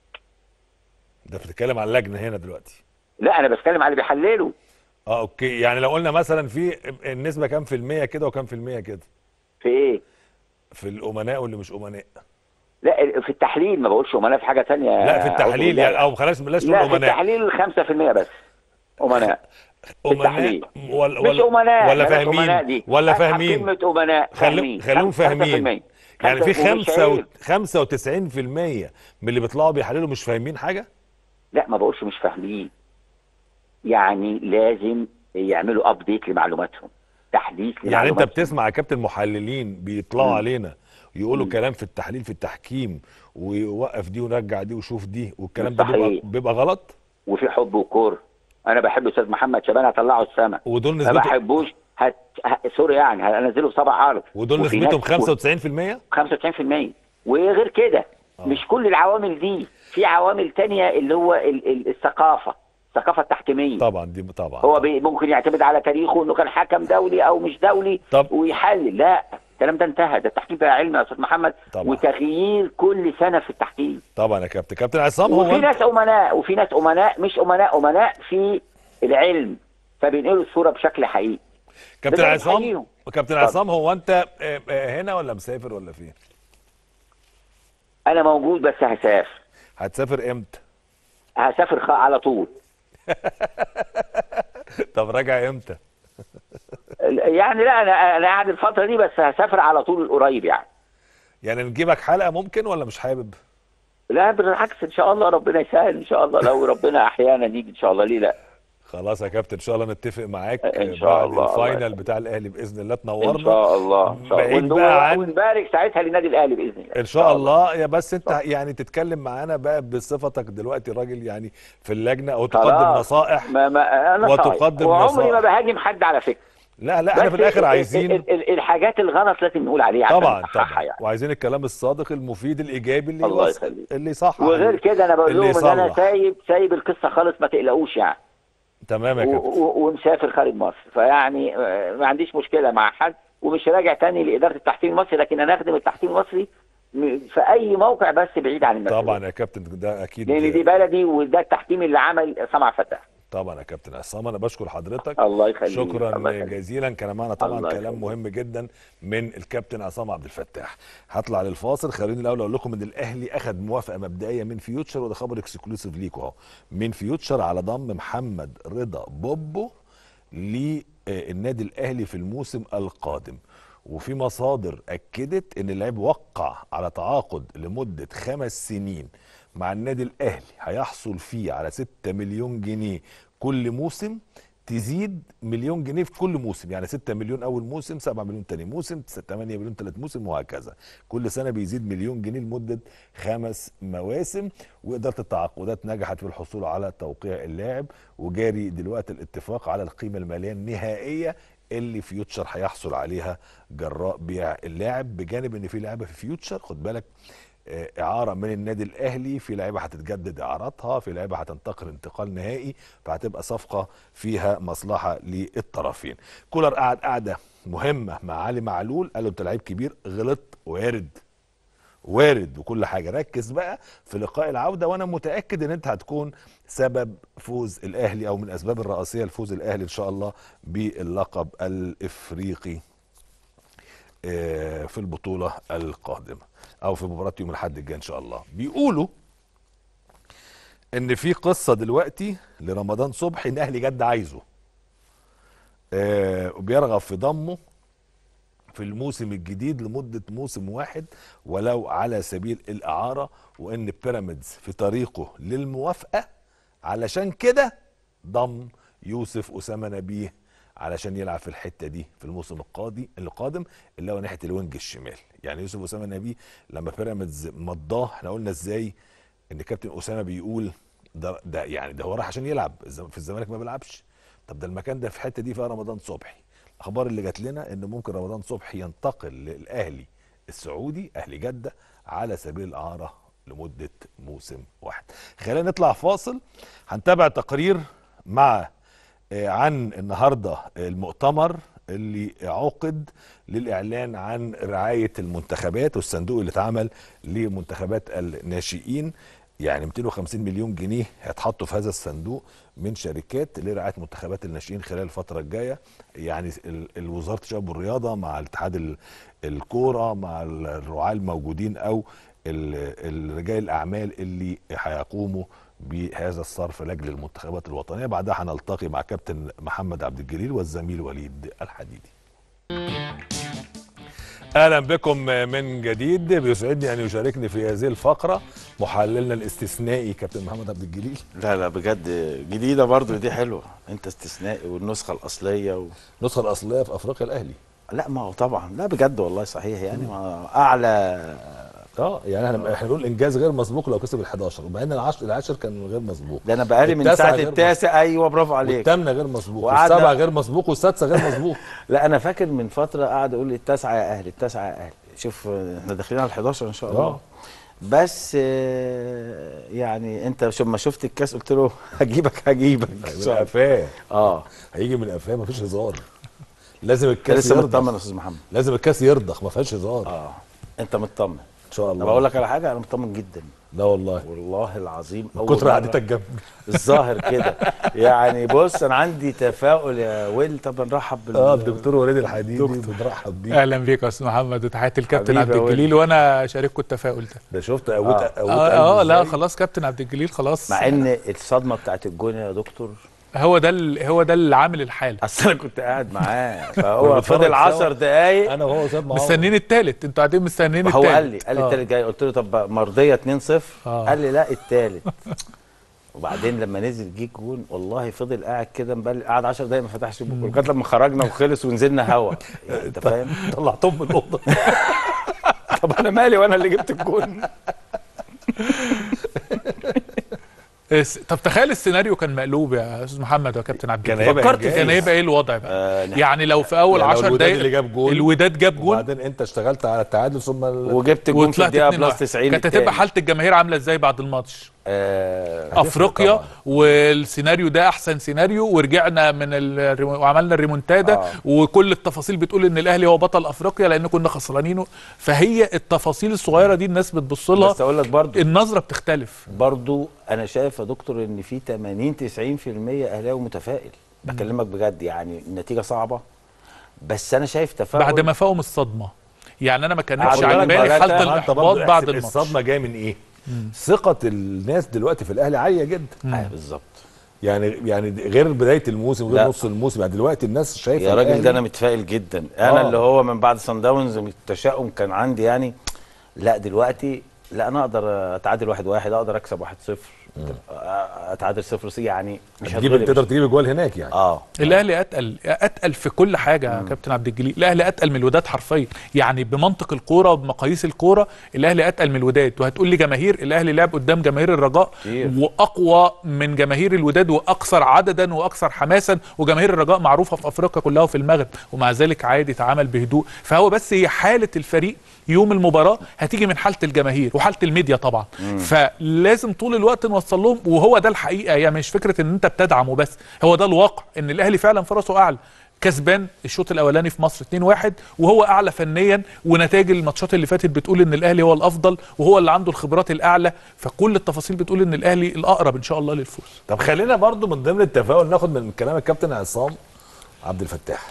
ده بتتكلم عن اللجنه هنا دلوقتي لا انا بتكلم على اللي بيحللوا اه اوكي يعني لو قلنا مثلا في النسبه كام في المية كده وكام في المية كده في ايه في الامناء واللي مش امناء لا في التحليل ما بقولش امناء في حاجه ثانيه لا في التحليل يعني او خلاص بلاش نقول لا في امناء التحليل 5% بس امناء امناء التحليل. ولا مش ولا امناء ولا بلاش أمناء فاهمين دي. ولا أسحب فاهمين كلمه امناء خلو فاهمين خلوهم خمسة- فاهمين 5%. يعني في خمسة- ومش خمسة و... عيب. 95% من اللي بيطلعوا بيحللوا مش فاهمين حاجة لا ما بقولش مش فاهمين يعني لازم يعملوا ابديت لمعلوماتهم تحديث يعني انت لمعلوماتهم. بتسمع يا كابتن محللين بيطلعوا مم. علينا يقولوا مم. كلام في التحليل في التحكيم ويوقف دي ونرجع دي وشوف دي والكلام ده صحيح. بيبقى, بيبقى غلط وفي حب وكوره انا بحب استاذ محمد شبان هطلعه السما ودول ما نسبته بحبوش هت... ه- سوري يعني هنزله بسبع عرض ودول وفي نسبتهم ناس- 95% 95% وغير كده مش كل العوامل دي في عوامل تانية اللي هو ال- ال- الثقافة الثقافة التحكيمية طبعا دي طبعا هو بي ممكن يعتمد على تاريخه انه كان حكم دولي او مش دولي طب. ويحلل لا الكلام ده انتهى ده التحكيم بقى علم يا استاذ محمد طبعا. وتغيير كل سنه في التحكيم طبعا يا كابتن كابتن عصام هو وفي أنت- ناس امناء وفي ناس امناء مش امناء امناء في العلم فبينقلوا الصوره بشكل حقيقي كابتن ده عصام بنحييهم. كابتن اتفضل. عصام هو انت آه، آه، هنا ولا مسافر ولا فين انا موجود بس هسافر هتسافر امتى هسافر خ- على طول طب راجع امتى يعني لا انا انا قاعد الفتره دي بس هسافر على طول القريب يعني يعني نجيبك حلقه ممكن ولا مش حابب لا بالعكس ان شاء الله ربنا يسهل ان شاء الله لو ربنا احيانا نيجي ان شاء الله ليه لا خلاص يا كابتن ان شاء الله نتفق معاك إن شاء بعد الله. الله الفاينل يسلمك. بتاع الاهلي باذن الله ان تنورنا شاء الله ان شاء الله بعيد ون- بقى عن- ونبارك ساعتها للنادي الاهلي باذن الله ان شاء الله يا بس انت يعني تتكلم معانا بقى بصفتك دلوقتي راجل يعني في اللجنه او تقدم خلاص. نصائح ما ما انا وتقدم صحيح. وعمري نصائح. ما بهاجم حد على فكره لا لا احنا بس في الاخر ال- عايزين ال- ال- الحاجات الغلط لازم نقول عليها عشان طبعا نصححها طبعا يعني وعايزين الكلام الصادق المفيد الايجابي اللي الله يوصل يخليك. اللي صح وغير كده انا بقول اللي لهم ان انا يصلح. سايب سايب القصه خالص ما تقلقوش يعني تمام يا و- كابتن و- ومسافر خارج مصر فيعني آه، ما عنديش مشكله مع حد ومش راجع تاني لاداره التحكيم المصري لكن انا اخدم التحكيم المصري م- في اي موقع بس بعيد عن المسؤوليه طبعا يا كابتن ده اكيد لان دي بلدي وده التحكيم اللي عمل سمع فتح طبعا يا كابتن عصام انا بشكر حضرتك الله يخليك شكرا الله يخليك. جزيلا كان معنا طبعا الله كلام يخليك. مهم جدا من الكابتن عصام عبد الفتاح هطلع للفاصل خليني الاول اقول لكم ان الاهلي اخذ موافقه مبدئيه من فيوتشر وده خبر اكسكلوسيف ليكم اهو من فيوتشر على ضم محمد رضا بوبو للنادي الاهلي في الموسم القادم وفي مصادر اكدت ان اللاعب وقع على تعاقد لمده خمس سنين مع النادي الاهلي هيحصل فيه على 6 مليون جنيه كل موسم تزيد مليون جنيه في كل موسم يعني 6 مليون اول موسم 7 مليون تاني موسم 8 مليون تالت موسم وهكذا كل سنه بيزيد مليون جنيه لمده خمس مواسم واداره التعاقدات نجحت في الحصول على توقيع اللاعب وجاري دلوقتي الاتفاق على القيمه الماليه النهائيه اللي فيوتشر هيحصل عليها جراء بيع اللاعب بجانب ان في لعيبه في فيوتشر خد بالك آه، اعاره من النادي الاهلي في لعيبه هتتجدد اعاراتها في لعيبه هتنتقل انتقال نهائي فهتبقى صفقه فيها مصلحه للطرفين كولر قعد قعده مهمه مع علي معلول قال له انت لعيب كبير غلط وارد وارد وكل حاجه ركز بقى في لقاء العوده وانا متاكد ان انت هتكون سبب فوز الاهلي او من الاسباب الرئيسيه لفوز الاهلي ان شاء الله باللقب الافريقي آه، في البطوله القادمه او في مباراه يوم الاحد الجاي ان شاء الله بيقولوا ان في قصه دلوقتي لرمضان صبحي ان اهلي جد عايزه آه، وبيرغب في ضمه في الموسم الجديد لمدة موسم واحد ولو على سبيل الإعارة وإن بيراميدز في طريقه للموافقة علشان كده ضم يوسف أسامة نبيه علشان يلعب في الحتة دي في الموسم القادم القادم اللي هو ناحية الوينج الشمال يعني يوسف أسامة نبيه لما بيراميدز مضاه احنا قلنا ازاي ان كابتن أسامة بيقول ده ده يعني ده هو راح عشان يلعب الزم- في الزمالك ما بيلعبش طب ده المكان ده في الحته دي فيها رمضان صبحي الاخبار اللي جات لنا ان ممكن رمضان صبحي ينتقل للاهلي السعودي اهلي جده على سبيل الاعاره لمده موسم واحد خلينا نطلع فاصل هنتابع تقرير مع آه، عن النهارده المؤتمر اللي عقد للاعلان عن رعايه المنتخبات والصندوق اللي اتعمل لمنتخبات الناشئين يعني 250 مليون جنيه هيتحطوا في هذا الصندوق من شركات لرعايه منتخبات الناشئين خلال الفتره الجايه يعني ال- ال- وزاره الشباب والرياضه مع الاتحاد ال- الكوره مع ال- الرعاه الموجودين او ال- الرجال الاعمال اللي هيقوموا بهذا الصرف لاجل المنتخبات الوطنيه بعدها هنلتقي مع كابتن محمد عبد الجليل والزميل وليد الحديدي اهلا بكم من جديد بيسعدني ان يشاركني في هذه الفقره محللنا الاستثنائي كابتن محمد عبد الجليل لا لا بجد جديدة برضو دي حلوة انت استثنائي والنسخة الأصلية و... النسخه الاصليه في افريقيا الاهلي لا ما هو طبعا لا بجد والله صحيح يعني ما أعلى اه يعني احنا احنا بنقول انجاز غير مسبوق لو كسب ال 11 وبعدين العشر العاشر كان غير مسبوق ده انا بقالي من التاسع ساعه غير التاسع ايوه برافو عليك والثامنه غير مسبوق وقعدنا- والسابعه غير مسبوق والسادسه غير مسبوق لا انا فاكر من فتره قاعد اقول التاسعه يا اهلي التاسعه يا اهلي شوف آه، احنا داخلين على ال 11 ان شاء الله آه. بس آه، يعني انت شو- لما شفت الكاس قلت له هجيبك هجيبك من قفاه اه هيجي من قفاه مفيش هزار لازم انت الكاس لسه مطمن يرضخ يا استاذ محمد لازم الكاس يرضخ ما فيهاش هزار اه انت مطمن ان شاء انا الله بقول لك على حاجه انا مطمن جدا لا والله والله العظيم من أول كتر مرة- قعدتك جنبي الظاهر كده يعني بص انا عندي تفاؤل يا ويل طب نرحب بال اه الدكتور وليد الحديدي بنرحب بيه اهلا بيك يا استاذ محمد وتحياتي الكابتن حبيبي عبد يا ولد. الجليل وانا شارككم التفاؤل ده ده شفت قوت آه. قوت اه, آه قلبي لا إزاي؟ خلاص كابتن عبد الجليل خلاص مع ان الصدمه بتاعت الجون يا دكتور هو ده ال- هو ده اللي عامل الحاله اصل انا كنت قاعد معاه كنا فهو بنتفرج فضل سوا. 10 دقايق انا وهو ساب معاه مستنيين التالت انتوا قاعدين مستنيين هو التالت قال لي قال لي آه. التالت جاي قلت له طب مرضيه 2-0 آه. قال لي لا التالت وبعدين لما نزل جه جون والله فضل قاعد كده مبلل قعد 10 دقايق ما فتحش بقه لغايه لما خرجنا وخلص ونزلنا هوا يعني انت فاهم طلعتهم من الاوضه طب انا مالي وانا اللي جبت الجون اس- طب تخيل السيناريو كان مقلوب يا استاذ محمد ويا كابتن عبد كان الجليل هيبقى فكرت إنجاز. كان هيبقى ايه الوضع بقى آه، نح- يعني لو في اول يعني لو 10 الوداد دقايق اللي جاب جول الوداد جاب جول وبعدين انت اشتغلت على التعادل ثم ال... وجبت الجون في وطلعت الدقيقه 2 بلس 90 كانت هتبقى التاني. حاله الجماهير عامله ازاي بعد الماتش آه افريقيا طبعاً. والسيناريو ده احسن سيناريو ورجعنا من ال... وعملنا الريمونتادا آه. وكل التفاصيل بتقول ان الاهلي هو بطل افريقيا لان كنا خسرانينه فهي التفاصيل الصغيره دي الناس بتبص لها بس اقول لك برضو النظره بتختلف برضو انا شايف يا دكتور ان في 80 90% اهلاوي متفائل بكلمك بجد يعني النتيجه صعبه بس انا شايف تفاؤل بعد ما فاقوا من الصدمه يعني انا ما كانتش عبد الله على بالي البركة، حاله انت الاحباط برضه بعد احسب الماتش الصدمه جايه من ايه؟ ثقه الناس دلوقتي في الاهلي عاليه جدا آه بالظبط يعني يعني غير بدايه الموسم غير لا. نص الموسم يعني دلوقتي الناس شايفه يا راجل الأهلي- ده انا متفائل جدا انا آه. اللي هو من بعد سان داونز التشاؤم كان عندي يعني لا دلوقتي لا انا اقدر اتعادل واحد واحد اقدر اكسب واحد صفر اتعادل صفر صفر يعني مش هتجيب هتغلب تقدر تجيب اجوال هناك يعني اه الاهلي اتقل اتقل في كل حاجه يا كابتن عبد الجليل الاهلي اتقل من الوداد حرفيا يعني بمنطق الكوره وبمقاييس الكوره الاهلي اتقل من الوداد وهتقول لي جماهير الاهلي لعب قدام جماهير الرجاء كتير. واقوى من جماهير الوداد واكثر عددا واكثر حماسا وجماهير الرجاء معروفه في افريقيا كلها وفي المغرب ومع ذلك عادي يتعامل بهدوء فهو بس هي حاله الفريق يوم المباراه هتيجي من حاله الجماهير وحاله الميديا طبعا فلازم طول الوقت نوصل لهم وهو ده الحقيقه هي مش فكره ان انت بتدعمه بس هو ده الواقع ان الاهلي فعلا فرصه اعلى كسبان الشوط الاولاني في مصر 2-1 وهو اعلى فنيا ونتائج الماتشات اللي فاتت بتقول ان الاهلي هو الافضل وهو اللي عنده الخبرات الاعلى فكل التفاصيل بتقول ان الاهلي الاقرب ان شاء الله للفوز طب خلينا برضو من ضمن التفاؤل ناخد من كلام الكابتن عصام عبد الفتاح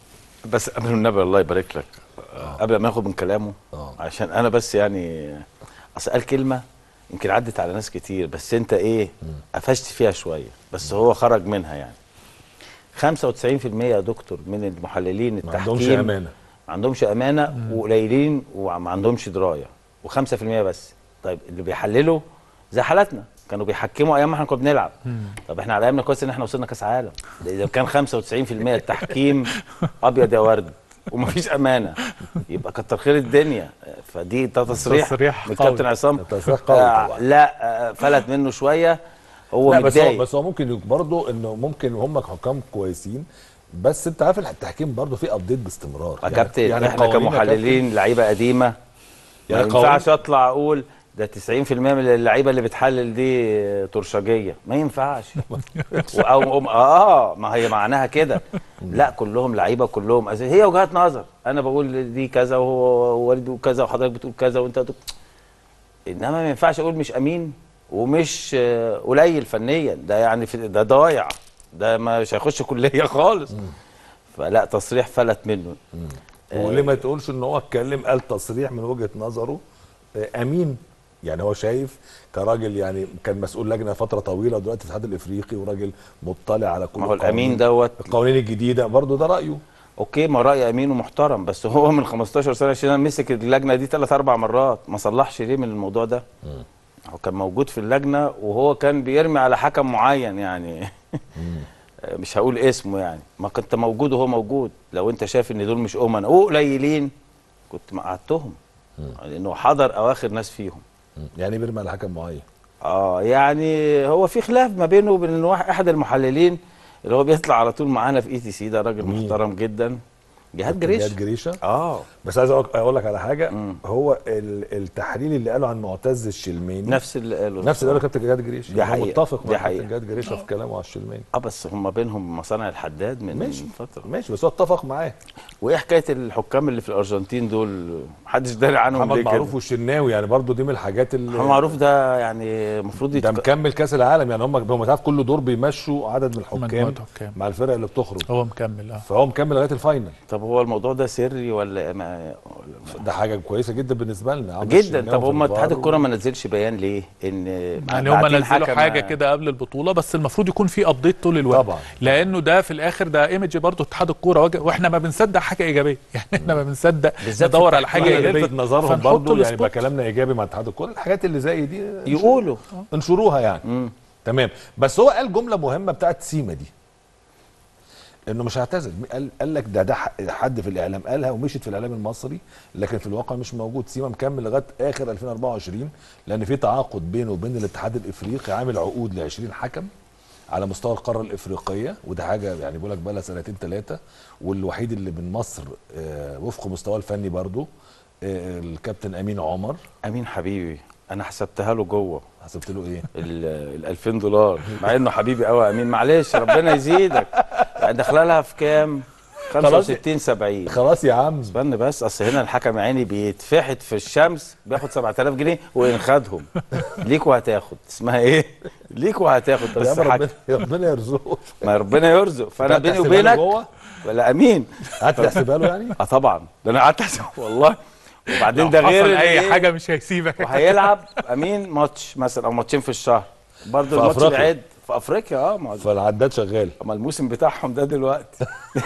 بس قبل النبي الله يبارك لك قبل ما اخد من كلامه آه. عشان انا بس يعني اصل قال كلمه يمكن عدت على ناس كتير بس انت ايه قفشت فيها شويه بس هو خرج منها يعني 95% يا دكتور من المحللين ما التحكيم عندهمش امانه ما عندهمش امانه وقليلين وما عندهمش درايه و5% بس طيب اللي بيحللوا زي حالاتنا كانوا بيحكموا ايام ما احنا كنا بنلعب طب احنا على ايامنا كويس ان احنا وصلنا كاس عالم ده اذا كان 95% التحكيم ابيض يا ورد ومفيش امانه يبقى كتر خير الدنيا فدي ده تصريح, تصريح من قوي. الكابتن عصام ده تصريح قوي آه طبعا. لا آه فلت منه شويه هو لا بس هو متضايق بس هو ممكن يكون برضه انه ممكن هم حكام كويسين بس انت عارف التحكيم برضه فيه ابديت باستمرار يا كابتن يعني احنا القوانين يا كمحللين لعيبه قديمه ما يعني ينفعش اطلع اقول ده 90% من اللعيبه اللي بتحلل دي ترشجيه ما ينفعش و- او أو- اه ما هي معناها كده لا كلهم لعيبه كلهم أز- هي وجهات نظر انا بقول دي كذا وهو والده كذا وحضرتك بتقول كذا وانت بتقول انما ما ينفعش اقول مش امين ومش آه، قليل فنيا ده يعني في ده ضايع ده مش هيخش كليه خالص فلا تصريح فلت منه وليه ما تقولش ان هو اتكلم قال تصريح من وجهه نظره آه، امين يعني هو شايف كراجل يعني كان مسؤول لجنه فتره طويله ودلوقتي في الاتحاد الافريقي وراجل مطلع على كل ما هو القوانين. الامين دوت القوانين الجديده برضه ده رايه اوكي ما راي امين ومحترم بس هو من 15 سنه 20 سنه مسك اللجنه دي ثلاث اربع مرات ما صلحش ليه من الموضوع ده هو كان موجود في اللجنه وهو كان بيرمي على حكم معين يعني مش هقول اسمه يعني ما كنت موجود وهو موجود لو انت شايف ان دول مش امنا وقليلين كنت ما قعدتهم لانه حضر اواخر ناس فيهم يعني بيرمي على حكم معين اه يعني هو في خلاف ما بينه وبين واحد احد المحللين اللي هو بيطلع على طول معانا في اي تي سي ده راجل مين؟ محترم جدا جهاد جريشه جريش جريشه اه بس عايز أقول- اقول لك على حاجه مم. هو ال- التحليل اللي قاله عن معتز الشلماني نفس اللي قاله نفس اللي قاله كابتن جهاد جريشه دي أنا حقيقة. متفق دي مع حقيقة. كابتن جهاد جريشه في كلامه على الشلماني اه بس هم بينهم مصانع الحداد من ماشي. فتره ماشي بس هو اتفق معاه وايه حكايه الحكام اللي في الارجنتين دول محدش داري عنهم محمد ليه معروف كده والشناوي يعني برضو دي من الحاجات اللي محمد معروف ده يعني المفروض ده يتك... مكمل كاس العالم يعني هم هم تعرف كل دور بيمشوا عدد من الحكام مجموعة حكام. مع الفرق اللي بتخرج هو مكمل اه فهو مكمل لغايه الفاينل طب هو الموضوع ده سري ولا ما... ده حاجه كويسه جدا بالنسبه لنا عمرو جدا الشناوي طب في هم اتحاد الفار الكوره ما نزلش بيان ليه ان يعني هم باعتين نزلوا حكم- حاجه كده قبل البطوله بس المفروض يكون في ابديت طول الوقت طبعاً. لانه ده في الاخر ده ايمج برضه اتحاد الكوره واجه- واحنا ما بنصدق حاجه ايجابيه يعني احنا ما بنصدق بالذات في ندور على التحكيم. حاجه حاجه ايجابيه نلفت نظرهم فنحط برضو يعني السبوت. يبقى كلامنا ايجابي مع اتحاد الكوره الحاجات اللي زي دي يقولوا انشروها يعني مم. تمام بس هو قال جمله مهمه بتاعت سيما دي انه مش هعتزل قال, قال لك ده ده ح- حد في الاعلام قالها ومشيت في الاعلام المصري لكن في الواقع مش موجود سيما مكمل لغايه اخر 2024 لان في تعاقد بينه وبين الاتحاد الافريقي عامل عقود ل 20 حكم على مستوى القاره الافريقيه وده حاجه يعني بقول لك بقى لها سنتين ثلاثه والوحيد اللي من مصر آه، وفق مستواه الفني برضه آه، الكابتن امين عمر امين حبيبي انا حسبتها له جوه حسبت له ايه؟ ال 2000 دولار مع انه حبيبي قوي يا امين معلش ربنا يزيدك يعني داخله لها في كام 65 70 خلاص يا عم استنى بس اصل هنا الحكم يا عيني بيتفحت في الشمس بياخد 7000 جنيه وان خدهم ليك وهتاخد اسمها ايه ليك وهتاخد يا بس عم حكم ربنا ربنا يرزقه ما ربنا يرزق فانا أنت بيني هتحسبها له وبينك جوه؟ ولا امين قعدت تحسبها له يعني؟ اه طبعا ده انا قعدت احسب والله وبعدين لو ده غير حصل إن اي إيه؟ حاجه مش هيسيبك وهيلعب امين ماتش مثلا او ماتشين في الشهر برضه في الماتش أفريقيا. بعيد في افريقيا اه ما هو- فالعداد شغال اما الموسم بتاعهم ده دلوقتي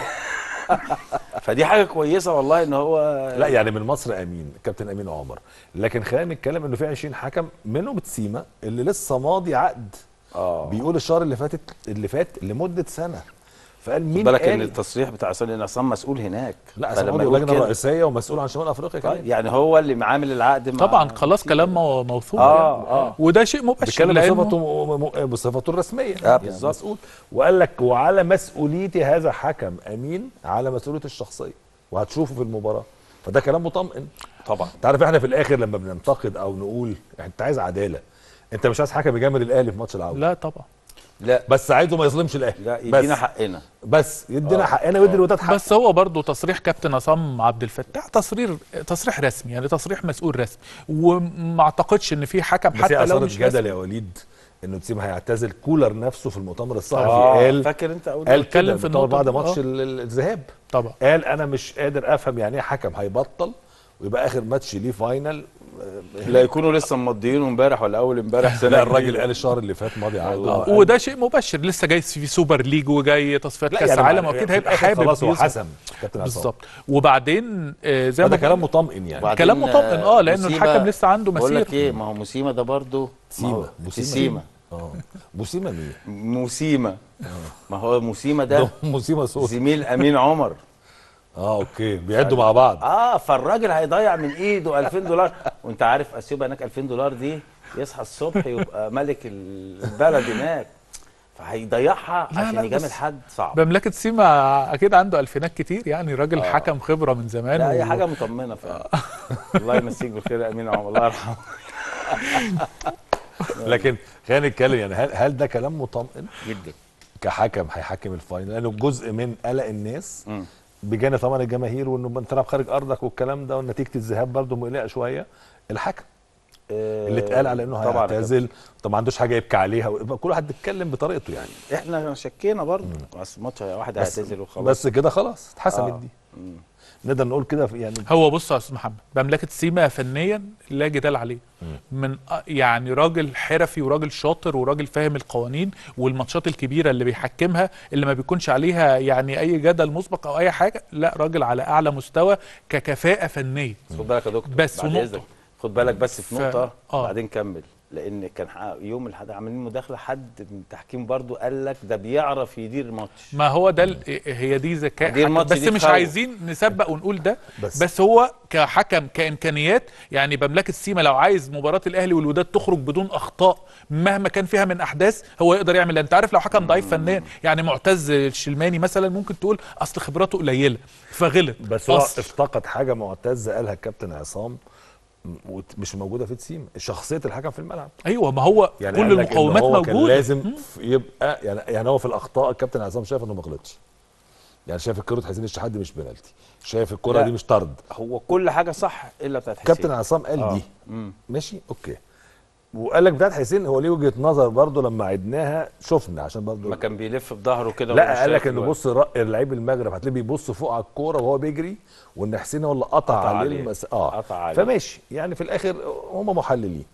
فدي حاجه كويسه والله ان هو لا يعني من مصر امين كابتن امين عمر لكن خلينا نتكلم انه في 20 حكم منهم تسيما اللي لسه ماضي عقد اه بيقول الشهر اللي فاتت اللي فات لمده سنه فقال خد مين بالك ان قال التصريح بتاع عصام لان عصام مسؤول هناك لا فلما عصام يقول اللجنه كده- الرئيسيه ومسؤول عن شمال افريقيا آه، كمان يعني هو اللي معامل العقد مع طبعا خلاص كلام مو- موثوق آه، يعني. آه. وده شيء مباشر بيتكلم لانه بصفته م- م- بصفته الرسميه آه، بالظبط. مسؤول وقال لك وعلى مسؤوليتي هذا حكم امين على مسؤوليته الشخصيه وهتشوفه في المباراه فده كلام مطمئن طبعا انت عارف احنا في الاخر لما بننتقد او نقول انت عايز عداله انت مش عايز حكم يجامل الاهلي في ماتش العوده لا طبعا لا بس عايزه ما يظلمش الاهلي لا بس يدينا حقنا بس يدينا حقنا ويدي الوداد حق بس هو برضه تصريح كابتن عصام عبد الفتاح تصريح تصريح رسمي يعني تصريح مسؤول رسمي وما اعتقدش ان في حكم بس هي حتى لو اثارت مش جدل رسمي يا وليد انه تسيما هيعتزل كولر نفسه في المؤتمر الصحفي آه، قال فاكر انت اول قال اتكلم كده في المؤتمر النقطة بعد دي. ماتش آه. ال- ال- الذهاب طبعا قال انا مش قادر افهم يعني ايه حكم هيبطل ويبقى اخر ماتش ليه فاينل لا يكونوا لسه مضيينه امبارح ولا اول امبارح سنه لا الراجل جديدة. قال الشهر اللي فات ماضي عقده والله. وده شيء مبشر لسه جاي في سوبر ليج وجاي تصفيات لا كاس يعني عالم مع- واكيد في هيبقى الآخر حابب خلاص هو يظهر. حسم كابتن عصام بالظبط وبعدين آه، زي هذا ما كلام مطمئن يعني وبعدين، كلام مطمئن اه لانه موسيمى- الحكم لسه عنده بقول لك مسير ايه ما هو موسيما ده برضه سيما موسيما اه موسيما مين؟ موسيما ما هو موسيما ده ده موسيما صوت زميل امين عمر اه اوكي بيعدوا مع بعض اه فالراجل هيضيع من ايده 2000 دولار وانت عارف اثيوبيا هناك 2000 دولار دي يصحى الصبح يبقى ملك البلد هناك فهيضيعها لا، عشان لا، يجامل بس حد صعب بملكه سيما اكيد عنده الفينات كتير يعني راجل حكم خبره من زمان لا و- هي حاجه مطمنه فعلا الله يمسيك بالخير يا امين عمر الله يرحمه لكن خلينا نتكلم يعني هل هل ده كلام مطمئن جدا كحكم هيحكم الفاينل لانه جزء من قلق الناس مم. بجانب طبعا الجماهير وانه بتلعب خارج ارضك والكلام ده ونتيجه الذهاب برضه مقلقه شويه الحكم اللي اتقال على انه طبعا هيعتزل طب ما عندوش حاجه يبكي عليها ويبقى كل واحد بيتكلم بطريقته يعني احنا شكينا برضه بس ماتش واحد بس هيعتزل وخلاص بس كده خلاص اتحسمت آه. دي نقدر نقول كده في- يعني هو بص يا استاذ محمد مملكه سيما فنيا لا جدال عليه من أ- يعني راجل حرفي وراجل شاطر وراجل فاهم القوانين والماتشات الكبيره اللي بيحكمها اللي ما بيكونش عليها يعني اي جدل مسبق او اي حاجه لا راجل على اعلى مستوى ككفاءه فنيه خد بالك يا دكتور بس بعد ونقطة. إذنك. خد بالك بس في ف- نقطه آه. بعدين كمل لان كان ح- يوم الحد عاملين مداخله حد من التحكيم برضو قال لك ده بيعرف يدير ماتش ما هو ده ال- هي دي ذكاء دي حكم. الماتش بس دي مش تخوف. عايزين نسبق ونقول ده بس- بس, بس هو كحكم كامكانيات يعني بملكه سيما لو عايز مباراه الاهلي والوداد تخرج بدون اخطاء مهما كان فيها من احداث هو يقدر يعمل ده. انت عارف لو حكم ضعيف فنيا يعني معتز الشلماني مثلا ممكن تقول اصل خبراته قليله فغلط بس هو أصل. افتقد حاجه معتز قالها الكابتن عصام م- ومش موجوده في تسيم شخصيه الحكم في الملعب ايوه ما هو يعني كل قال لك إن المقومات هو كان موجوده لازم ف- يبقى يعني يعني هو في الاخطاء الكابتن عصام شايف انه ما غلطش يعني شايف الكره حسين الشحات دي مش بنالتي شايف الكره لا. دي مش طرد هو كل حاجه صح الا بتاعت حسين كابتن عصام قال آه. دي مم. ماشي اوكي وقال لك بتاعت حسين هو ليه وجهه نظر برضه لما عدناها شفنا عشان برضه ما كان بيلف بظهره كده وهو مش لا قال لك شايف انه الوقت. بص رأي لعيب المغرب هتلاقيه بيبص فوق على الكوره وهو بيجري وان حسين هو اللي قطع, قطع عليه عليه. المس... اه قطع عليه. فماشي يعني في الاخر هم محللين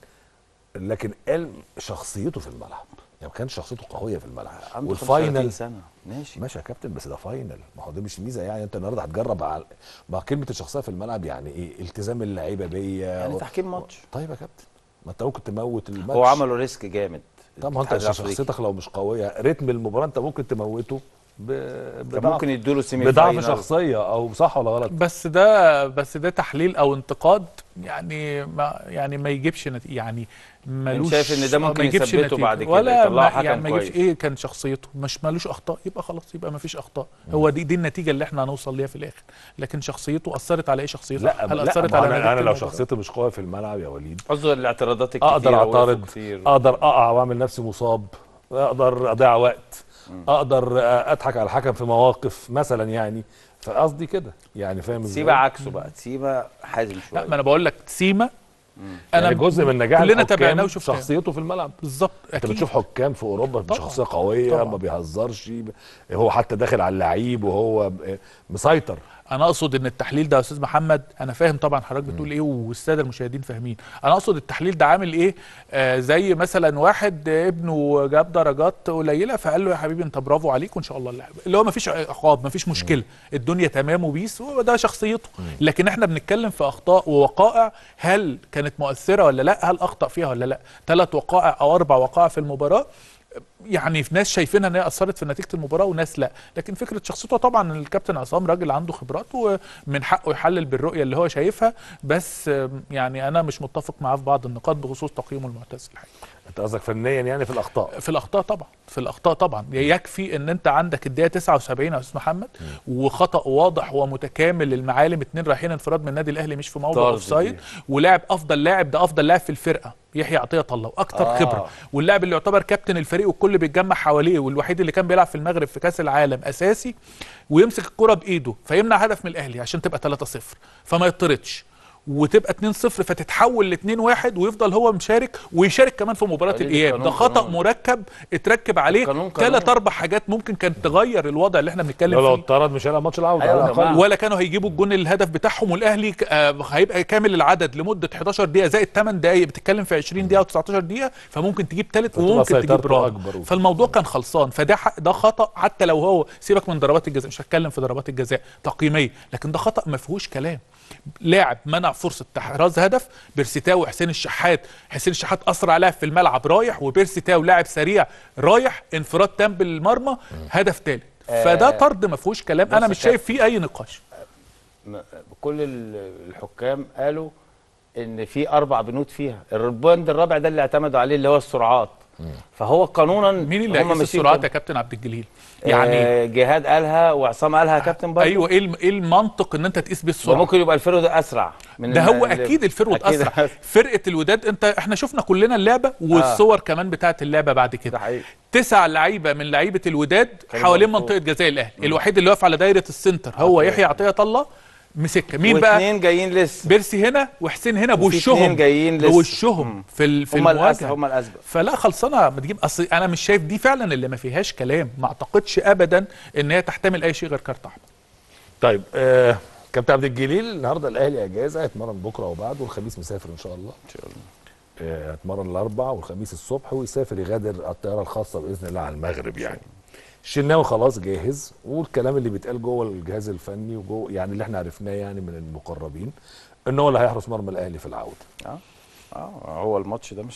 لكن قال شخصيته في الملعب يعني كان شخصيته قويه في الملعب عنده والفاينل 35 سنه ماشي ماشي يا كابتن بس ده فاينل ما هو دي مش ميزه يعني انت النهارده هتجرب على ما كلمه الشخصيه في الملعب يعني ايه التزام اللعيبه بيا يعني و- تحكيم ماتش طيب يا كابتن ما انت ممكن تموت الماتش هو عملوا ريسك جامد طب ما هو انت الاتحاد الأفريقي. شخصيتك لو مش قويه رتم المباراه انت ممكن تموته ب... كان بضعف ممكن يدوا له سيمي بضعف فاينال. شخصيه او صح ولا غلط بس ده بس ده تحليل او انتقاد يعني ما يعني ما يجيبش نتيجه يعني ملوش شايف إن ده ممكن ما يجيبش يثبته نتيجة. بعد كده، ولا يطلعه ما حكم يعني ما يجيبش كويس. ايه كان شخصيته مش ملوش اخطاء يبقى خلاص يبقى ما فيش اخطاء هو دي دي النتيجه اللي احنا هنوصل ليها في الاخر لكن شخصيته اثرت على ايه شخصيته لا هل لا اثرت ما على انا, نتيجة أنا لو المباراة؟ شخصيتي مش قويه في الملعب يا وليد قصده الاعتراضات الكتير اقدر اعترض كتير اقدر اقع واعمل نفسي مصاب اقدر اضيع وقت اقدر اضحك على الحكم في مواقف مثلا يعني فقصدي كده يعني فاهم ازاي تسيبها عكسه بقى تسيبها حازم لا شويه ما انا بقول لك سيما انا يعني جزء من نجاح كلنا الحكام تابعناه وشفناه. شخصيته في الملعب بالظبط انت اكيد بتشوف حكام في اوروبا طبعاً. شخصيه قويه طبعاً. ما بيهزرش ب- هو حتى داخل على اللعيب وهو ب- مسيطر انا اقصد ان التحليل ده يا استاذ محمد انا فاهم طبعا حضرتك بتقول ايه والساده المشاهدين فاهمين انا اقصد التحليل ده عامل ايه آه زي مثلا واحد آه، ابنه جاب درجات قليله فقال له يا حبيبي انت برافو عليك وان شاء الله اللعب اللي هو ما فيش عقاب ما فيش مشكله الدنيا تمام وبيس هو ده شخصيته لكن احنا بنتكلم في اخطاء ووقائع هل كانت مؤثره ولا لا هل اخطا فيها ولا لا ثلاث وقائع او اربع وقائع في المباراه يعني في ناس شايفينها ان هي اثرت في نتيجه المباراه وناس لا لكن فكره شخصيته طبعا الكابتن عصام راجل عنده خبرات ومن حقه يحلل بالرؤيه اللي هو شايفها بس آم، يعني انا مش متفق معاه في بعض النقاط بخصوص تقييمه المعتز الحقيقه انت قصدك فنيا يعني في الاخطاء في الاخطاء طبعا في الاخطاء طبعا يكفي ان انت عندك الدقيقه 79 يا استاذ محمد وخطا واضح ومتكامل المعالم اتنين رايحين انفراد من النادي الاهلي مش في موضع طرد اوف سايد دي. ولاعب افضل لاعب ده افضل لاعب في الفرقه يحيى عطيه الله واكثر آه. آه. خبره واللاعب اللي يعتبر كابتن الفريق والكل بيتجمع حواليه والوحيد اللي كان بيلعب في المغرب في كاس العالم اساسي ويمسك الكره بايده فيمنع هدف من الاهلي عشان تبقى 3-0 فما يطردش وتبقى 2-0 فتتحول ل 2-1 ويفضل هو مشارك ويشارك كمان في مباراه وليد الاياب القانون ده خطا قانون. مركب اتركب عليه القانون قانون. ثلاث اربع حاجات ممكن كانت تغير الوضع اللي احنا بنتكلم لو لو فيه اتطرد مش هيلعب ماتش العوده أيوة على يا الاقل جماعة. ولا كانوا هيجيبوا الجون الهدف بتاعهم والاهلي ك- آه، هيبقى كامل العدد لمده 11 دقيقه زائد 8 دقائق بتتكلم في 20 دقيقه و19 دقيقه فممكن تجيب ثالث فتبقى وممكن تجيب سيطرته رابع أكبر. فالموضوع كان خلصان فده ح- ده خطا حتى لو هو سيبك من ضربات الجزاء مش هتكلم في ضربات الجزاء تقييميه لكن ده خطا ما فيهوش كلام لاعب منع فرصه احراز هدف بيرسيتاو وحسين الشحات حسين الشحات اسرع لاعب في الملعب رايح وبيرسيتاو لاعب سريع رايح انفراد تام بالمرمى هدف ثالث فده طرد ما فيهوش كلام انا بص مش يا شايف فيه اي نقاش م- كل ال- الحكام قالوا ان في اربع بنود فيها البند الرابع ده اللي اعتمدوا عليه اللي هو السرعات فهو قانونا مين اللي هم هيقيس ماشيين السرعات كده. يا كابتن عبد الجليل يعني يعني جهاد قالها وعصام قالها يا كابتن برضه ايوه ايه الم- ايه المنطق ان انت تقيس بيه السرعه وممكن يبقى الفرو ده اسرع من ده هو ال- اكيد الفيرود أكيد اسرع فرقه الوداد انت احنا شفنا كلنا اللعبه والصور كمان بتاعت اللعبه بعد ده كده حقيقي تسع لعيبه من لعيبه الوداد كانوا حوالين مرفوع. منطقه جزاء الاهلي الوحيد اللي واقف على دايره السنتر هو يحيى عطيه الله مسكها مين بقى واثنين جايين لسه بيرسي هنا وحسين هنا وفي بوشهم اتنين جايين لسه. بوشهم في ال- في هم الاسبق المواجهه هم الاسبق فلا خلصانه ما تجيب اصل انا مش شايف دي فعلا اللي ما فيهاش كلام ما اعتقدش ابدا ان هي تحتمل اي شيء غير كارت احمر طيب آه كابتن عبد الجليل النهارده الاهلي اجازه هيتمرن بكره وبعد والخميس مسافر ان شاء الله ان شاء الله آه هيتمرن الاربع والخميس الصبح ويسافر يغادر على الطياره الخاصه باذن الله على المغرب يعني الشناوي خلاص جاهز والكلام اللي بيتقال جوه الجهاز الفني وجوه يعني اللي احنا عرفناه يعني من المقربين ان هو اللي هيحرس مرمى الاهلي في العوده اه اه هو الماتش ده مش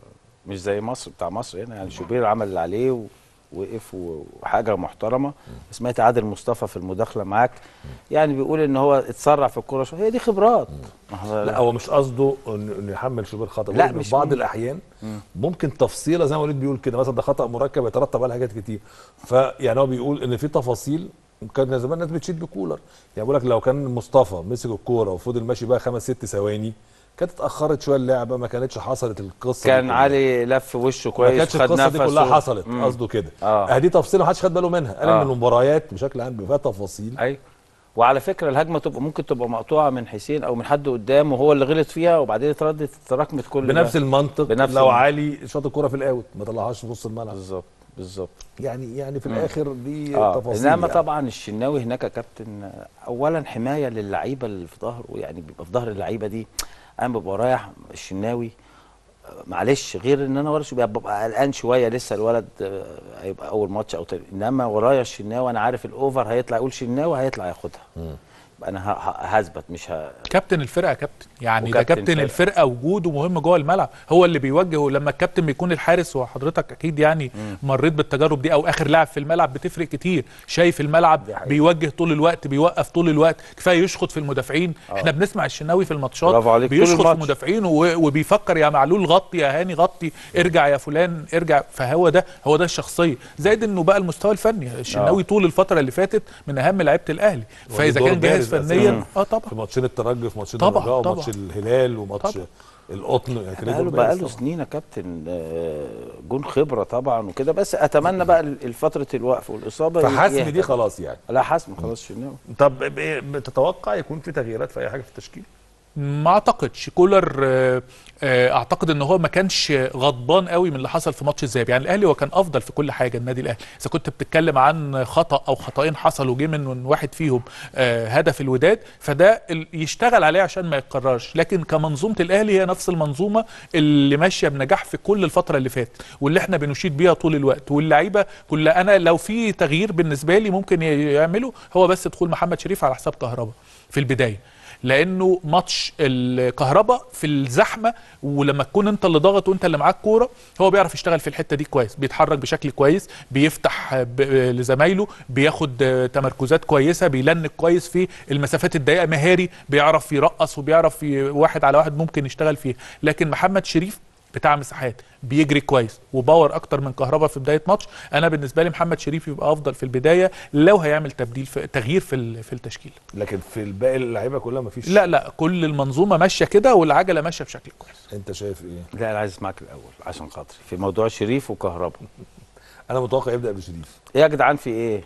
مش زي مصر بتاع مصر هنا يعني شوبير عمل اللي عليه ووقف وحاجه محترمه سمعت عادل مصطفى في المداخله معاك يعني بيقول ان هو اتسرع في الكوره شويه هي دي خبرات ما هو لا هو مش قصده انه إنه يحمل شوبير خطا لا، بيقول إن مش في بعض ممكن. الاحيان ممكن تفصيله زي ما وليد بيقول كده مثلا ده خطا مركب يترتب عليه حاجات كتير فيعني هو بيقول ان في تفاصيل كان زمان الناس بتشيد بكولر يعني بيقول لك لو كان مصطفى مسك الكوره وفضل ماشي بقى خمس ست ثواني كانت اتاخرت شويه اللعبه ما كانتش حصلت القصه دي كان كلها. علي لف وشه ما كويس كانتش خد القصه نفسه دي كلها حصلت مم. قصده كده آه. اه دي تفصيله ما حدش خد باله منها قال آه. ان المباريات بشكل عام بيبقى فيها تفاصيل ايوه وعلى فكره الهجمه تبقى ممكن تبقى مقطوعه من حسين او من حد قدام وهو اللي غلط فيها وبعدين اتردت تراكمت كل ده. بنفس المنطق بنفس لو المنطق. علي شاط الكوره في الاوت ما طلعهاش في نص الملعب بالظبط بالظبط يعني يعني في الاخر دي اه تفاصيل انما يعني. طبعا الشناوي هناك يا كابتن آه، اولا حمايه للعيبه اللي في ظهره يعني بيبقى في ظهر اللعيبه دي انا ببقى رايح الشناوي آه، معلش غير ان انا ورا شوية ببقى قلقان شويه لسه الولد آه، هيبقى اول ماتش او تاني انما ورايا الشناوي انا عارف الاوفر هيطلع يقول شناوي هيطلع ياخدها يبقى انا ه- ه- هثبت مش ه... كابتن الفرقه يا كابتن يعني ده وكابتن كابتن فرقة. الفرقه وجوده مهم جوه الملعب هو اللي بيوجه لما الكابتن بيكون الحارس وحضرتك اكيد يعني مريت بالتجارب دي او اخر لاعب في الملعب بتفرق كتير شايف الملعب دي حقيقة. بيوجه طول الوقت بيوقف طول الوقت كفايه يشخط في المدافعين احنا بنسمع الشناوي في الماتشات برافو عليك، طول بيشخط في الماتش. المدافعين و- وبيفكر يا معلول غطي يا هاني غطي ارجع يا فلان ارجع فهو ده هو ده الشخصيه زائد انه بقى المستوى الفني الشناوي طول الفتره اللي فاتت من اهم لعيبه الاهلي فاذا دور كان جاهز بارز فنيا أساساً. اه في طبعا ماتشين الترجي في ماتشين طبعاً، الرجاء طبعاً. وماتش الهلال وماتش طبعاً. القطن يعني كان بقاله دور بارز بقاله طبعاً. سنين يا كابتن آه، جون خبره طبعا وكده بس اتمنى بقى فتره الوقف والاصابه فحسم يهدى. دي خلاص يعني لا حسم خلاص شناوي طب ب- بتتوقع يكون في تغييرات في اي حاجه في التشكيل؟ ما اعتقدش كولر آه، آه، اعتقد ان هو ما كانش غضبان قوي من اللي حصل في ماتش الذهاب يعني الاهلي هو كان افضل في كل حاجه النادي الاهلي اذا كنت بتتكلم عن خطا او خطأين حصلوا جه من من واحد فيهم آه، هدف الوداد فده ال- يشتغل عليه عشان ما يتكررش لكن كمنظومه الاهلي هي نفس المنظومه اللي ماشيه بنجاح في كل الفتره اللي فاتت واللي احنا بنشيد بيها طول الوقت واللعيبه كلها انا لو في تغيير بالنسبه لي ممكن ي- يعمله هو بس دخول محمد شريف على حساب كهربا في البدايه لانه ماتش الكهرباء في الزحمه ولما تكون انت اللي ضاغط وانت اللي معاك كوره هو بيعرف يشتغل في الحته دي كويس بيتحرك بشكل كويس بيفتح ب- لزمايله بياخد آه، تمركزات كويسه بيلنك كويس في المسافات الضيقه مهاري بيعرف يرقص وبيعرف ي- واحد على واحد ممكن يشتغل فيه لكن محمد شريف بتاع مساحات بيجري كويس وباور اكتر من كهربا في بدايه ماتش انا بالنسبه لي محمد شريف يبقى افضل في البدايه لو هيعمل تبديل في تغيير في ال- في التشكيل لكن في الباقي اللعيبه كلها مفيش لا لا كل المنظومه ماشيه كده والعجله ماشيه بشكل كويس انت شايف ايه؟ لا انا عايز اسمعك الاول عشان خاطري في موضوع شريف وكهربا انا متوقع يبدا بشريف ايه يا جدعان في ايه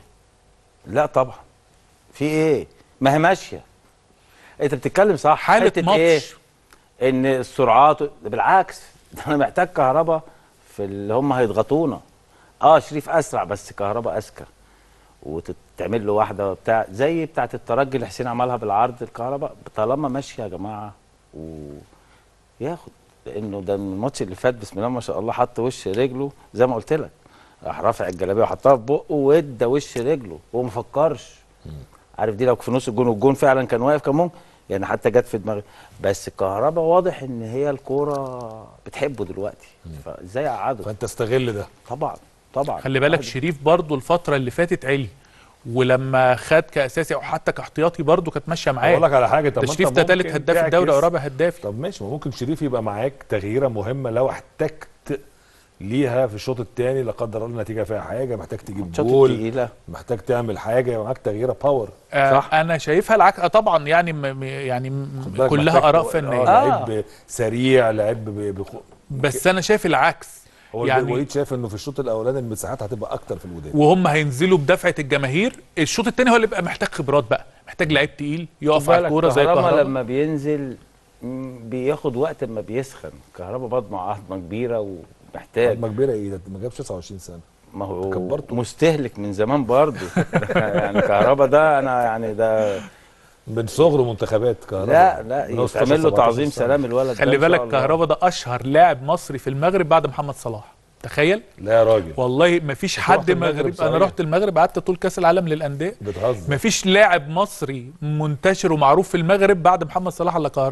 لا طبعا في ايه ما هي ماشيه انت بتتكلم صح حالة حتة ماتش. ايه ان السرعات بالعكس ده انا محتاج كهربا في اللي هم هيضغطونا اه شريف اسرع بس كهربا اذكى وتتعمل له واحده وبتاع زي بتاعه الترجي اللي حسين عملها بالعرض الكهرباء طالما ماشيه يا جماعه وياخد لانه ده من الماتش اللي فات بسم الله ما شاء الله حط وش رجله زي ما قلت لك راح رافع الجلابيه وحطها في بقه وادى وش رجله هو ما فكرش عارف دي لو في نص الجون والجون فعلا كان واقف كان ممكن يعني حتى جت في دماغي بس الكهرباء واضح ان هي الكوره بتحبه دلوقتي فازاي قعده فانت استغل ده طبعا طبعا خلي بالك عادي. شريف برضو الفتره اللي فاتت علي ولما خد كاساسي او حتى كاحتياطي برضو كانت ماشيه اقول معاه لك على حاجه طب ده ما شريف انت ده ثالث ممكن هداف الدوري او تعكس- رابع هداف طب ماشي ما ممكن شريف يبقى معاك تغييره مهمه لو احتجت ليها في الشوط الثاني لا قدر الله النتيجه فيها حاجه محتاج تجيب الماتشات جول التقيله محتاج تعمل حاجه يبقى معاك تغييره باور آه صح. انا شايفها العكس آه طبعا يعني م م- يعني م- خد بالك كلها محتاج اراء تو- فنيه آه آه. لعيب سريع لعيب ب- بخ... بس انا شايف العكس هو يعني يعني وليد شايف انه في الشوط الاولاني المساحات هتبقى اكتر في الوداد وهم هينزلوا بدفعه الجماهير الشوط الثاني هو اللي بيبقى محتاج خبرات بقى محتاج لعيب تقيل يقف على بالك الكوره زي كهربا كهربا لما بينزل مم، بياخد وقت اما بيسخن كهربا برضه مع عظمه كبيره ومحتاج عظمه كبيره ايه ده ما جابش 29 سنه ما هو كبرته. مستهلك من زمان برضه يعني كهربا ده انا يعني ده من صغره منتخبات كهرباء لا لا من هو 16 يتعمل له 17 تعظيم سنة. سلام الولد ده خلي إن شاء بالك الله. كهربا ده اشهر لاعب مصري في المغرب بعد محمد صلاح تخيل لا يا راجل والله ما فيش حد المغرب مغرب انا صحيح. رحت المغرب قعدت طول كاس العالم للانديه بتهزر ما فيش لاعب مصري منتشر ومعروف في المغرب بعد محمد صلاح الا كهربا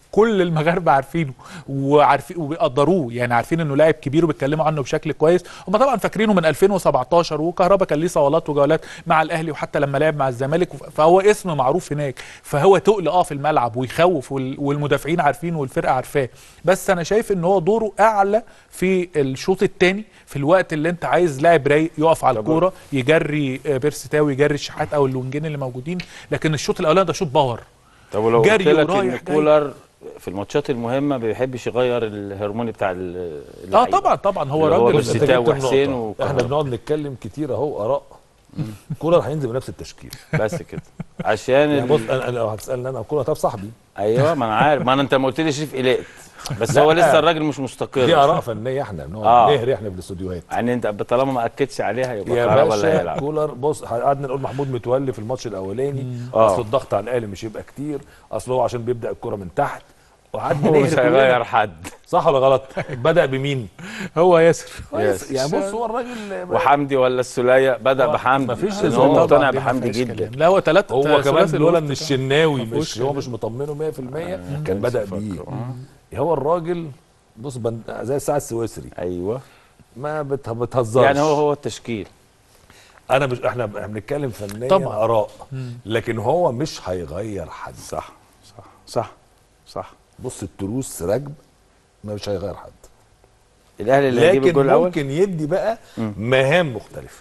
كل المغاربه عارفينه وعارفين وبيقدروه يعني عارفين انه لاعب كبير وبيتكلموا عنه بشكل كويس هم طبعا فاكرينه من 2017 وكهربا كان ليه صولات وجولات مع الاهلي وحتى لما لعب مع الزمالك فهو اسم معروف هناك فهو تقل اه في الملعب ويخوف وال- والمدافعين عارفينه والفرقه عارفاه بس انا شايف ان هو دوره اعلى في الشوط الثاني في الوقت اللي انت عايز لاعب رايق يقف على الكوره يجري آه، بيرستاوي يجري الشحات او اللونجين اللي موجودين لكن الشوط الاولاني ده شوط باور طب ولو قلت جري لك ورايح ان جاي. كولر في الماتشات المهمه ما بيحبش يغير الهرموني بتاع ال- اه اللعيبة. طبعا طبعا هو اللي هو راجل بس أنت ستاو جبت وحسين النقطة. احنا وكهربا. بنقعد نتكلم كتير اهو اراء كولر هينزل بنفس التشكيل بس كده عشان يعني ال... بص انا أنا لو هتسالني انا كولر طب صاحبي ايوه ما انا عارف ما انا انت ما قلت لي شريف قلقت بس هو لسه الراجل مش دي مستقر اراء فنيه احنا بنقعد آه. نهري احنا في الاستوديوهات يعني انت طالما ما اكدتش عليها يبقى يا كهربا اللي باشا هيلعب كولر بص قعدنا نقول محمود متولي في الماتش الاولاني آه. اصل الضغط على الاهلي مش هيبقى كتير اصل هو عشان بيبدا الكره من تحت وقعدنا هو نهري مش كلنا. هيغير حد صح ولا غلط بدا بمين هو ياسر يس. يعني بص هو الراجل وحمدي ولا السوليه بدا هو بحمدي مفيش لان هزار هو طبعاً، مقتنع دي ما بحمدي فيهاش جدا كلام. لا هو ثلاثة هو كمان ثلاثي لولا الوسط ان ده. الشناوي مفهوش مش هو كلام. مش مطمنه 100% كان بدا بيه هو الراجل بص بن... زي الساعه السويسري ايوه ما بت... بتهزرش يعني هو هو التشكيل انا مش احنا احنا بنتكلم فنيا طبعاً. اراء لكن هو مش هيغير حد صح صح صح صح بص التروس رجب ما مش هيغير حد الاهلي اللي هيجيب لكن الجول الاول ممكن يدي بقى مهام مختلفه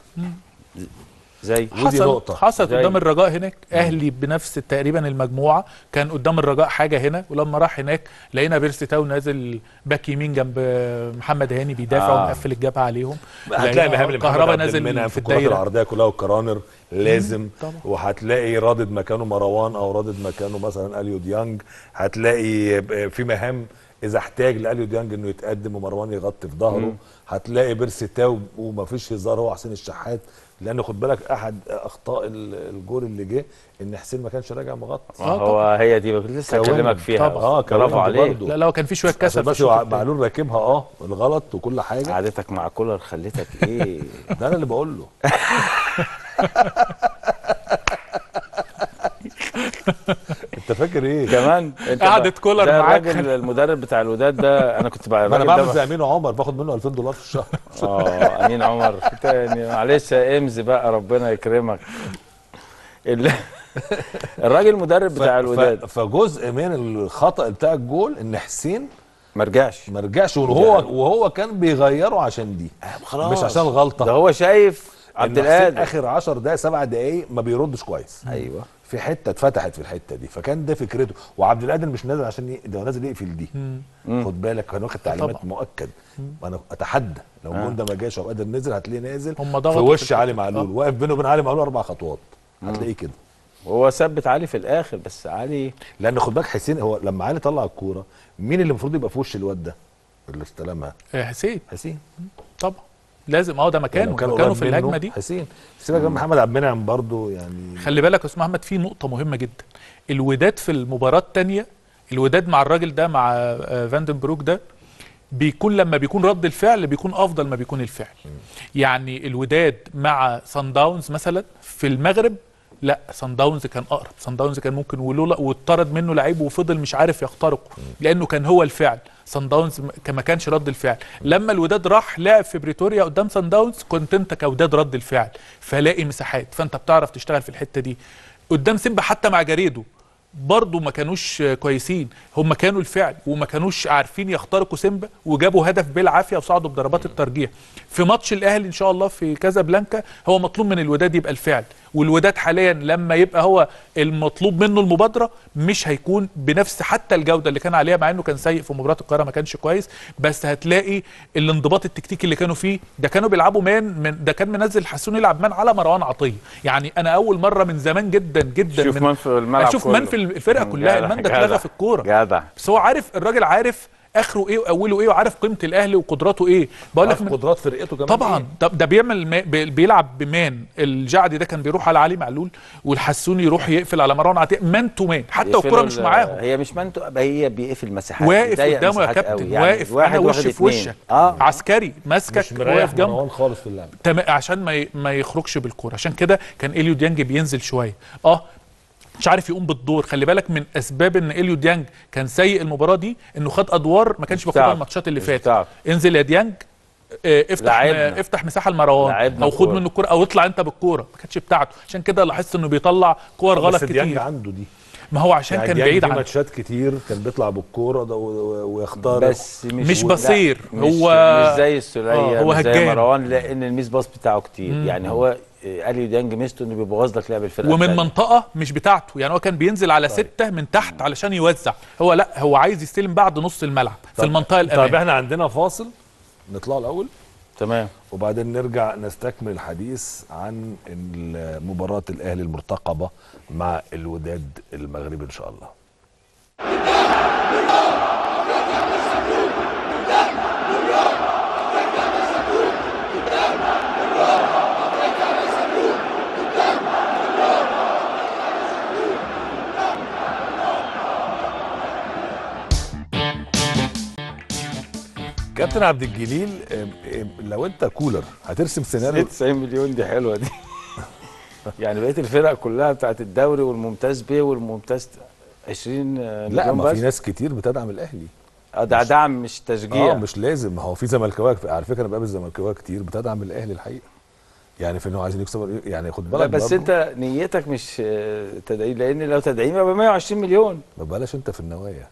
زي ودي حصل نقطة. حصل زي- قدام الرجاء هناك اهلي بنفس تقريبا المجموعه كان قدام الرجاء حاجه هنا ولما راح هناك لقينا بيرسي تاو نازل باك يمين جنب محمد هاني بيدافع آه. ومقفل الجبهه عليهم هتلاقي لقينا مهام لمحمد كهربا عبد نازل المنعم في في الكرات الدايره العرضيه كلها والكرانر لازم طبعا. وهتلاقي رادد مكانه مروان او رادد مكانه مثلا اليو ديانج هتلاقي ب- في مهام اذا احتاج لاليو ديانج انه يتقدم ومروان يغطي في ظهره هتلاقي بيرسي تاو ومفيش هزار هو حسين الشحات لان خد بالك احد اخطاء ال- الجول اللي جه ان حسين ما كانش راجع مغطي ما هو هي دي كنت لسه كوانج. هكلمك فيها طبعا. اه برافو كوانج عليه برضو. لا لا هو كان في شويه عشان كسل في بس الشوط هو التاني. معلول راكبها اه الغلط وكل حاجه قعدتك مع كولر خليتك ايه ده انا اللي بقول له انت فاكر ايه؟ كمان انت قعدة بقى- كولر ده معاك. الراجل المدرب بتاع الوداد ده انا كنت بقى ما انا الراجل بعمل ده زي امين عمر باخد منه 2000 دولار في الشهر اه امين عمر تاني معلش يا امز بقى ربنا يكرمك ال- الراجل المدرب بتاع ف- الوداد ف- فجزء من الخطا بتاع الجول ان حسين ما رجعش ما رجعش وهو وهو كان بيغيره عشان دي خلاص مش عشان الغلطه ده هو شايف إن عبد حسين القادر اخر 10 دقائق 7 دقائق ما بيردش كويس ايوه في حته اتفتحت في الحته دي فكان ده فكرته وعبد القادر مش نازل عشان ي... ده هو نازل يقفل دي خد بالك كان واخد تعليمات طبعا. مؤكد انا اتحدى لو الجون ده ما جاش وعبد القادر نزل هتلاقيه نازل هم في ضغطوا وش في علي الحتة. معلول واقف بينه وبين علي معلول اربع خطوات هتلاقيه كده وهو ثبت علي في الاخر بس علي لان خد بالك حسين هو لما علي طلع الكوره مين اللي المفروض يبقى في وش الواد ده اللي استلمها آه، حسين حسين طبعا لازم اه ده مكانه لو كان مكانه قريب في الهجمه منه دي حسين سيبك من محمد عبد المنعم برضه يعني خلي بالك يا استاذ محمد في نقطة مهمة جدا الوداد في المباراة الثانية الوداد مع الراجل ده مع آه، فاندن بروك ده بيكون لما بيكون رد الفعل بيكون افضل ما بيكون الفعل يعني الوداد مع سان داونز مثلا في المغرب لا سان داونز كان اقرب سان داونز كان ممكن ولولا واتطرد منه لعيب وفضل مش عارف يخترقه لانه كان هو الفعل سان داونز م- كان- ما كانش رد الفعل لما الوداد راح لعب في بريتوريا قدام سان داونز كنت انت كوداد رد الفعل فلاقي مساحات فانت بتعرف تشتغل في الحته دي قدام سيمبا حتى مع جاريدو برضه ما كانوش آه، كويسين هم كانوا الفعل وما كانوش عارفين يخترقوا سيمبا وجابوا هدف بالعافيه وصعدوا بضربات الترجيح في ماتش الاهلي ان شاء الله في كازابلانكا هو مطلوب من الوداد يبقى الفعل والوداد حاليا لما يبقى هو المطلوب منه المبادره مش هيكون بنفس حتى الجوده اللي كان عليها مع انه كان سيء في مباراه القاهره ما كانش كويس بس هتلاقي الانضباط التكتيكي اللي كانوا فيه ده كانوا بيلعبوا مان من ده كان منزل حسون يلعب مان على مروان عطيه يعني انا اول مره من زمان جدا جدا شوف من مان في الملعب اشوف كله. مان في الفرقه مم، كلها جدع، المان ده جدع، اتلغى في الكوره جدع بس هو عارف الراجل عارف اخره ايه واوله ايه وعارف قيمه الاهلي وقدراته ايه بقول لك عارف من قدرات فرقته كمان طبعا إيه؟ ده, ده بيعمل ما بي- بيلعب بمان الجعدي ده كان بيروح على علي معلول والحسوني يروح يقفل على مروان عطيه مان تو مان حتى يقفلوا والكوره مش ال- معاهم هي مش منتو هي بيقفل مساحات واقف بيضيق قدامه يا مساحات كابتن قوي. يعني واقف واحد انا واخد وشي في اتنين. وشك اه عسكري مش ماسكك مريح واقف جنبه مروان خالص في اللعب تم... عشان ما ي... ما يخرجش بالكوره عشان كده كان اليو ديانج بينزل شويه اه مش عارف يقوم بالدور خلي بالك من اسباب ان اليو ديانج كان سيء المباراه دي انه خد ادوار ما كانش بياخدها بتاعته. الماتشات اللي مش فاتت بتاعته. انزل يا ديانج آه، افتح لعبنا. آه، افتح مساحه لمروان لعبنا او خد كورة. منه الكوره او اطلع انت بالكوره ما كانتش بتاعته عشان كده لاحظت انه بيطلع كور غلط بس ديانج كتير عنده دي ما هو عشان يعني كان ديانج بعيد في عن ماتشات كتير كان بيطلع بالكوره ده و- و- ويختار بس مش مش لا، بصير. مش هو- مش زي السوليه آه، هو مش زي هجان. مروان لان الميس باص بتاعه كتير يعني هو آه، اليو ديانج ميزته انه بيبوظ لك لعب الفرقه ومن التانية. منطقه مش بتاعته يعني هو كان بينزل على ستة من تحت علشان يوزع هو لا هو عايز يستلم بعد نص الملعب في المنطقه طيب الاماميه احنا عندنا فاصل نطلع الاول تمام وبعدين نرجع نستكمل الحديث عن مباراة الأهلي المرتقبة مع الوداد المغربي إن شاء الله كابتن عبد الجليل ام- ام- لو انت كولر هترسم سيناريو 90 مليون دي حلوه دي يعني بقيه الفرق كلها بتاعت الدوري والممتاز ب والممتاز 20 لا مليون ما بس في ناس كتير بتدعم الاهلي آه، ده دعم مش تشجيع اه مش لازم ما هو في زملكاويه على فكره انا بقابل زملكاويه كتير بتدعم الاهلي الحقيقه يعني في انه عايزين يكسبوا يعني خد لا بالك بس برضه، انت نيتك مش آه، تدعيم لان لو تدعيم يبقى 120 مليون ما بلاش انت في النوايا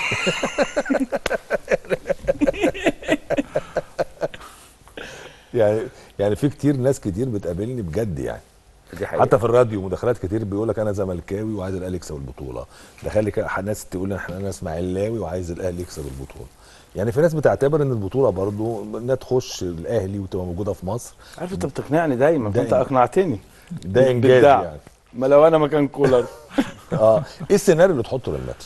يعني يعني في كتير ناس كتير بتقابلني بجد يعني دي حقيقة. حتى في الراديو مداخلات كتير بيقول لك انا زملكاوي وعايز الاهلي يكسب البطوله دخل لي ناس تقول احنا انا اسماعيلاوي وعايز الاهلي يكسب البطوله يعني في ناس بتعتبر ان البطوله برضو انها تخش الاهلي وتبقى موجوده في مصر عارف انت بتقنعني دايما ده انت إن- اقنعتني ده انجاز بالدعم. يعني ما لو انا مكان كولر اه ايه السيناريو اللي تحطه للماتش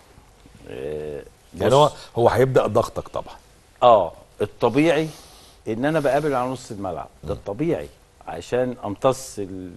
آه، يعني بص. هو هو هيبدا ضغطك طبعا اه الطبيعي ان انا بقابل على نص الملعب ده الطبيعي عشان امتص ال...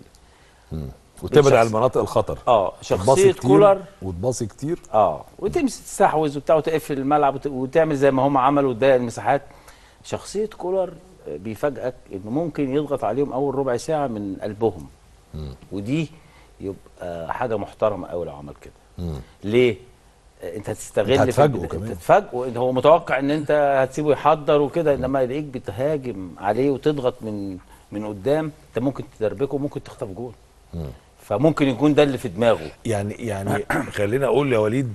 وتبعد الشخص- عن مناطق الخطر اه تباصي شخصيه كتير كولر وتباصي كتير اه وتمسك تستحوذ وبتاع وتقفل الملعب وت- وتعمل زي ما هم عملوا وتضيق المساحات شخصيه كولر آه، بيفاجئك انه ممكن يضغط عليهم اول ربع ساعه من قلبهم ودي يبقى حاجه محترمه قوي لو عمل كده ليه آه، انت هتستغل أنت في هتفاجئه البدا- كمان. انت تفاجئه إن هو متوقع ان انت هتسيبه يحضر وكده انما يلاقيك بتهاجم عليه وتضغط من من قدام انت ممكن تدربكه وممكن تخطف جول فممكن يكون ده اللي في دماغه يعني يعني خلينا اقول يا وليد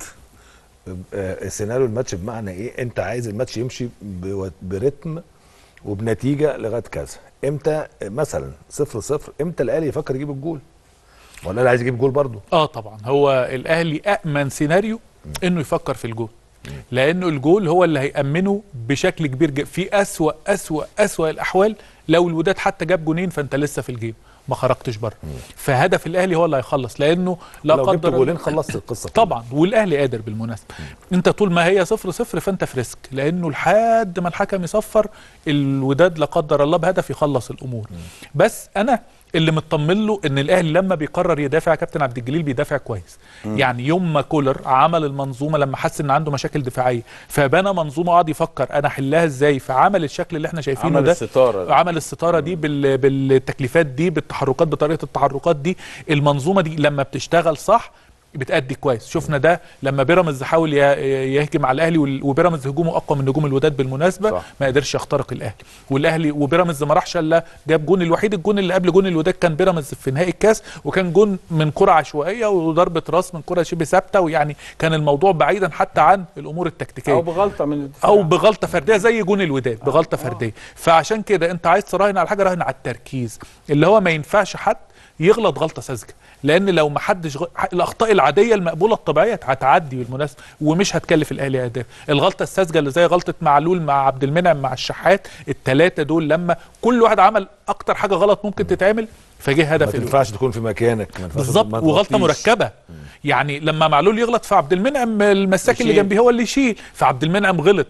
آه، سيناريو الماتش بمعنى ايه انت عايز الماتش يمشي بو- برتم وبنتيجه لغايه كذا امتى مثلا صفر صفر امتى الاهلي يفكر يجيب الجول ولا الاهلي عايز يجيب جول برضه اه طبعا هو الاهلي امن سيناريو انه يفكر في الجول لانه الجول هو اللي هيامنه بشكل كبير جدا في اسوا اسوا اسوا الاحوال لو الوداد حتى جاب جونين فانت لسه في الجيم ما خرجتش بره فهدف الاهلي هو اللي هيخلص لانه لا لو جبت قدر الله- جولين خلصت القصه كلها. طبعا والاهلي قادر بالمناسبه انت طول ما هي صفر صفر فانت في ريسك لانه لحد ما الحكم يصفر الوداد لا قدر الله بهدف يخلص الامور بس انا اللي مطمن له ان الاهلي لما بيقرر يدافع يا كابتن عبد الجليل بيدافع كويس يعني يوم ما كولر عمل المنظومه لما حس ان عنده مشاكل دفاعيه فبنى منظومه قعد يفكر انا احلها ازاي فعمل الشكل اللي احنا شايفينه عمل ده الستارة ده. عمل الستاره دي بال... بالتكليفات دي بالتحركات بطريقه التحركات دي المنظومه دي لما بتشتغل صح بتأدي كويس شفنا ده لما بيراميدز حاول ي- يهجم على الاهلي وال- وبيراميدز هجومه اقوى من نجوم الوداد بالمناسبه صح. ما قدرش يخترق الاهلي والاهلي وبيراميدز ما راحش الا جاب جون الوحيد الجون اللي قبل جون الوداد كان بيراميدز في نهائي الكاس وكان جون من كره عشوائيه وضربه راس من كره شبه ثابته ويعني كان الموضوع بعيدا حتى عن الامور التكتيكيه او بغلطه من الدفاع. او بغلطه فرديه زي جون الوداد بغلطه فرديه فعشان كده انت عايز تراهن على حاجه راهن على التركيز اللي هو ما ينفعش حد يغلط غلطه ساذجه لان لو ما حدش غ... الاخطاء العاديه المقبوله الطبيعيه هتعدي بالمناسبه ومش هتكلف الاهلي اهداف الغلطه الساذجه اللي زي غلطه معلول مع عبد المنعم مع الشحات الثلاثه دول لما كل واحد عمل اكتر حاجه غلط ممكن تتعمل فجه ما هدف الوداد. تنفعش تكون في مكانك ما ينفعش بالظبط ما وغلطه تغطيش. مركبه يعني لما معلول يغلط فعبد المنعم المساك اللي يشيل. جنبيه هو اللي يشيل فعبد المنعم غلط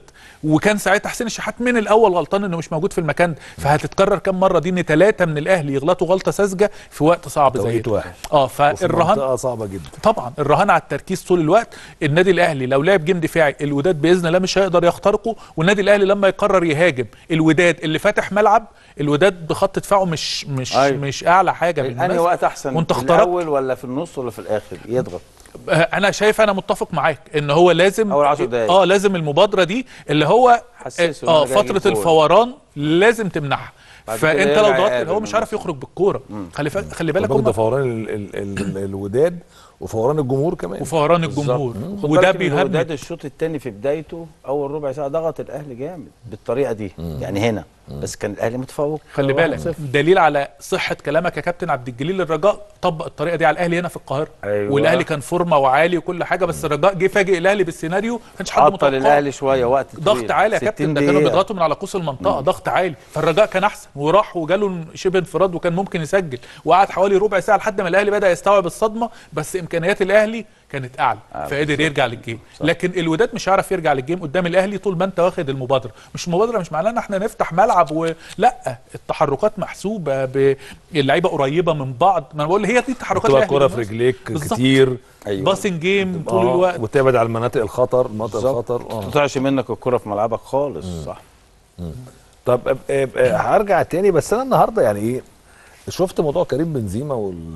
وكان ساعتها حسين الشحات من الاول غلطان انه مش موجود في المكان ده فهتتكرر كام مره دي ان ثلاثه من الاهلي يغلطوا غلطه ساذجه في وقت صعب زي توقيت ده واحد اه وفي فالرهان منطقه صعبه جدا طبعا الرهان على التركيز طول الوقت النادي الاهلي لو لعب جيم دفاعي الوداد باذن الله مش هيقدر يخترقه والنادي الاهلي لما يقرر يهاجم الوداد اللي فاتح ملعب الوداد بخط دفاعه مش مش أيوة. مش اعلى حاجه انهي بالمناسبة. وقت احسن وانت في اخترقت الاول ولا في النص ولا في الاخر يضغط آه، انا شايف انا متفق معاك ان هو لازم أول عشر دقايق. اه لازم المبادره دي اللي هو حسسه اه إنه جاي يجيب فتره جول. الفوران لازم تمنعها بعد كده فانت يرجع لو ضغطت يقابل هو مش عارف المنافس. يخرج بالكوره خلي فا- خلي بالك بالك ده هم فوران ال ال ال الوداد وفوران الجمهور كمان وفوران الجمهور خد وده بالك إن بيهمك الوداد الشوط الثاني في بدايته اول ربع ساعه ضغط الاهلي جامد بالطريقه دي يعني هنا بس كان الاهلي متفوق خلي 1-0. بالك دليل على صحه كلامك يا كابتن عبد الجليل الرجاء طبق الطريقه دي على الاهلي هنا في القاهره أيوة. والاهلي كان فورمه وعالي وكل حاجه بس الرجاء جه فاجئ الاهلي بالسيناريو ما كانش حد عطل متوقع الاهلي شويه وقت طويل. ضغط عالي يا 60 كابتن ده كانوا دقيقة. بيضغطوا من على قوس المنطقه ضغط عالي فالرجاء كان احسن وراح وجاله شبه انفراد وكان ممكن يسجل وقعد حوالي ربع ساعه لحد ما الاهلي بدا يستوعب الصدمه بس امكانيات الاهلي كانت اعلى آه، فقدر يرجع للجيم لكن الوداد مش هيعرف يرجع للجيم قدام الاهلي طول ما انت واخد المبادره مش المبادره مش معناها ان احنا نفتح ملعب ولا التحركات محسوبه ب- اللعيبه قريبه من بعض ما انا بقول هي دي تحركات تبقى الأهلي الكوره في بالمناسبة. رجليك بالظبط. كتير ايوه باسنج جيم طول آه، الوقت وتبعد على المناطق الخطر مناطق بالظبط. الخطر ما اه تقطعش منك الكره في ملعبك خالص صح طب أب- أب- هرجع تاني بس انا النهارده يعني ايه شفت موضوع كريم بنزيما وال...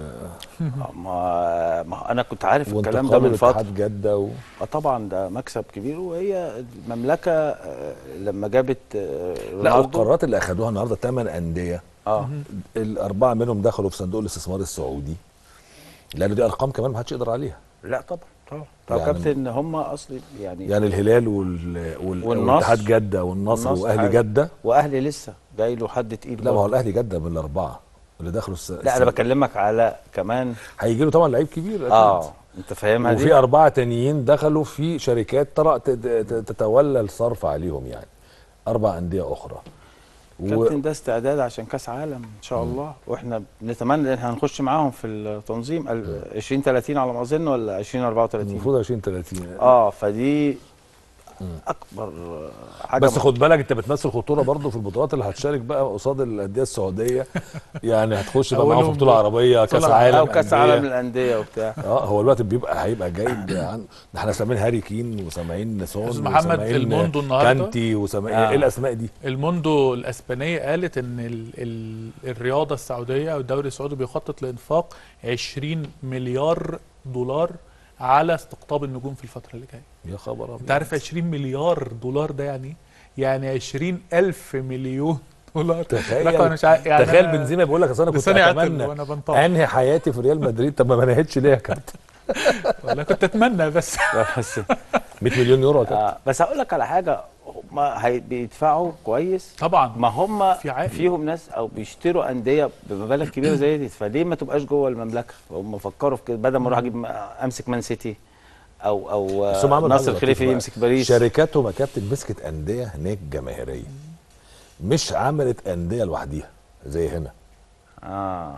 ما, ما انا كنت عارف الكلام ده وانتقاله من فتره لاتحاد جده و... اه طبعا ده مكسب كبير وهي المملكه آه، لما جابت آه، لا رونالدو والقرارات اللي اخدوها النهارده ثمان انديه اه الاربعه منهم دخلوا في صندوق الاستثمار السعودي لان دي ارقام كمان ما حدش يقدر عليها لا طبعا طبعا طب يعني- كابتن هم اصلي يعني, يعني الهلال وال... وال... والنصر. والاتحاد جده والنصر والنصر واهلي حاجة. جده واهلي لسه جاي له حد تقيل لا ما هو برضه. الاهلي جده من الاربعه اللي دخلوا الس... لا انا بكلمك على كمان هيجي له طبعا لعيب كبير أكيد. اه انت فاهمها وفي دي أربعة تانيين دخلوا في شركات ترى ت- ت- تتولى الصرف عليهم يعني أربع أندية أخرى و... كابتن ده استعداد عشان كاس عالم ان شاء الله واحنا نتمنى ان احنا هنخش معاهم في التنظيم ال- 20 30 على ما اظن ولا 20 34 المفروض 20 30 اه فدي اكبر حاجه بس خد بالك انت بتمثل خطوره برضه في البطولات اللي هتشارك بقى قصاد الانديه السعوديه يعني هتخش بقى معاهم في أولهم بطوله عربيه كاس بطولة عالم او كاس أندية. عالم للانديه وبتاع اه هو الوقت بيبقى هيبقى جايب عن ده احنا سامعين هاري كين وسامعين سون أستاذ محمد وسامعين الموندو النهاردة. كانتي وسامعين آه. ايه الاسماء دي؟ الموندو الاسبانيه قالت ان ال ال الرياضه السعوديه او الدوري السعودي بيخطط لانفاق 20 مليار دولار على استقطاب النجوم في الفتره اللي جايه يا خبر ابيض انت عارف 20 مليار دولار ده يعني إيه؟ يعني 20 الف مليون دولار تخيل رقم أنا مش عارف- يعني تخيل أنا بنزيما بيقول لك اصل انا كنت لساني عطل اتمنى وانا بنطق انهي حياتي في ريال مدريد طب ما نهيتش ليه يا كابتن؟ والله كنت اتمنى بس بس 100 مليون يورو يا كابتن آه بس هقول لك على حاجه هم هي- بيدفعوا كويس طبعا ما هم في عائد. فيهم ناس او بيشتروا انديه بمبالغ كبيره زي دي فليه ما تبقاش جوه المملكه هم فكروا في كده بدل ما اروح اجيب امسك مان سيتي او او بس هم عملوا ناصر حاجة الخليفي لطيفة بقى. يمسك باريس شركاتهم يا كابتن مسكت انديه هناك جماهيريه مش عملت انديه لوحديها زي هنا اه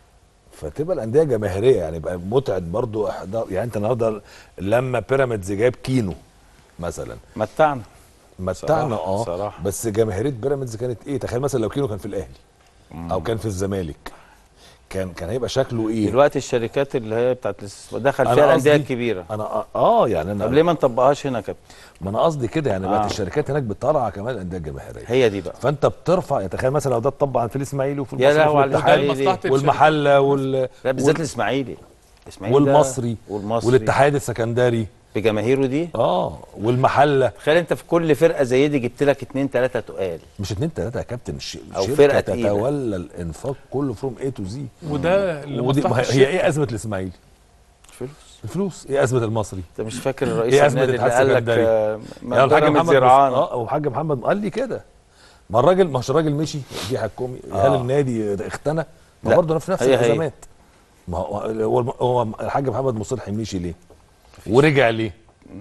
فتبقى الانديه جماهيريه يعني يبقى متعه برضو احضار يعني انت النهارده لما بيراميدز جاب كينو مثلا متعنا متعنا صراحة- اه صراحة. بس جماهيريه بيراميدز كانت ايه تخيل مثلا لو كينو كان في الاهلي او كان في الزمالك كان كان هيبقى شكله ايه دلوقتي الشركات اللي هي بتاعت الاستثمار دخل أنا فيها الانديه قصدي- الكبيره انا اه, آه يعني طب انا ليه ما نطبقهاش هنا يا كابتن ما انا قصدي كده يعني بقت آه. الشركات هناك بتطلع كمان الانديه الجماهيريه هي دي بقى فانت بترفع يعني تخيل مثلا لو ده اتطبق في الاسماعيلي وفي يا المصري لهوي وفي على الاتحاد الإسماعيلي. مصلحة الشركة. والمحله وال لا بالذات الاسماعيلي الاسماعيلي ده والمصري والمصري والاتحاد السكندري بجماهيره دي اه والمحله تخيل انت في كل فرقه زي دي جبت لك اتنين تلاته تقال مش اتنين تلاته يا كابتن الش... أو شركة فرقة تقيلة. تتولى الانفاق كله فروم اي تو زي وده ودي لمصلحة ما هي- هي الشركة. ايه ازمه الاسماعيلي؟ فلوس الفلوس ايه ازمه المصري؟ انت مش فاكر الرئيس إيه أزمة النادي اللي الاتحاد قال لك السكندري؟ آه، يعني ما الحاج بيراميدز محمد زرعان اه والحاج محمد قال لي كده ما الراجل ما هوش الراجل مشي في حكومي هل آه. النادي اختنى؟ ما لا. برضه في نفس هي هي. الازمات ما هو هو هو الحاج محمد مصلحي مشي ليه؟ ورجع ليه؟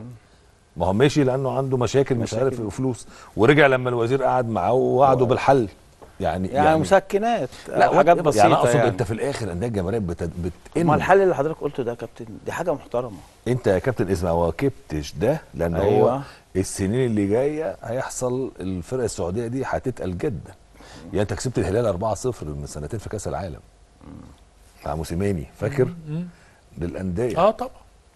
ما هو مشي لانه عنده مشاكل مش مشاكل. عارف وفلوس ورجع لما الوزير قعد معاه ووعده بالحل يعني يعني, مسكنات لا أو حاجات whatever. بسيطه يعني اقصد يعني. انت في الاخر الانديه الجماهيريه بت... بت... ما الحل اللي حضرتك قلته ده يا كابتن دي حاجه محترمه انت يا كابتن اسمع ما واكبتش ده لان أيوة. أيوة. هو السنين اللي جايه هيحصل الفرقه السعوديه دي هتتقل جدا يعني انت كسبت الهلال 4-0 من سنتين في كاس العالم مع موسيماني فاكر للانديه اه طبعا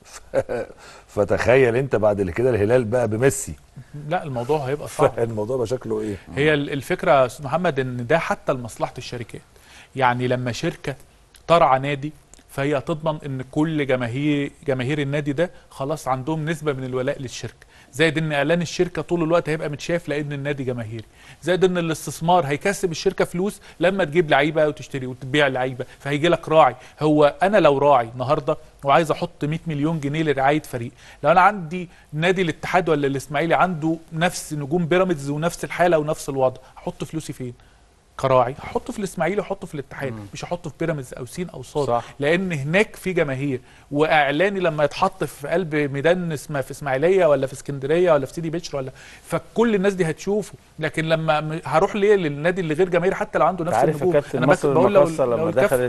فتخيل انت بعد كده الهلال بقى بميسي لا الموضوع هيبقى صعب فالموضوع بقى شكله ايه هي ال- الفكره يا استاذ محمد ان ده حتى لمصلحه الشركات يعني لما شركه ترعى نادي فهي تضمن ان كل جماهير جماهير النادي ده خلاص عندهم نسبه من الولاء للشركه زائد ان اعلان الشركه طول الوقت هيبقى متشاف لان النادي جماهيري زائد ان الاستثمار هيكسب الشركه فلوس لما تجيب لعيبه وتشتري وتبيع لعيبه فهيجي لك راعي هو انا لو راعي النهارده وعايز احط 100 مليون جنيه لرعايه فريق لو انا عندي نادي الاتحاد ولا الاسماعيلي عنده نفس نجوم بيراميدز ونفس الحاله ونفس الوضع احط فلوسي فين كراعي هحطه في الاسماعيلي واحطه في الاتحاد مش هحطه في بيراميدز او سين او صاد صح. لان هناك في جماهير واعلاني لما يتحط في قلب ميدان اسمها في اسماعيليه ولا في اسكندريه ولا في سيدي بشر ولا فكل الناس دي هتشوفه لكن لما م- هروح ليه للنادي اللي غير جماهيري حتى لو عنده انت نفس عارف يا النجوم كابتن مصر لو المقاصه لو لما الكف- دخلت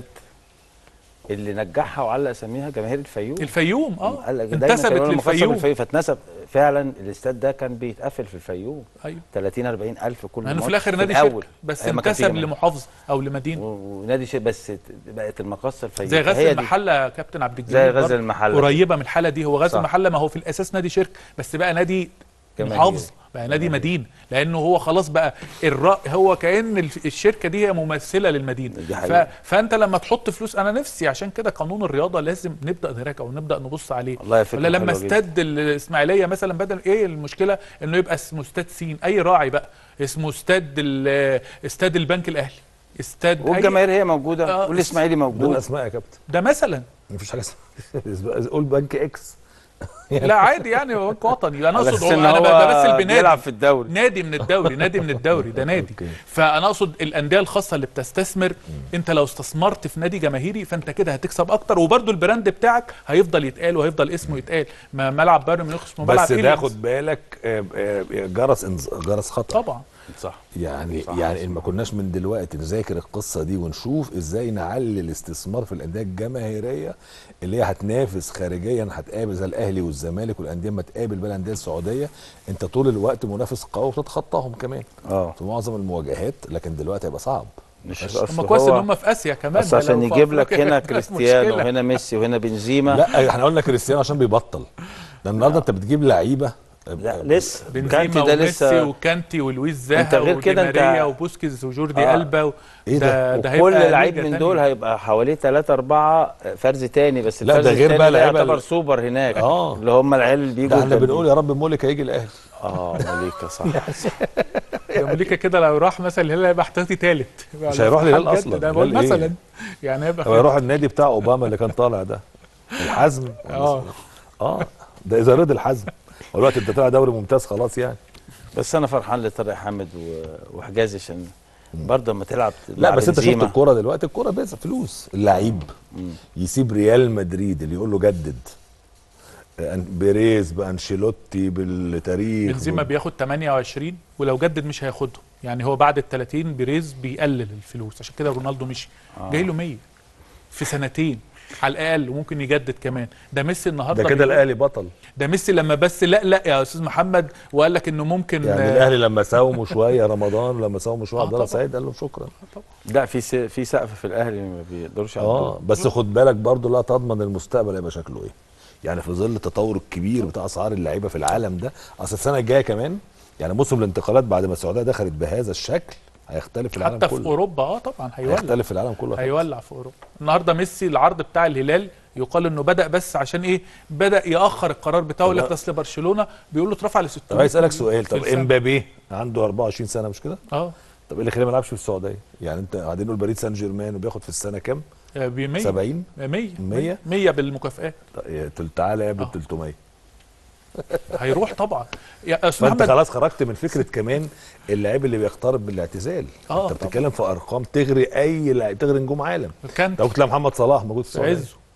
اللي نجحها وعلق اساميها جماهير الفيوم الفيوم اه قال لك دايما انتسبت كانوا المقاصة للفيوم بالفيوم فاتنسب فعلا الاستاد ده كان بيتقفل في الفيوم ايوه 30 40 الف كل مع انه في ماتش الاخر نادي الأول. شركه بس أيام ما كان في انتسب جماهير. لمحافظه او لمدينه و- ونادي شيء بس ت- بقت المقاصه الفيوم زي فهي غزل دي. المحله يا كابتن عبد الجليل زي غزل برضه. المحله قريبه من الحاله دي هو غزل صح. المحله ما هو في الاساس نادي شركه بس بقى نادي جماهيري. محافظه بقى نادي مدينه لانه هو خلاص بقى الرأي هو كان الف- الشركه دي هي ممثله للمدينه دي ف... حقيقة. فانت لما تحط فلوس انا نفسي عشان كده قانون الرياضه لازم نبدا نراجعه ونبدا نبص عليه والله فكرة ولا لما حلوة جدا. استاد الاسماعيليه مثلا بدل ايه المشكله انه يبقى اسمه استاد سين اي راعي بقى اسمه استاد ال- استاد البنك الاهلي استاد أي- والجماهير هي موجوده آه، والاسماعيلي دول موجود اسماء يا كابتن ده مثلا مفيش حاجه اسمها قول بنك اكس لا عادي يعني هو بنك وطني انا على اقصد أساس إن انا هو بمثل بيلعب بنادي في الدوري نادي من الدوري نادي من الدوري ده نادي أوكي. فانا اقصد الانديه الخاصه اللي بتستثمر انت لو استثمرت في نادي جماهيري فانت كده هتكسب اكتر وبرده البراند بتاعك هيفضل يتقال وهيفضل اسمه يتقال ما ملعب بايرن ميونخ اسمه ملعب بس ده إيلينز. خد بالك آه، آه، جرس إنز- جرس خطر طبعا صح يعني صح، يعني ان ما كناش من دلوقتي نذاكر القصه دي ونشوف ازاي نعلي الاستثمار في الانديه الجماهيريه اللي هي هتنافس خارجيا هتقابل زي الاهلي والزمالك والانديه ما تقابل بقى الانديه السعوديه انت طول الوقت منافس قوي وتتخطاهم كمان اه في معظم المواجهات لكن دلوقتي هيبقى صعب مش هم أصل كويس ان هو- هم في اسيا كمان بس ده عشان لو في يجيب لك أفريقيا هنا كانت كريستيانو مشكلة. وهنا ميسي وهنا بنزيما لا احنا قلنا كريستيانو عشان بيبطل ده النهارده انت بتجيب لعيبه لا لسه بنزيما كانتي ده وميسي لسه وكانتي ولويس زاها أنت غير كده أنت- ودي ماريا وبوسكيز وجوردي آه. ألبا و... إيه ده؟ ده وكل هيبقى لعيب ليجا من تانية. دول هيبقى حواليه 3 4 فرز تاني بس لا، الفرز ده غير التاني بقى ده لعيبة يعتبر ال- سوبر هناك آه. اللي هم العيال اللي بيجوا ده احنا التدريب. بنقول يا رب مولك هيجي الاهلي اه مليكه صح امريكا كده لو راح مثلا الهلال هيبقى احتياطي ثالث مش هيروح الهلال أصلاً. ده بقول الهلال إيه؟ مثلا يعني هيبقى هو يروح النادي بتاع اوباما اللي كان طالع ده الحزم اه اه ده اذا رضي الحزم هو الوقت انت طالع دوري ممتاز خلاص يعني بس انا فرحان لطارق حامد و- وحجازي عشان برضه لما تلعب لا مع بس انت شفت بنزيما. الكوره دلوقتي الكوره بس فلوس اللعيب يسيب ريال مدريد اللي يقول له جدد أن- بيريز بانشيلوتي بالتاريخ بنزيما بال- بياخد 28 ولو جدد مش هياخدهم يعني هو بعد ال 30 بيريز بيقلل الفلوس عشان كده رونالدو مشي آه. جاي له 100 في سنتين على الاقل وممكن يجدد كمان ده ميسي النهارده ده كده بيقول- الاهلي بطل ده ميسي لما بس لا لا يا استاذ محمد وقال لك انه ممكن يعني آه، الاهلي لما ساوموا شويه رمضان لما ساوموا شويه آه عبد الله طبعاً. سعيد قال له شكرا لا في س- في سقف في الاهلي ما بيقدروش اه يعدوه بس خد بالك برضو لا تضمن المستقبل هيبقى شكله ايه يعني في ظل التطور الكبير بتاع اسعار اللعيبه في العالم ده اصل السنه الجايه كمان يعني موسم الانتقالات بعد ما السعوديه دخلت بهذا الشكل هيختلف في العالم حتى في كله اوروبا اه طبعا هيولع هيختلف في العالم كله هيولع في اوروبا النهارده ميسي العرض بتاع الهلال يقال انه بدا بس عشان ايه بدا ياخر القرار بتاعه طب لك اصل برشلونه بيقول له اترفع ل 600 طب عايز اسالك سؤال في طب السنة. امبابي عنده 24 سنه مش كده اه طب ايه اللي خليه ما يلعبش في السعوديه يعني انت قاعدين نقول باريس سان جيرمان وبياخد في السنه كام ب 100 70 100 100 100 بالمكافئات طب تعالى يا ابن آه. 300 هيروح طبعا يا استاذ فانت محمد خلاص خرجت من فكره كمان اللاعب اللي بيقترب بالاعتزال آه، انت طبعاً. بتتكلم في ارقام تغري اي لاعب تغري نجوم عالم كان لو كنت تلاقي محمد صلاح موجود في في السعوديه عزه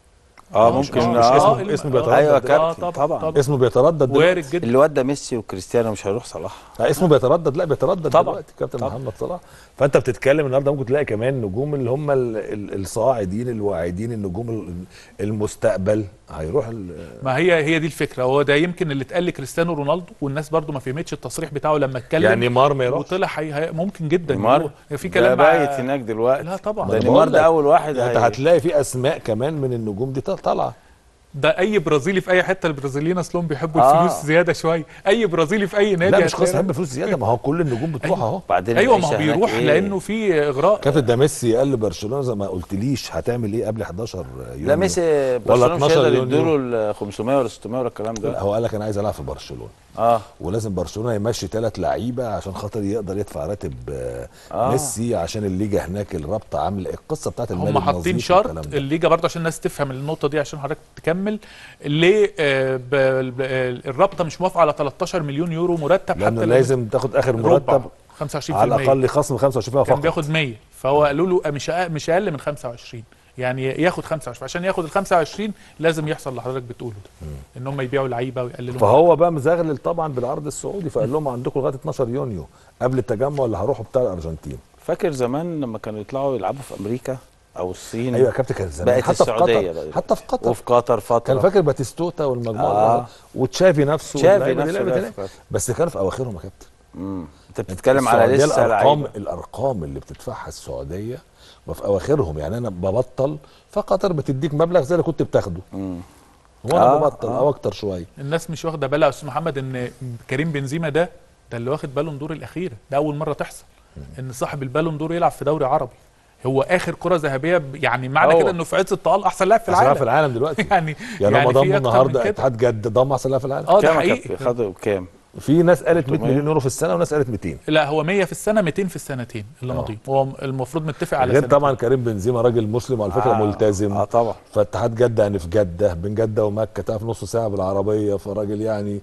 اه مش- ممكن مش آه اسمه الم- اسمه آه، بيتردد ايوه يا دلوقتي. كابتن طبعا اسمه بيتردد دلوقتي وارد جدا اللي ودى ميسي وكريستيانو مش هيروح صلاح لا اسمه بيتردد لا بيتردد طبعا. دلوقتي كابتن طبعا. محمد صلاح فانت بتتكلم النهارده ممكن تلاقي كمان نجوم اللي هم ال- ال- الصاعدين الواعدين النجوم ال- المستقبل هيروح ال- ما هي هي دي الفكره هو ده يمكن اللي اتقال لكريستيانو رونالدو والناس برضو ما فهمتش التصريح بتاعه لما اتكلم يعني نيمار ما يروحش وطلع حي... هي... ممكن جدا نيمار يروح. في ده كلام مع- بايت هناك دلوقتي لا طبعا ما ده أنا نيمار بقول ده لك. اول واحد انت هي- هتلاقي في اسماء كمان من النجوم دي طالعه ده اي برازيلي في اي حته البرازيليين اصلهم بيحبوا آه. الفلوس زياده شويه اي برازيلي في اي نادي لا مش هتلاقي- قصه حب فلوس زياده ما هو كل النجوم بتروح اهو بعدين ايوه ما هو العيشة هناك بيروح إيه؟ لانه في اغراء كابتن ده ميسي قال لبرشلونه زي ما قلتليش هتعمل ايه قبل 11 يونيو لا ميسي برشلونه مش 12 هيقدر يونيو. يديله ال 500 ولا 600 ولا الكلام لا ده هو قال لك انا عايز العب في برشلونه اه ولازم برشلونه يمشي ثلاث لعيبه عشان خاطر يقدر يدفع راتب آه. آه. ميسي عشان الليجا هناك الرابطه عامله ايه القصه بتاعت المال هم حاطين النظيف شرط والكلام ده. الليجا برضه عشان الناس تفهم النقطه دي عشان حضرتك تكمل ليه آه، ب- ب- الرابطه مش موافقه على 13 مليون يورو مرتب لانه حتى لازم تاخد اخر ربع مرتب 25% على الاقل خصم 25% كان فقط بياخد 100 فهو قالوا له مش أقل مش اقل من 25 يعني ياخد 25 عشان ياخد ال 25 لازم يحصل اللي حضرتك بتقوله ده ان هم يبيعوا لعيبه ويقللوا فهو بقى مزغلل طبعا بالعرض السعودي فقال لهم عندكم لغايه 12 يونيو قبل التجمع اللي هروحوا بتاع الارجنتين فاكر زمان لما كانوا يطلعوا يلعبوا في امريكا او الصين ايوه يا كابتن كان زمان بقت حتى في السعودية قطر بقت. حتى في قطر وفي قطر فتره كان فاكر باتيستوتا والمجموعه آه. آه. وتشافي نفسه تشافي واللعيبة دي نفسه لعبت ده هناك. في قطر. بس كانوا في اواخرهم يا كابتن مم. انت بتتكلم على السعودية لسه الارقام لعيبه الارقام اللي بتدفعها السعوديه وفي اواخرهم يعني انا ببطل فقطر بتديك مبلغ زي اللي كنت بتاخده مم. وانا آه، ببطل آه. او اكتر شويه الناس مش واخده بالها يا استاذ محمد ان كريم بنزيما ده ده اللي واخد بالون دور الاخيره ده اول مره تحصل ان صاحب البالون دور يلعب في دوري عربي هو اخر كره ذهبيه ب- يعني معنى هو. كده انه في عز الطال احسن لاعب في أحسن لاعب العالم في العالم دلوقتي يعني يعني هم في ضموا أكتر من النهارده كده. اتحاد جد ضم احسن لاعب في العالم اه ده كام يا حقيقي كابتن؟ خدوا كام؟ في ناس قالت 100 300. مليون يورو في السنه وناس قالت 200 لا هو 100 في السنه 200 في السنتين اللي آه. ماضيين هو المفروض متفق على غير سنتين. طبعا كريم بنزيما راجل مسلم وعلى فكره آه. ملتزم اه طبعا فاتحاد جده يعني في جده بين جده ومكه تعرف نص ساعه بالعربيه فراجل يعني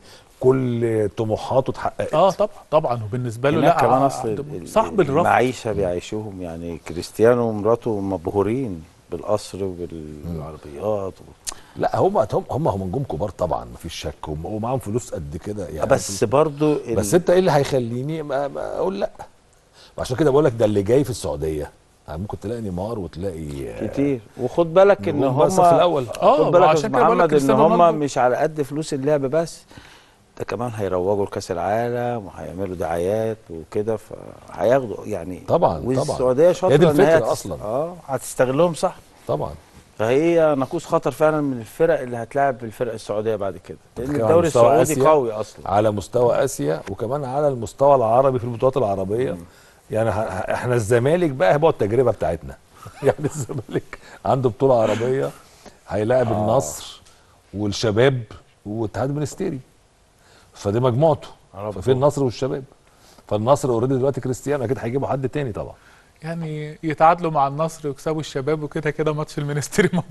كل طموحاته اتحققت اه طبعا طبعا وبالنسبه له هناك لا كمان ع- اصل عنده- ال- صاحب الرفض المعيشه بيعيشوهم يعني كريستيانو ومراته مبهورين بالقصر وبالعربيات و... لا هم هم هم هم نجوم كبار طبعا مفيش شك هم ومعاهم فلوس قد كده يعني بس برضو ال- بس انت ايه اللي هيخليني ما ما اقول لا وعشان كده بقول لك ده اللي جاي في السعوديه يعني ممكن تلاقي نيمار وتلاقي كتير وخد بالك ان نجوم هم بس في الاول اه خد بالك يا وعشان أستاذ كده بقول لك محمد ان كريستيانو هم رونالدو مش على قد فلوس اللعب بس ده كمان هيروجوا لكاس العالم وهيعملوا دعايات وكده فهياخدوا يعني طبعا، طبعا. والسعوديه شاطره هي دي إن هي الفكرة هتس- أصلاً. اه هتستغلهم صح طبعا فهي ناقوس خطر فعلا من الفرق اللي هتلاعب الفرق السعوديه بعد كده لان بتتكلم عن الدوري مستوى السعودي آسيا. قوي اصلا على مستوى اسيا وكمان على المستوى العربي في البطولات العربيه يعني ه- ه- احنا الزمالك بقى هيبقى التجربه بتاعتنا يعني الزمالك عنده بطوله عربيه هيلاعب آه. النصر والشباب والاتحاد المنستيري فدي مجموعته رب. ففي النصر والشباب فالنصر اوريدي دلوقتي كريستيانو اكيد هيجيبوا حد تاني طبعا يعني يتعادلوا مع النصر ويكسبوا الشباب وكده كده ماتش المينستري مضمون.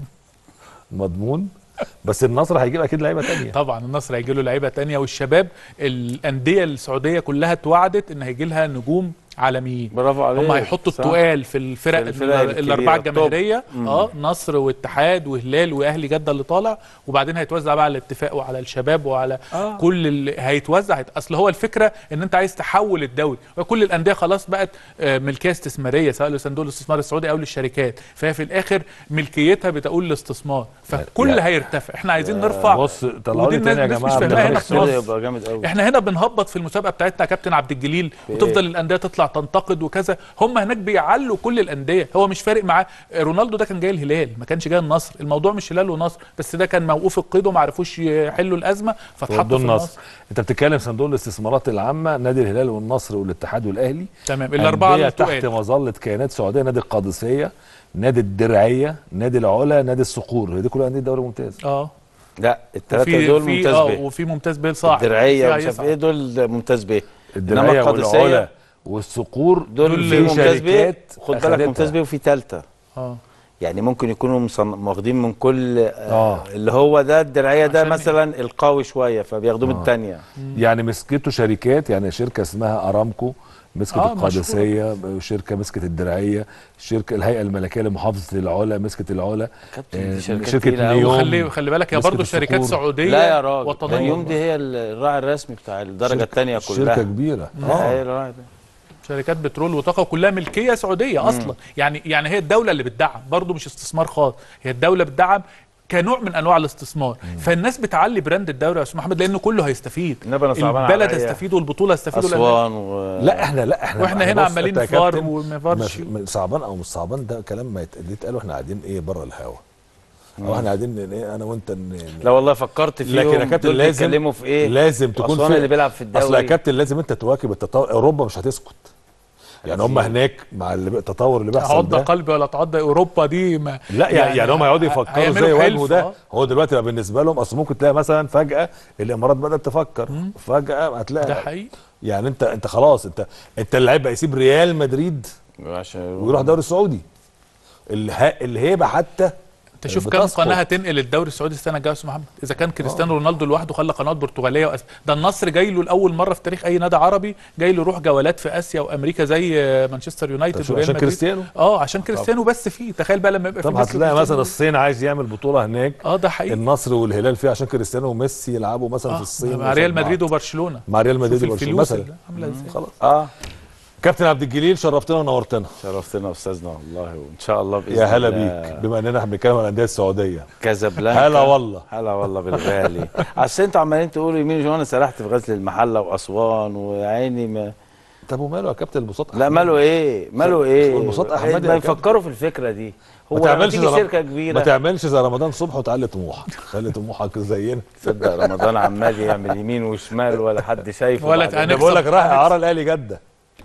مضمون بس النصر هيجيب اكيد لعيبه تانية طبعا النصر هيجي له لعيبه تانية والشباب الانديه السعوديه كلها اتوعدت ان هيجي لها نجوم عالميين برافو عليك هم هيحطوا صح. التقال في الفرق, في الفرق ال- الكبيرة، الاربعه التوب. الجماهيريه اه نصر واتحاد وهلال واهلي جده اللي طالع وبعدين هيتوزع بقى على الاتفاق وعلى الشباب وعلى آه. آه. كل اللي هيتوزع هيت... اصل هو الفكره ان انت عايز تحول الدوري وكل الانديه خلاص بقت آه، ملكيه استثماريه سواء لصندوق الاستثمار السعودي او للشركات فهي في الاخر ملكيتها بتقول الاستثمار فكل يعني- هيرتفع احنا عايزين نرفع بص طلعوا ودي لي تاني يا الناس- جماعه الناس مش من فاهماها هنا الخمس في مصر. يبقى جامد قوي احنا هنا بنهبط في المسابقه بتاعتنا يا كابتن عبد الجليل وتفضل الانديه تطلع تنتقد وكذا هم هناك بيعلوا كل الانديه هو مش فارق معاه رونالدو ده كان جاي الهلال ما كانش جاي النصر الموضوع مش هلال ونصر بس ده كان موقوف القيد وما عرفوش يحلوا الازمه فاتحطوا ودول في النصر النصر انت بتتكلم صندوق الاستثمارات العامه نادي الهلال والنصر والاتحاد والاهلي تمام الاربعه أندية اللي تحت تحت مظله كيانات سعوديه نادي القادسيه نادي الدرعيه نادي العلا نادي الصقور هي دي كلها انديه دوري ممتاز اه لا الثلاثه وفي دول في ممتاز اه به وفي ممتاز بيه صاعد الدرعيه فيها ومش عارف يصعد. ايه دول ممتاز به الدرعيه القادسية والعلا والصقور دول في في ممتاز به شركات خد بالك أخدتها. ممتاز به وفي ثالثه اه يعني ممكن يكونوا مصن- واخدين من كل آه آه. اللي هو ده الدرعيه ده عشان مثلا القوي شويه فبياخدوه من الثانيه يعني مسكته شركات يعني شركه اسمها ارامكو مسكت آه، القادسيه شركه مسكت الدرعيه شركه الهيئه الملكيه لمحافظه العلا مسكت العلا كابتن آه، دي شركات شركه تقيلة أوي. نيوم وخلي خلي بالك هي مسكت برضه شركات الصخور. سعوديه لا يا راجل وطنيه اليوم دي هي الراعي الرسمي بتاع الدرجه الثانيه كلها شركه كبيره اه هي اه الراعي ده شركات بترول وطاقه كلها ملكيه سعوديه اصلا يعني يعني هي الدوله اللي بتدعم برضه مش استثمار خاص هي الدوله بتدعم كنوع من انواع الاستثمار فالناس بتعلي براند الدوله يا استاذ محمد لانه كله هيستفيد إنما أنا صعبان البلد عليا. هيستفيد والبطوله هيستفيد والأندية. اسوان و لا احنا لا احنا واحنا إحنا هنا بص، عمالين أنت يا فار كابتن وما فارش. مش- من صعبان او مش صعبان ده كلام ما يت- اللي يتقال واحنا قاعدين ايه بره الهوا او احنا قاعدين ن- ايه انا وانت ن- لا والله فكرت فيهم لكن يا كابتن دول لازم بيتكلموا في ايه لازم تكون أسوان في اللي بيلعب في الدوري اصل يا كابتن لازم انت تواكب التطور اوروبا مش هتسكت يعني هم هناك مع اللي بي- التطور اللي بيحصل عض ده قلبي ولا تعض اوروبا دي ما لا يعني, يعني هم يقعدوا يفكروا هيعملوا زي حلف، وجهه ده آه. هو دلوقتي بقى بالنسبه لهم اصل ممكن تلاقي مثلا فجاه الامارات بدات تفكر فجاه هتلاقي ده حقيقي يعني انت انت خلاص انت انت اللعيب بقى يسيب ريال مدريد عشان ويروح الدوري السعودي الها- الهيبه حتى انت شوف كام بتسقط. قناه هتنقل الدوري السعودي السنه الجايه يا استاذ محمد اذا كان كريستيانو رونالدو لوحده خلى قناه برتغاليه وأس... ده النصر جاي له لاول مره في تاريخ اي نادي عربي جاي له يروح جولات في اسيا وامريكا زي آه، مانشستر يونايتد طب شو، وريال عشان مدريد. كريستيانو؟ اه عشان كريستيانو بس فيه تخيل بقى لما يبقى في طب ميسي هتلاقي مثلا وكريستيانو. الصين عايز يعمل بطوله هناك اه ده حقيقي النصر والهلال فيها عشان كريستيانو وميسي يلعبوا مثلا في آه الصين مع ريال قصاد مدريد بعض. وبرشلونه مع ريال مدريد شوف وبرشلونه الفلوس مثلا اللي عامله ازاي خلاص اه كابتن عبد الجليل شرفتنا ونورتنا شرفتنا استاذنا والله وان شاء الله باذن يا هلا الله بيك بما اننا احنا بنتكلم عن الانديه السعوديه كازابلانكا هلا والله. هلا والله بالغالي اصل انتوا عمالين تقولوا يمين وشمال انا سرحت في غزل المحله واسوان وعيني ما طب وماله يا كابتن البساط لا ماله ايه ماله ايه والبساط أحمدي ما يا كابتن. يفكروا في الفكره دي هو ما لما تعملش تيجي زي شركه ما كبيره تعملش زي رمضان صبح وتعلي طموحك خلي طموحك زينا تصدق رمضان عمال يعمل يمين وشمال ولا حد شايفه ولا بعد- تهنئ. انا بقول لك رايح هنكسب. اعاره الاهلي جده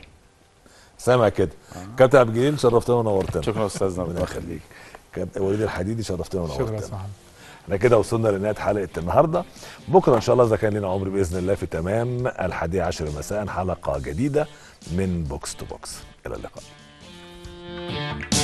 سامع كده كابتن عبد الجليل شرفتنا ونورتنا شكرا استاذنا ربنا ربنا يخليك كابتن وليد الحديدي شرفتنا شكرا يا ونورتنا استاذ محمد احنا كده وصلنا لنهايه حلقه النهارده بكره ان شاء الله اذا كان لنا عمر باذن الله في تمام الحادية عشر مساء حلقه جديده من بوكس تو بوكس الى اللقاء